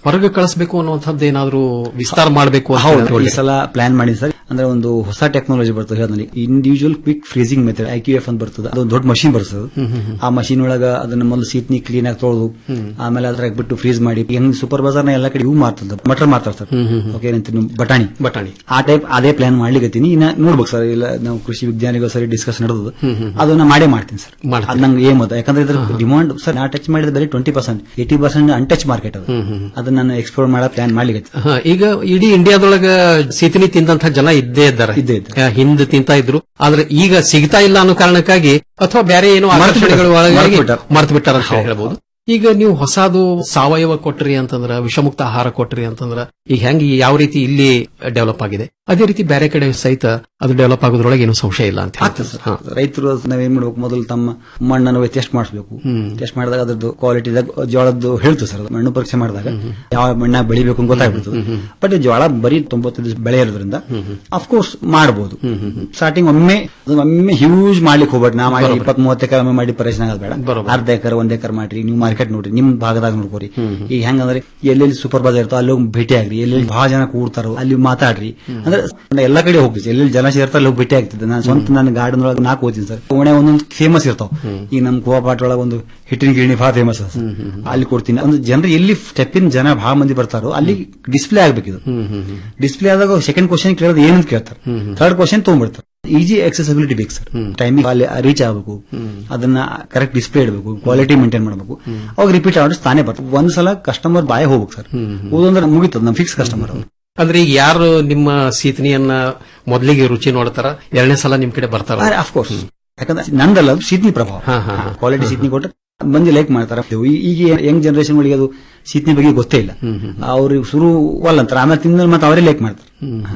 ಹೊರಗೆ ಕಳಿಸಬೇಕು ಅನ್ನುವಂಥದ್ದು ಏನಾದ್ರು ವಿಸ್ತಾರ ಮಾಡಬೇಕು ಅಂತ ಹೌದು ಈ ಅನ್ಕೊಂಡ್ರೆ? ಸಲ ಪ್ಲಾನ್ ಮಾಡಿ ಸರ್ ಅಂದ್ರೆ ಒಂದು ಹೊಸ ಟೆಕ್ನಾಲಜಿ ಬರ್ತದೆ ಹೇಳಿದ್ನಲ್ಲಿ individual quick freezing method I Q F ಅಂತ ಬರ್ತದೆ ಅದೊಂದು ದೊಡ್ಡ ಮಷಿನ್ ಬರ್ತದೆ ಹ್ಮ್, ಹ್ಮ್, ಹ್ಮ್. ಆ ಮಷಿನ್ ಒಳಗ ಅದನ್ನ ಮೊದಲು ಸೀತ್ನಿ ಕ್ಲೀನ್ ಆಗಿ ತೊಳೆದು ಆಮೇಲೆ ಅದ್ರಾಗ ಬಿಟ್ಟು ಫ್ರೀಸ್ ಮಾಡಿ ಹೆಂಗ್ ಸೂಪರ್ ಬಜಾರ್ ನ ಎಲ್ಲ ಕಡೆ ಇವು ಮಾರ್ತದ ಮಟರ್ ಮಾರ್ತಾರೆ ಸರ್ ಓಕೆ ಏನಂತೀರಿ ನೀವು ಬಟಾಣಿ ಬಟಾಣಿ ಆ ಟೈಪ್ ಅದೇ ಪ್ಲಾನ್ ಮಾಡ್ಲಿಕತ್ತೀನಿ ಇನ್ನ ನೋಡ್ಬೇಕು ಸರ್ ಇಲ್ಲ ನಾವು ಕೃಷಿ ವಿಜ್ಞಾನಿಗಳು ಸರಿ ಡಿಸ್ಕಸ್ ನಡೆದು ಹ್ಮ್, ಹ್ಮ್. ಅದನ್ನ ಮಾಡೇ ಮಾಡ್ತೀನಿ ಸರ್ ಅದ್ ನಂಗೆ ಏಮ್ ಅದ ಯಾಕಂದ್ರೆ ಇದ್ರ ಡಿಮಾಂಡ್ ಸರ್ ನಾ ಟಚ್ ಮಾಡಿದ ಬರೀ twenty percent eighty percent untouch market ಅದು ಅದನ್ನ ನಾನು ಎಕ್ಸ್ಪ್ಲೋರ್ ಮಾಡೋ ಪ್ಲಾನ್ ಮಾಡ್ಲಿಕ್ಕೆ ಹ, ಈಗ ಇಡೀ ಇಂಡಿಯಾದೊಳಗ ಸೀತನಿ ತಿಂದಂತ ಜನ ಇದ್ದೇ ಇದ್ದಾರೆ ಇದ್ದೇ ಆ, ಹಿಂದೆ ತಿಂತಾ ಇದ್ರು ಆದ್ರೆ ಈಗ ಸಿಗ್ತಾ ಇಲ್ಲ ಅನ್ನೋ ಕಾರಣಕ್ಕಾಗಿ ಅಥವಾ ಬೇರೆ ಏನೋ ಮರ್ತು ಆಕರ್ಷಣೆಗಳು ಬಿಟ್ಟಾರ. ಒಳಗಾಗಿ ಮರ್ತು ಬಿಟ್ಟಾರ. ಮರ್ತು ಬಿಟ್ಟಾರ ಅಂತ ಹೌದು. ಹೇಳ್ಬೋದು ಈಗ ನೀವು ಹೊಸದು ಸಾವಯವ ಕೊಟ್ರಿ ಅಂತಂದ್ರ ವಿಷಮುಕ್ತ ಆಹಾರ ಕೊಟ್ರಿ ಅಂತಂದ್ರ ಈಗ ಹೆಂಗ್ ಯಾವ ರೀತಿ ಇಲ್ಲಿ ಡೆವಲಪ್ ಆಗಿದೆ ಅದೇ ರೀತಿ ಬೇರೆ ಕಡೆ ಸಹಿತ ಅದು ಡೆವಲಪ್ ಆಗೋದ್ರೊಳಗೆ ಏನು ಸಂಶಯ ಇಲ್ಲ ಅಂತ ಹೇಳ್ತಾರೆ. ಹ. ರೈತರು ನಾವೇನ್ ಮಾಡ್ಬೇಕು ಮೊದಲು ತಮ್ಮ ಮಣ್ಣನ್ನು ಟೆಸ್ಟ್ ಮಾಡಿಸ್ಬೇಕು ಟೆಸ್ಟ್ ಮಾಡಿದಾಗ ಅದ್ರದ್ದು ಕ್ವಾಲಿಟಿ ಜೋಳದ್ದು ಹೇಳ್ತು ಸರ್ ಅದು ಮಣ್ಣು ಪರೀಕ್ಷೆ ಮಾಡಿದಾಗ ಯಾವ ಮಣ್ಣ ಬೆಳಿಬೇಕು ಅಂತ ಗೊತ್ತಾಗ್ಬಿಡ್ತದೆ ಬಟ್ ಜೋಳ ಬರೀ ತೊಂಬತ್ತೈದು ಬೆಳೆ ಇರೋದ್ರಿಂದ ಅಫ್ಕೋರ್ಸ್ ಮಾಡಬಹುದು ಸ್ಟಾರ್ಟಿಂಗ್ ಒಮ್ಮೆ ಅದು ಒಮ್ಮೆ ಹ್ಯೂಜ್ ಮಾಡ್ಲಿಕ್ಕೆ ಹೋಗ್ಬೇಡಿ ನಾ ಮಾಡಿ ಇಪ್ಪತ್ ಮೂವತ್ತು ಎಕರೆ ಒಮ್ಮೆ ಮಾಡಿ ಪರಿಶ್ರಮ ಆಗೋದು ಬೇಡ ಅರ್ಧ ಎಕರೆ ಒಂದ್ ಎಕರೆ ಮಾಡ್ರಿ ನೀವು ಮಾರ್ಕೆಟ್ ನೋಡ್ರಿ ನಿಮ್ ಭಾಗದಾಗ ನೋಡ್ಕೋರಿ ಈಗ ಹೆಂಗಂದ್ರೆ ಎಲ್ಲೆಲ್ಲಿ ಸೂಪರ್ ಬಜಾರ್ ಇರ್ತೋ ಅಲ್ಲಿ ಹೋಗಿ ಭೇಟಿ ಆಗ್ರಿ ಎಲ್ಲೆಲ್ಲಿ ಬಹಳ ಜನ ಕೂಡ್ತಾರೋ ಅಲ್ಲಿ ಮಾತಾಡ್ರಿ ಅಂದ್ರೆ ಎಲ್ಲಾ ಕಡೆ ಹೋಗ್ತೀವಿ ಎಲ್ಲೆಲ್ಲಿ ಜನ ಸೇರ್ತಾರೆ ಅಲ್ಲಿ ಹೋಗಿ ಭೇಟಿ ಆಗ್ತಿದ್ದೆ ನಾನು ಸ್ವಂತ ನನ್ನ ಗಾರ್ಡನ್ ಒಳಗೆ ನಾಲ್ಕು ಓದ್ತೀನಿ ಸರ್ ಒಣೆ ಒಂದೊಂದು ಫೇಮಸ್ ಇರ್ತಾವ ಈಗ ನಮ್ ಗೋವಾ ಪಾಟ್ ಒಳಗೆ ಒಂದು ಹಿಟ್ಟಿನ ಗಿರಣಿ ಬಹಳ ಫೇಮಸ್ ಅದ ಸರ್. ಅಲ್ಲಿ ಕೊಡ್ತೀನಿ ಅಂದ್ರೆ ಜನರು ಎಲ್ಲಿ ಸ್ಟೆಪ್ಪಿನ ಜನ ಬಹಳ ಮಂದಿ ಬರ್ತಾರೋ ಅಲ್ಲಿ ಡಿಸ್ಪ್ಲೇ ಆಗ್ಬೇಕಿದು ಡಿಸ್ಪ್ಲೇ ಆದಾಗ ಸೆಕೆಂಡ್ ಕ್ವಶನ್ ಕೇಳೋದು ಏನಂತ ಕೇಳ್ತಾರೆ ಥರ್ಡ್ ಕ್ವಶನ್ ತಗೊಂಡ್ಬಿಡ್ತಾರೆ ಈಜಿ ಆಕ್ಸೆಸಿಬಿಲಿಟಿ ಬೇಕು ಸರ್ ಟೈಮಿಂಗ್ ಅಲ್ಲಿ ರೀಚ್ ಆಗಬೇಕು ಅದನ್ನ ಕರೆಕ್ಟ್ ಡಿಸ್ಪ್ಲೇ ಇಡಬೇಕು ಕ್ವಾಲಿಟಿ ಮೇಂಟೈನ್ ಮಾಡಬೇಕು ಅವಾಗ ರಿಪೀಟ್ ಆರ್ಡರ್ಸ್ ತಾನೇ ಬರ್ತದೆ ಒಂದ್ಸಲ ಕಸ್ಟಮರ್ ಬಾಯ್ ಹೋಗ್ಬೇಕು ಸರ್ ಹೋದಂದ್ರೆ ಮುಗಿತದ ನಮ್ ಫಿಕ್ಸ್ ಕಸ್ಟಮರ್ ಅಂದ್ರೆ ಈಗ ಯಾರು ನಿಮ್ಮ ಸೀತನಿಯನ್ನ ಮೊದಲಿಗೆ ರುಚಿ ನೋಡ್ತಾರ ಎರಡನೇ ಸಲ ನಿಮ್ ಕಡೆ ಬರ್ತಾರ ಅಫ್ಕೋರ್ಸ್ ಯಾಕಂದ್ರೆ ನಂದಲ್ಲ ಅದು ಸೀತ್ನಿ ಪ್ರಭಾವ ಕ್ವಾಲಿಟಿ ಸೀತ್ನಿ ಕೊಟ್ಟರೆ ಮಂದಿ ಲೈಕ್ ಮಾಡ್ತಾರೆ ಈ- ಈಗ ಯಂಗ್ ಜನರೇಷನ್ ಗಳಿಗೆ ಅದು ಸೀತ್ನಿ ಬಗ್ಗೆ ಗೊತ್ತೇ ಇಲ್ಲ ಅವ್ರಿಗೆ ಶುರು ಒಲ್ಲ ಅಂತಾರೆ ಆಮೇಲೆ ತಿಂದ ಮತ್ತೆ ಅವರೇ ಲೈಕ್ ಮಾಡ್ತಾರೆ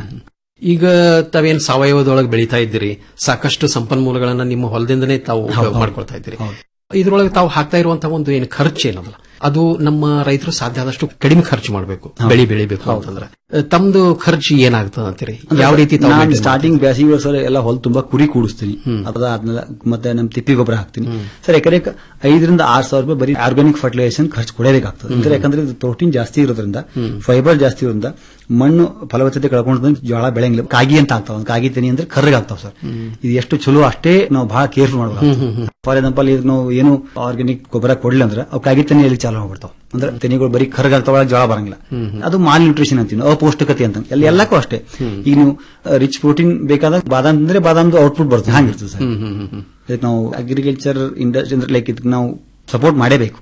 ಈಗ ತಾವೇನ್ ಸಾವಯವದೊಳಗೆ ಬೆಳೀತಾ ಇದ್ದೀರಿ ಸಾಕಷ್ಟು ಸಂಪನ್ಮೂಲಗಳನ್ನ ನಿಮ್ಮ ಹೊಲದಿಂದನೇ ತಾವು ಉಪಯೋಗ ಮಾಡ್ಕೊಳ್ತಾ ಇದ್ದೀರಿ ಇದ್ರೊಳಗೆ ತಾವು ಹಾಕ್ತಾ ಇರುವಂತಹ ಒಂದು ಏನು ಖರ್ಚು ಏನದಲ್ಲ ಅದು ನಮ್ಮ ರೈತರು ಸಾಧ್ಯ ಆದಷ್ಟು ಕಡಿಮೆ ಖರ್ಚು ಮಾಡಬೇಕು ಬೆಳಿ ಬೆಳಿಬೇಕು ಅಂತಂದ್ರೆ ಅಹ್, ತಮ್ದು ಖರ್ಚು ಏನಾಗ್ತದೆ ಅಂತೀರಿ ಯಾವ ರೀತಿ ತಾವು maintain ಮಾಡ್ತೀರಿ? ಸ್ಟಾರ್ಟಿಂಗ್ ಬೇಸಿಗೆ ಸರ್ ಎಲ್ಲ ಹೊಲ ತುಂಬಾ ಕುರಿ ಕೂಡಿಸ್ತೀನಿ ಅದಾದ್ಮೇಲೆ ಮತ್ತೆ ನಮ್ ತಿಪ್ಪಿ ಗೊಬ್ಬರ ಹಾಕ್ತೀನಿ ಸರ್ ಎಕರೆ ಐದರಿಂದ ಆರ್ ಸಾವಿರ ರೂಪಾಯಿ ಬರೀ ಆರ್ಗಾನಿಕ್ ಫರ್ಟಿಲೈಸೇಷನ್ ಖರ್ಚು ಕೊಡಬೇಕಾಗ್ತದೆ ಅಂದ್ರೆ ಯಾಕಂದ್ರೆ ಇದು ಪ್ರೋಟೀನ್ ಜಾಸ್ತಿ ಇರೋದ್ರಿಂದ ಫೈಬರ್ ಜಾಸ್ತಿ ಇರೋದ್ರಿಂದ ಮಣ್ಣು ಫಲವತ್ತತೆ ಕಳ್ಕೊಂಡು ಜೋಳ ಬೆಳೆಯಂಗಿಲ್ಲ ಕಾಗಿ ಅಂತ ಆಗ್ತಾವ ಒಂದು ಕಾಗಿ ತೆನಿ ಅಂದ್ರೆ ಕರ್ರಗಾಗ್ತಾವ ಸರ್ ಇದು ಎಷ್ಟು ಚಲೋ ಅಷ್ಟೇ ನಾವು ಬಹಳ ಕೇರ್ಫುಲ್ ಮಾಡಬೇಕು ಫಾರ್ ಎಕ್ಸಾಂಪಲ್ ಈಗ ನಾವು ಏನು ಆರ್ಗ್ಯಾನಿಕ್ ಗೊಬ್ಬರ ಕೊಡ್ಲಿ ಅಂದ್ರೆ ಅವು ಕಾಗಿ ತೆನೆಯಲ್ಲಿ ಚಾಲು ಮಾಡ್ಬಿಡ್ತಾವ ಅಂದ್ರೆ ತೆನಿಗಳು ಬರೀ ಕರ್ರಗಾಗ್ತಾವ ಜೋಳ ಬರಂಗಿಲ್ಲ ಅದು ಮಾಲ್ ನ್ಯೂಟ್ರಿಷನ್ ಅಂತೀವಿ ನಾವು, ಅಪೌಷ್ಟಿಕತೆ ಅಂತ ಎಲ್ಲ ಎಲ್ಲಕ್ಕೂ ಅಷ್ಟೇ ಈಗ ನೀವು ರಿಚ್ ಪ್ರೋಟೀನ್ ಬೇಕಾದಾಗ ಬಾದಾಮ್ ಅಂದ್ರೆ ಬಾದಾಮ್ದು ಔಟ್ಪುಟ್ ಬರ್ತದೆ ಹಂಗಿರ್ತದೆ ಸರ್ ಇದಕ್ಕೆ ನಾವು ಅಗ್ರಿಕಲ್ಚರ್ ಇಂಡಸ್ಟ್ರಿ ಅಂದ್ರೆ ಲೈಕ್ ಇದಕ್ಕೆ ನಾವು ಸಪೋರ್ಟ್ ಮಾಡೇಬೇಕು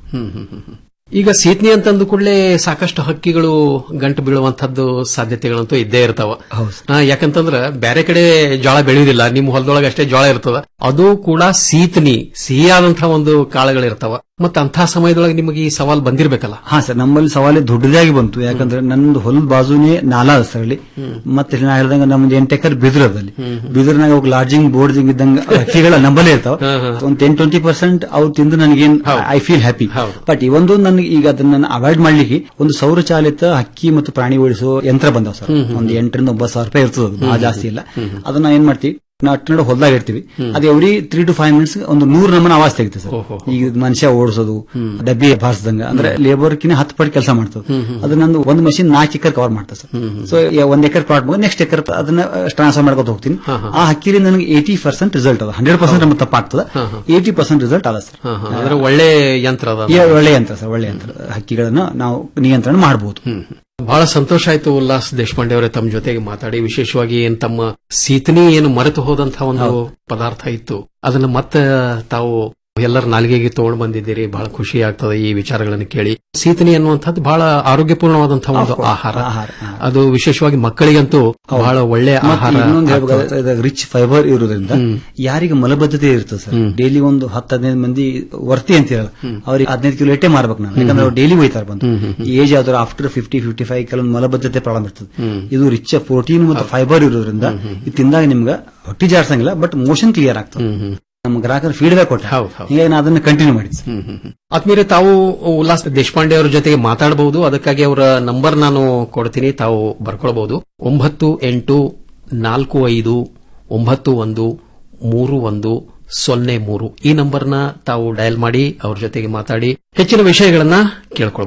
ಈಗ ಸೀತ್ನಿ ಅಂತಂದು ಕೂಡಲೇ ಸಾಕಷ್ಟು ಹಕ್ಕಿಗಳು ಗಂಟು ಬೀಳುವಂತದ್ದು ಸಾಧ್ಯತೆಗಳಂತೂ ಇದ್ದೇ ಇರ್ತಾವ ಆ, ಯಾಕಂತಂದ್ರ ಬೇರೆ ಕಡೆ ಜೋಳ ಬೆಳೆಯುವುದಿಲ್ಲ ನಿಮ್ಮ ಹೊಲದೊಳಗೆ ಅಷ್ಟೇ ಜೋಳ ಇರ್ತದ ಅದು ಕೂಡ ಸೀತ್ನಿ ಸಿಹಿಯಾದಂತಹ ಒಂದು ಕಾಳುಗಳಿರ್ತಾವ ಮತ್ತ ಅಂತಹ ಸಮಯದೊಳಗೆ ನಿಮಗೆ ಈ ಸವಾಲ್ ಬಂದಿರ್ಬೇಕಲ್ಲ ಹಾ ಸರ್ ನಮ್ಮಲ್ಲಿ ಸವಾಲು ದೊಡ್ಡದಾಗಿ ಬಂತು ಯಾಕಂದ್ರೆ ನಂದು ಹೊಲದ ಬಾಜುನೇ ನಾಲಾ ಅದ ಸರ್ ಅಲ್ಲಿ ಮತ್ತೆ ನಾ ಹೇಳ್ದಂಗ ನಮ್ದು ಎಂಟು ಎಕರ್ ಬಿದಿರು ಅದಲ್ಲಿ ಬಿದಿರ್ನಾಗ ಹೋಗಿ ಲಾಡ್ಜಿಂಗ್ ಬೋರ್ಡಿಂಗ್ ಇದ್ದಂಗ ಹಕ್ಕಿಗಳ ನಂಬಲ್ಲೇ ಇರ್ತಾವ ಒಂದ್ ಟೆನ್ ಟ್ವೆಂಟಿ ಪರ್ಸೆಂಟ್ ಅವ್ರು ತಿಂದು ನನಗೇನ್ ಐ ಫೀಲ್ ಹ್ಯಾಪಿ ಬಟ್ ಇವೊಂದು ನನಗೆ ಈಗ ಅದನ್ನ ಅವಾಯ್ಡ್ ಮಾಡ್ಲಿಕ್ಕೆ ಒಂದು ಸೌರಚಾಲಿತ ಹಕ್ಕಿ ಮತ್ತು ಪ್ರಾಣಿ ಓಡಿಸೋ ಯಂತ್ರ ಬಂದಾವ ಸರ್ ಒಂದು ಎಂಟರಿಂದ ಒಂಬತ್ತು ಸಾವಿರ ರೂಪಾಯಿ ಇರ್ತದೆ ಅದು, ಬಹಳ ಜಾಸ್ತಿ ಇಲ್ಲ ಅದನ್ನ ಏನ್ ಮಾಡ್ತೀವಿ ನಾವು ಅಟ್ಟ ಹೊಲದಾಗ ಇರ್ತೀವಿ ಅದು every three to five minutes ಒಂದು ನೂರು ನಮನ ಆವಾಜ್ ತೆಗಿತೆ ಸರ್ ಈಗ ಇದು ಮನುಷ್ಯ ಓಡಿಸೋದು ಡಬ್ಬಿ ಬಾರಿಸಿದಂಗ ಅಂದ್ರೆ ಲೇಬರ್ ಕಿನ್ನ ಹತ್ತು ಪಟ್ಟು ಕೆಲಸ ಮಾಡ್ತದೆ ಅದು ನಂದು ಒಂದು ಮಷಿನ್ ನಾಲ್ಕು ಎಕರ್ ಕವರ್ ಮಾಡ್ತದೆ ಸರ್ ಸೊ ಒಂದ್ ಎಕರ್ ಪ್ಲಾಟ್ ನೆಕ್ಸ್ಟ್ ಎಕರ್ ಅದನ್ನ ಟ್ರಾನ್ಸ್ಫರ್ ಮಾಡ್ಕೊತ ಹೋಗ್ತೀನಿ ಆ ಹಕ್ಕಿಲಿ ನನಗೆ ಏಟಿ ಪರ್ಸೆಂಟ್ ರಿಸಲ್ಟ್ ಅದ ಹಂಡ್ರೆಡ್ ಪರ್ಸೆಂಟ್ ನಮ್ಗೆ ತಪ್ಪಾಗ್ತದೆ ಏಟಿ ಪರ್ಸೆಂಟ್ ರಿಸಲ್ಟ್ ಅದ ಸರ್ ಅಂದ್ರೆ ಒಳ್ಳೆ ಯಂತ್ರ ಅದ ಏ, ಒಳ್ಳೆ ಯಂತ್ರ ಸರ್ ಒಳ್ಳೆ ಯಂತ್ರ ಹಕ್ಕಿಗಳನ್ನ ನಾವು ನಿಯಂತ್ರಣ ಮಾಡಬಹುದು ಬಹಳ ಸಂತೋಷ ಆಯ್ತು ಉಲ್ಲಾಸ್ ದೇಶಪಾಂಡೆ ಅವರೇ ತಮ್ಮ ಜೊತೆಗೆ ಮಾತಾಡಿ ವಿಶೇಷವಾಗಿ ಏನ್ ತಮ್ಮ ಸೀತನಿ ಏನು ಮರೆತು ಹೋದಂತಹ ಒಂದು ಪದಾರ್ಥ ಇತ್ತು ಅದನ್ನ ಮತ್ತೆ ತಾವು ಎಲ್ಲರ ನಾಲಿಗೆಗೆ ತಗೊಂಡು ಬಂದಿದ್ದೀರಿ ಬಹಳ ಖುಷಿ ಆಗ್ತದೆ ಈ ವಿಚಾರಗಳನ್ನು ಕೇಳಿ ಸೀತನಿ ಅನ್ನುವಂಥದ್ದು ಬಹಳ ಆರೋಗ್ಯಪೂರ್ಣವಾದಂತಹ ಒಂದು ಆಹಾರ ಅದು ವಿಶೇಷವಾಗಿ ಮಕ್ಕಳಿಗಂತೂ ಬಹಳ ಒಳ್ಳೆ ಆಹಾರ ಇನ್ನೊಂದು ಆಗ್ತದೆ. ರಿಚ್ ಫೈಬರ್ ಇರೋದ್ರಿಂದ ಯಾರಿಗೆ ಮಲಬದ್ಧತೆ ಇರ್ತದೆ ಸರ್ ಡೈಲಿ ಒಂದು ಹತ್ತು ಹದಿನೈದು ಮಂದಿ ವರ್ತಿ ಅಂತಿರಲ್ಲ ಅವ್ರಿಗೆ ಹದಿನೈದು ಕಿಲೋ ಇಟ್ಟೆ ಮಾರ್ಬೇಕು ನಾವು ಯಾಕಂದ್ರೆ ಅವ್ರು ಡೈಲಿ ಹೋಯ್ತಾರೆ ಬಂದು ಏಜ್ ಆದ್ರೆ ಆಫ್ಟರ್ ಫಿಫ್ಟಿ ಫಿಫ್ಟಿ ಫೈವ್ ಕೆಲವೊಂದು ಮಲಬದ್ಧತೆ ಪ್ರಾಬ್ಲಮ್ ಇರ್ತದೆ ಇದು ರಿಚ್ ಪ್ರೋಟೀನ್ ಮತ್ತು ಫೈಬರ್ ಇರೋದ್ರಿಂದ ಇದು ತಿಂದಾಗ ನಿಮ್ಗೆ ಹೊಟ್ಟಿ ಜಾಡ್ಸಂಗಿಲ್ಲ ಬಟ್ ಮೋಷನ್ ಕ್ಲಿಯರ್ ಆಗ್ತದೆ ನಮ್ಮ ಗ್ರಾಹಕರು ಫೀಡ್ಬ್ಯಾಕ್ ಕೊಟ್ಟ ಹೀಗಾಗಿ ನಾನು ಅದನ್ನ ಕಂಟಿನ್ಯೂ ಮಾಡಿದ್ದೆ ಆತ್ಮೀಯರೇ ತಾವು ಉಲ್ಲಾಸ್ ದೇಶಪಾಂಡೆ ಅವರ ಜೊತೆಗೆ ಮಾತಾಡಬಹುದು ಅದಕ್ಕಾಗಿ ಅವರ ನಂಬರ್ ನಾನು ಕೊಡ್ತೀನಿ ತಾವು ಬರ್ಕೊಳ್ಬಹುದು ಒಂಬತ್ತು ಎಂಟು ನಾಲ್ಕು ಐದು ಒಂಬತ್ತು ಒಂದು ಮೂರು ಒಂದು ಸೊನ್ನೆ ಮೂರು ಈ ನಂಬರ್ನ ತಾವು ಡಯಲ್ ಮಾಡಿ ಅವ್ರ ಜೊತೆಗೆ ಮಾತಾಡಿ ಹೆಚ್ಚಿನ ವಿಷಯಗಳನ್ನ ಕೇಳ್ಕೊಳ್ಬಹುದು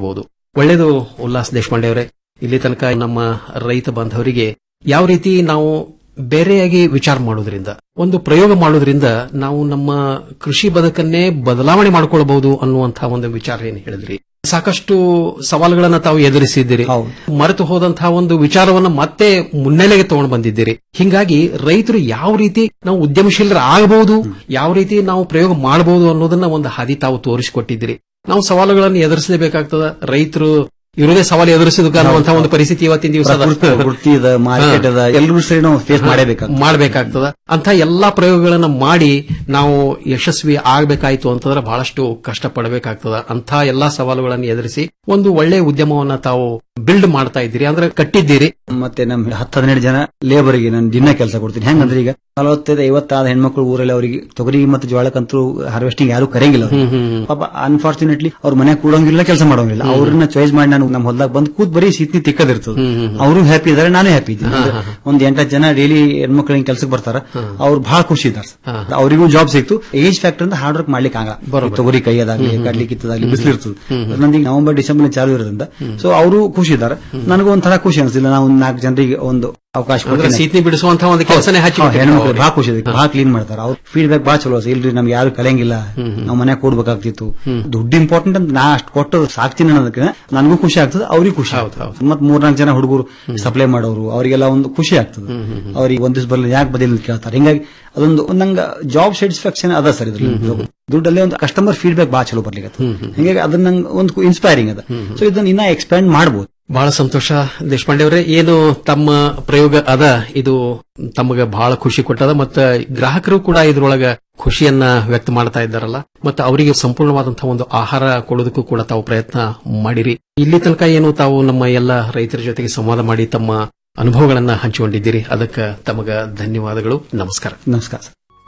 ಒಳ್ಳೇದು ಉಲ್ಲಾಸ್ ದೇಶಪಾಂಡೆ ಅವರೇ ಇಲ್ಲಿ ತನಕ ನಮ್ಮ ರೈತ ಬಾಂಧವರಿಗೆ ಯಾವ ರೀತಿ ನಾವು ಬೇರೆಯಾಗಿ ವಿಚಾರ ಮಾಡೋದ್ರಿಂದ ಒಂದು ಪ್ರಯೋಗ ಮಾಡೋದ್ರಿಂದ ನಾವು ನಮ್ಮ ಕೃಷಿ ಬದುಕನ್ನೇ ಬದಲಾವಣೆ ಮಾಡಿಕೊಳ್ಳಬಹುದು ಅನ್ನುವಂತಹ ಒಂದು ವಿಚಾರ ಏನು ಹೇಳಿದ್ರಿ ಸಾಕಷ್ಟು ಸವಾಲುಗಳನ್ನ ತಾವು ಎದುರಿಸಿದ್ದೀರಿ ಮರೆತು ಹೋದಂತಹ ಒಂದು ವಿಚಾರವನ್ನ ಮತ್ತೆ ಮುನ್ನೆಲೆಗೆ ತಗೊಂಡು ಬಂದಿದ್ದೀರಿ ಹಿಂಗಾಗಿ ರೈತರು ಯಾವ ರೀತಿ ನಾವು ಉದ್ಯಮಶೀಲರ ಆಗಬಹುದು ಯಾವ ರೀತಿ ನಾವು ಪ್ರಯೋಗ ಮಾಡಬಹುದು ಅನ್ನೋದನ್ನ ಒಂದು ಹಾದಿ ತಾವು ತೋರಿಸಿಕೊಟ್ಟಿದ್ದೀರಿ ನಾವು ಸವಾಲುಗಳನ್ನು ಎದುರಿಸಲೇಬೇಕಾಗ್ತದ ರೈತರು ಇರುವುದೇ ಸವಾಲು ಎದುರಿಸೋದಕ್ಕೆ ಅನ್ನುವಂತಹ ಒಂದು ಪರಿಸ್ಥಿತಿ ಇವತ್ತಿನ ದಿವಸ ಪ್ರಕೃತಿ ವೃತ್ತಿ ಅದ ಮಾರ್ಕೆಟ್ ಅದ ಎಲ್ಲರೂ ಸೇರಿ ನಾವು ಫೇಸ್ ಮಾಡಬೇಕಾಗ್ತದೆ ಮಾಡಬೇಕಾಗ್ತದ ಅಂತ ಎಲ್ಲಾ ಪ್ರಯೋಗಗಳನ್ನ ಮಾಡಿ ನಾವು ಯಶಸ್ವಿ ಆಗ್ಬೇಕಾಯ್ತು ಅಂತಂದ್ರೆ ಬಹಳಷ್ಟು ಕಷ್ಟ ಪಡಬೇಕಾಗ್ತದ ಅಂತ ಎಲ್ಲಾ ಸವಾಲುಗಳನ್ನು ಎದುರಿಸಿ ಒಂದು ಒಳ್ಳೆ ಉದ್ಯಮವನ್ನ ತಾವು ಬಿಲ್ಡ್ ಮಾಡ್ತಾ ಇದ್ದೀರಿ ಅಂದ್ರೆ ಕಟ್ಟಿದ್ದೀರಿ ಮತ್ತೆ ನಮ್ ಹತ್ತು ಹದಿನೆಂಟು ಜನ ಲೇಬರ್ಗೆ ನಾನು ದಿನ ಕೆಲಸ ಕೊಡ್ತೀನಿ ಹೆಂಗಂದ್ರೆ ಈಗ ನಲವತ್ತೈದು ಐವತ್ತಾದ ಹೆಣ್ಮಕ್ಳು ಊರಲ್ಲಿ ಅವರಿಗೆ ತೊಗರಿ ಮತ್ತು ಜೋಳಕ್ಕಂತೂ ಹಾರ್ವೆಸ್ಟಿಂಗ್ ಯಾರು ಕರೆಯಂಗಿಲ್ಲ ಅವ್ರಿಗೆ. ಪಾಪ ಅನ್ಫಾರ್ಚುನೇಟ್ಲಿ ಅವ್ರ ಮನೆ ಕೂಡಂಗಿಲ್ಲ ಕೆಲಸ ಮಾಡೋಂಗಿಲ್ಲ ಅವ್ರನ್ನ ಚಾಯ್ಸ್ ಮಾಡಿ ನಾನು ನಮ್ಮ ಹೊಲದಾಗ ಬಂದು ಕೂತ್ ಬರೀ ಸೀತ್ನಿ ತಿಕ್ಕದಿರ್ತದೆ ಅವರು ಹ್ಯಾಪಿ ಇದಾರೆ ನಾನು ಹ್ಯಾಪಿ ಇದ್ದೀನಿ ಅಂದ್ರೆ ಒಂದ್ ಎಂಟತ್ತು ಜನ ಡೈಲಿ ಹೆಣ್ಮಕ್ಳಿಗೆ ಕೆಲಸಕ್ಕೆ ಬರ್ತಾರ ಅವ್ರು ಬಹಳ ಖುಷಿ ಇದ್ದಾರೆ ಅವರಿಗೂ ಜಾಬ್ ಸಿಕ್ತು ಏಜ್ ಫ್ಯಾಕ್ಟರ್ ಅಂತ ಹಾರ್ಡ್ ವರ್ಕ್ ಮಾಡ್ಲಿಕ್ಕೆ ಆಗಲ್ಲ ಈ ತೊಗರಿ ಕೈಯದಾಗ್ಲಿ ಕಡ್ಲಿ ಕಿತ್ತದಾಗ್ಲಿ ಬಿಸಿಲು ಇರ್ತದೆ ನಂದೀಗ ನವೆಂಬರ್ ಡಿಸೆಂಬರ್ ಚಾಲು ಇರೋದ್ರಿಂದ ಸೊ ಅವರು ಖುಷಿ ಇದ್ದಾರೆ ನನಗೂ ಒಂಥರ ಖುಷಿ ಅನಿಸಿಲ್ಲ ನಾವು ಒಂದ್ ನಾಲ್ಕು ಜನರಿಗೆ ಒಂದು ಅವಕಾಶ ಅಂದ್ರೆ ಕೊಡ್ತೀನಿ. ಸೀತ್ನಿ ಬಿಡಿಸುವಂತಹ ಒಂದು ಕೆಲಸನೇ ಹಚ್ಚಿ ಹೌದು, ಹೆಣ್ಮಕ್ಳು ಬಹಳ ಖುಷಿ ಇದೆ ಬಹಳ ಕ್ಲೀನ್ ಮಾಡ್ತಾರೆ ಅವ್ರ ಫೀಡ್ಬ್ಯಾಕ್ ಬಹಳ ಚಲೋ ಅನ್ಸುತ್ತೆ. ಇಲ್ರಿ ನಮ್ಗೆ ಯಾರು ಕಲಿಯಂಗಿಲ್ಲ ನಾವು ಮನೆ ಕೊಡ್ಬೇಕಾಗ್ತಿತ್ತು ದುಡ್ಡು ಇಂಪಾರ್ಟೆಂಟ್ ಅಂತ ನಾ ಅಷ್ಟು ಕೊಟ್ಟು ಸಾಕ್ತೀನಿ ಅನ್ನೋದಕ್ಕೆ ನನಗೂ ಖುಷಿ ಆಗ್ತದೆ ಅವ್ರಿಗೂ ಖುಷಿ ಮತ್ ಮೂರ್ನಾಲ್ಕು ಜನ ಹುಡುಗರು ಸಪ್ಲೈ ಮಾಡೋರು ಅವರಿಗೆಲ್ಲ ಒಂದು ಖುಷಿ ಆಗ್ತದೆ ಅವ್ರಿಗೆ ಒಂದ್ ದಿವಸ ಬರಲಿ ಯಾಕೆ ಬದಿಲ್ ಅಂತ ಕೇಳ್ತಾರೆ ಹಿಂಗಾಗಿ ಅದೊಂದು ಒಂದ್ ನಂಗೆ ಜಾಬ್ ಸ್ಯಾಟಿಸ್ಫ್ಯಾಕ್ಷನ್ ಅದ ಸರ್ ಇದ್ರಲ್ಲಿ ದುಡ್ಡಲ್ಲೇ ಒಂದು ಕಸ್ಟಮರ್ ಫೀಡ್ಬ್ಯಾಕ್ ಬಹಳ ಚಲೋ ಬರ್ಲಿಕ್ಕೆ ಹಿಂಗಾಗಿ ಅದನ್ನ ನಂಗೆ ಒಂದು ಇನ್ಸ್ಪೈರಿಂಗ್ ಅದ ಸೊ ಇದನ್ನ ಇನ್ನ ಎಕ್ಸ್ಪ್ಯಾಂಡ್ ಮಾಡಬಹುದು ಬಹಳ ಸಂತೋಷ ದೇಶಪಾಂಡೆ ಅವರೇ ಏನು ತಮ್ಮ ಪ್ರಯೋಗ ಅದ ಇದು ತಮಗೆ ಬಹಳ ಖುಷಿ ಕೊಟ್ಟದ ಮತ್ತು ಗ್ರಾಹಕರು ಕೂಡ ಇದ್ರೊಳಗ ಖುಷಿಯನ್ನ ವ್ಯಕ್ತ ಮಾಡ್ತಾ ಇದ್ದಾರಲ್ಲ ಮತ್ತು ಅವರಿಗೆ ಸಂಪೂರ್ಣವಾದಂತಹ ಒಂದು ಆಹಾರ ಕೊಡೋದಕ್ಕೂ ಕೂಡ ತಾವು ಪ್ರಯತ್ನ ಮಾಡಿರಿ ಇಲ್ಲಿ ತನಕ ಏನು ತಾವು ನಮ್ಮ ಎಲ್ಲ ರೈತರ ಜೊತೆಗೆ ಸಂವಾದ ಮಾಡಿ ತಮ್ಮ ಅನುಭವಗಳನ್ನ ಹಂಚಿಕೊಂಡಿದ್ದೀರಿ ಅದಕ್ಕೆ ತಮಗ ಧನ್ಯವಾದಗಳು ನಮಸ್ಕಾರ ನಮಸ್ಕಾರ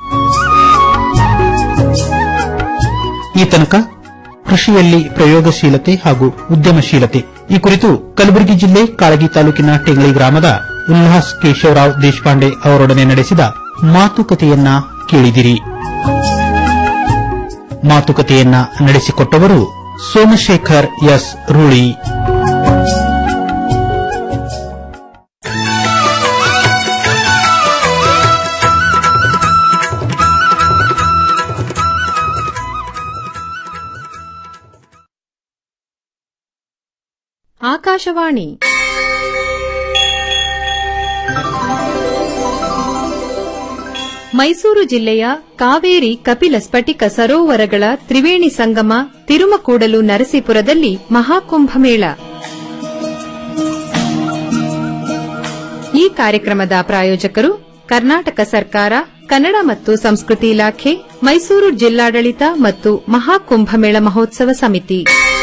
ಈ ತನಕ ಕೃಷಿಯಲ್ಲಿ ಪ್ರಯೋಗಶೀಲತೆ ಹಾಗೂ ಉದ್ಯಮಶೀಲತೆ ಈ ಕುರಿತು ಕಲಬುರಗಿ ಜಿಲ್ಲೆ ಕಾಳಗಿ ತಾಲೂಕಿನ ಟೆಂಗಳಿ ಗ್ರಾಮದ ಉಲ್ಲಾಸ್ ಕೇಶವರಾವ್ ದೇಶಪಾಂಡೆ ಅವರೊಡನೆ ನಡೆಸಿದ ಮಾತುಕತೆಯನ್ನ ಕೇಳಿದಿರಿ ಮಾತುಕತೆಯನ್ನ ನಡೆಸಿಕೊಟ್ಟವರು ಸೋಮಶೇಖರ್ ಎಸ್ ರೂಳಿ ಆಕಾಶವಾಣಿ ಮೈಸೂರು ಜಿಲ್ಲೆಯ ಕಾವೇರಿ ಕಪಿಲ ಸ್ಫಟಿಕ ಸರೋವರಗಳ ತ್ರಿವೇಣಿ ಸಂಗಮ ತಿರುಮಕೂಡಲು ನರಸೀಪುರದಲ್ಲಿ ಮಹಾಕುಂಭಮೇಳ ಈ ಕಾರ್ಯಕ್ರಮದ ಪ್ರಾಯೋಜಕರು ಕರ್ನಾಟಕ ಸರ್ಕಾರ ಕನ್ನಡ ಮತ್ತು ಸಂಸ್ಕೃತಿ ಇಲಾಖೆ ಮೈಸೂರು ಜಿಲ್ಲಾಡಳಿತ ಮತ್ತು ಮಹಾಕುಂಭಮೇಳ ಮಹೋತ್ಸವ ಸಮಿತಿ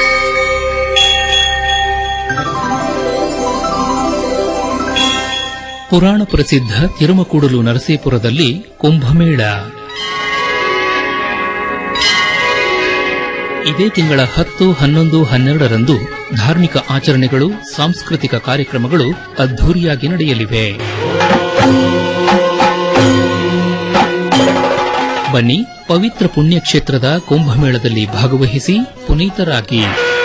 ಪುರಾಣ ಪ್ರಸಿದ್ಧ ತಿರುಮಕೂಡಲು ನರಸೀಪುರದಲ್ಲಿ ಕುಂಭಮೇಳ ಇದೇ ತಿಂಗಳ ಹತ್ತು ಹನ್ನೊಂದು ಹನ್ನೆರಡರಂದು ಧಾರ್ಮಿಕ ಆಚರಣೆಗಳು ಸಾಂಸ್ಕೃತಿಕ ಕಾರ್ಯಕ್ರಮಗಳು ಅದ್ದೂರಿಯಾಗಿ ನಡೆಯಲಿವೆ ಬನ್ನಿ ಪವಿತ್ರ ಪುಣ್ಯಕ್ಷೇತ್ರದ ಕುಂಭಮೇಳದಲ್ಲಿ ಭಾಗವಹಿಸಿ ಪುನೀತರಾಗಿ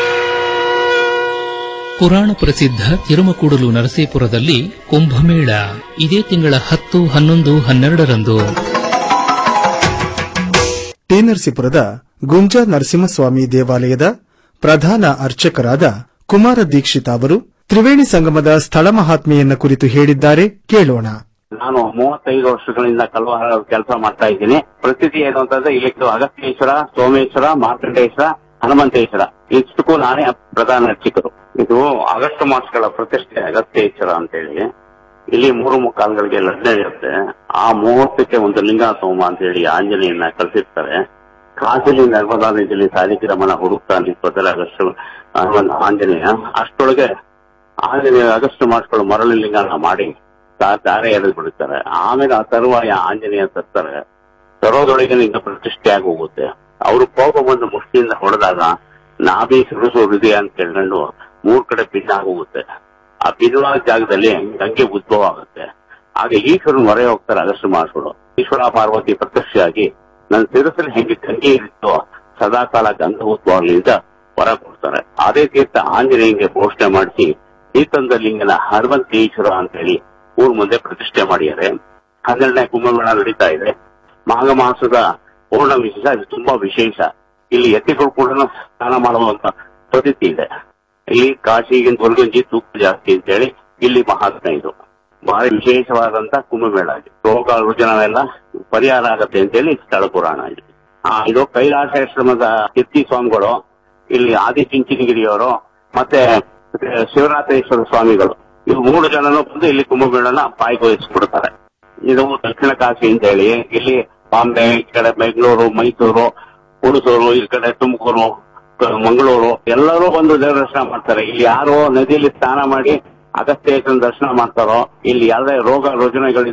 ಪುರಾಣ ಪ್ರಸಿದ್ಧ ತಿರುಮಕೂಡಲು ನರಸೀಪುರದಲ್ಲಿ ಕುಂಭಮೇಳ ಇದೇ ತಿಂಗಳ ಹತ್ತು ಹನ್ನೊಂದು ಹನ್ನೆರಡರಂದು ಟಿ ನರಸೀಪುರದ ಗುಂಜಾ ನರಸಿಂಹಸ್ವಾಮಿ ದೇವಾಲಯದ ಪ್ರಧಾನ ಅರ್ಚಕರಾದ ಕುಮಾರ ದೀಕ್ಷಿತ್ ಅವರು ತ್ರಿವೇಣಿ ಸಂಗಮದ ಸ್ಥಳ ಮಹಾತ್ಮೆಯನ್ನ ಕುರಿತು ಹೇಳಿದ್ದಾರೆ ಕೇಳೋಣ ನಾನು ಮೂವತ್ತೈದು ವರ್ಷಗಳಿಂದ ಕಲ್ವಾರ ಕೆಲಸ ಮಾಡ್ತಾ ಇದ್ದೀನಿ ಪ್ರಸಿದ್ಧಿ ಏನು ಅಂತಂದ್ರೆ ಇಲ್ಲಿಟ್ಟು ಅಗಸ್ತ್ಯೇಶ್ವರ ಸೋಮೇಶ್ವರ ಮಾರ್ಕಂಡೇಶ್ವರ ಹನುಮಂತೇಶ್ವರ ಇಷ್ಟಕ್ಕೂ ನಾನೇ ಪ್ರಧಾನ ಅರ್ಚಕರು ಇದು ಆಗಸ್ಟ್ ಮಾಸಗಳ ಪ್ರತಿಷ್ಠೆ ಅಗಸ್ತ್ಯೇಶ್ವರ ಅಂತೇಳಿ ಇಲ್ಲಿ ಮೂರು ಮುಕ್ಕಾಲ್ಗಳಿಗೆ ಲಗ್ನ ಇರುತ್ತೆ ಆ ಮುಹೂರ್ತಕ್ಕೆ ಒಂದು ಲಿಂಗ ಸೋಮ ಅಂತೇಳಿ ಆಂಜನೇಯನ್ನ ಕಳಿಸಿರ್ತಾರೆ ಕಾಸಿಲಿ ನರ್ಮದಾ ನದಿಯಲ್ಲಿ ಸಾಲಿಗ್ರಾಮನ ರಮಣ ಹುಡುಕ್ತಾ ನಿಂತ್ಕೋತಾರೆ ಆಗಸ್ಟ್ ಹನುಮಂತ ಆಂಜನೇಯ ಅಷ್ಟೊಳಗೆ ಆಂಜನೇಯ ಅಗಸ್ಟ್ ಮಾಡಿಸ್ಕೊಳ್ಳೋ ಮರಳಿ ಲಿಂಗನ ಮಾಡಿ ತಾ- ದಾರೆ ಎಳೆದು ಬಿಡುತ್ತಾರೆ ಆಮೇಲೆ ಆ ತರುವಾಯ ಆಂಜನೇಯ ತರ್ತಾರೆ ತರೋದೊಳಗೆ ನಿಂಗೆ ಪ್ರತಿಷ್ಠೆ ಆಗಿ ಹೋಗುತ್ತೆ ಅವರು ಕೋಪ ಬಂದು ಮುಷ್ಟಿಯಿಂದ ಹೊಡೆದಾಗ ನಾಭಿ ಸುರುಸು ಹೃದಯ ಅಂತ ಕೇಳ್ಕೊಂಡು ಮೂರ್ ಕಡೆ ಭಿನ್ನ ಹೋಗುತ್ತೆ ಆ ಭಿನ್ನವಾದ ಜಾಗದಲ್ಲಿ ಗಂಗೆ ಉದ್ಭವ ಆಗುತ್ತೆ ಆಗ ಈಶ್ವರನ ಹೊರೆ ಹೋಗ್ತಾರೆ ಅಗಸ್ಟ್ ಮಾಡಿಸ್ಕೊಂಡು ಈಶ್ವರ ಪಾರ್ವತಿ ಪ್ರತ್ಯಕ್ಷವಾಗಿ ನನ್ನ ಶಿರಸಲ್ಲಿ ಹೆಂಗೆ ಗಂಗೆ ಇರುತ್ತೋ ಸದಾಕಾಲ ಗಂಗ ಉದ್ಭವ ಅಂತ ಹೊರ ಕೊಡ್ತಾರೆ ಹೋಗ್ತಾರೆ ಅದೇ ತೀರ್ಥ ಆಂಜನೇಯಂಗೆ ಘೋಷಣೆ ಮಾಡಿಸಿ ತೀರ್ಥಂದ ಲಿಂಗನ ಹನುಮಂತೇಶ್ವರ ಅಂತ ಹೇಳಿ ಊರ್ ಮುಂದೆ ಪ್ರತಿಷ್ಠೆ ಮಾಡಿದ್ದಾರೆ ಹನ್ನೆರಡನೇ ಕುಂಭಮೇಳ ನಡೀತಾ ಇದೆ ಮಾಘ ಮಾಸದ ಪೂರ್ಣ ವಿಶೇಷ ಇದು ತುಂಬಾ ವಿಶೇಷ ಇಲ್ಲಿ ಎತ್ತಿಗಳು ಕೂಡ ಸ್ನಾನ ಮಾಡುವಂತ ಪದ್ಧತಿ ಇದೆ ಇಲ್ಲಿ ಕಾಶಿಗಿಂತ ಹೊರಗಂಜಿ ತೂಕ ಜಾಸ್ತಿ ಅಂತ ಹೇಳಿ ಇಲ್ಲಿ ಮಹಾತ್ಮ ಇದು ಬಹಳ ವಿಶೇಷವಾದಂತ ಕುಂಭಮೇಳ ಇದು ರೋಗ ರುಜನವೆಲ್ಲ ಪರಿಹಾರ ಆಗತ್ತೆ ಅಂತ ಹೇಳಿ ಸ್ಥಳ ಪುರಾಣ ಇದು ಆ, ಇದು ಕೈಲಾಸಾಶ್ರಮದ ಕೀರ್ತಿ ಸ್ವಾಮಿಗಳು ಇಲ್ಲಿ ಆದಿಚುಂಚನಗಿರಿಯವರು ಮತ್ತೆ ಶಿವರಾತ್ರೇಶ್ವರ ಸ್ವಾಮಿಗಳು ಇವು ಮೂರು ಜನನು ಬಂದು ಇಲ್ಲಿ ಕುಂಭಮೇಳನ ಪಾಲ್ಗೊಳಿಸ್ಬಿಡ್ತಾರೆ ಇದು ದಕ್ಷಿಣ ಕಾಶಿ ಅಂತ ಹೇಳಿ ಇಲ್ಲಿ ಬಾಂಬೆ ಈ ಕಡೆ ಬೆಂಗಳೂರು ಮೈಸೂರು ಹುಣಸೂರು ಈ ಕಡೆ ತುಮಕೂರು ಕ- ಮಂಗಳೂರು ಎಲ್ಲರೂ ಬಂದು ದೇವರ ದರ್ಶನ ಮಾಡ್ತಾರೆ ಇಲ್ಲಿ ಯಾರು ನದಿಯಲ್ಲಿ ಸ್ನಾನ ಮಾಡಿ ಅಗಸ್ತ್ಯೇಶ್ವರನ ದರ್ಶನ ಮಾಡ್ತಾರೋ ಇಲ್ಲಿ ಯಾವುದೇ ರೋಗ ರುಜಿನಗಳಿಂದ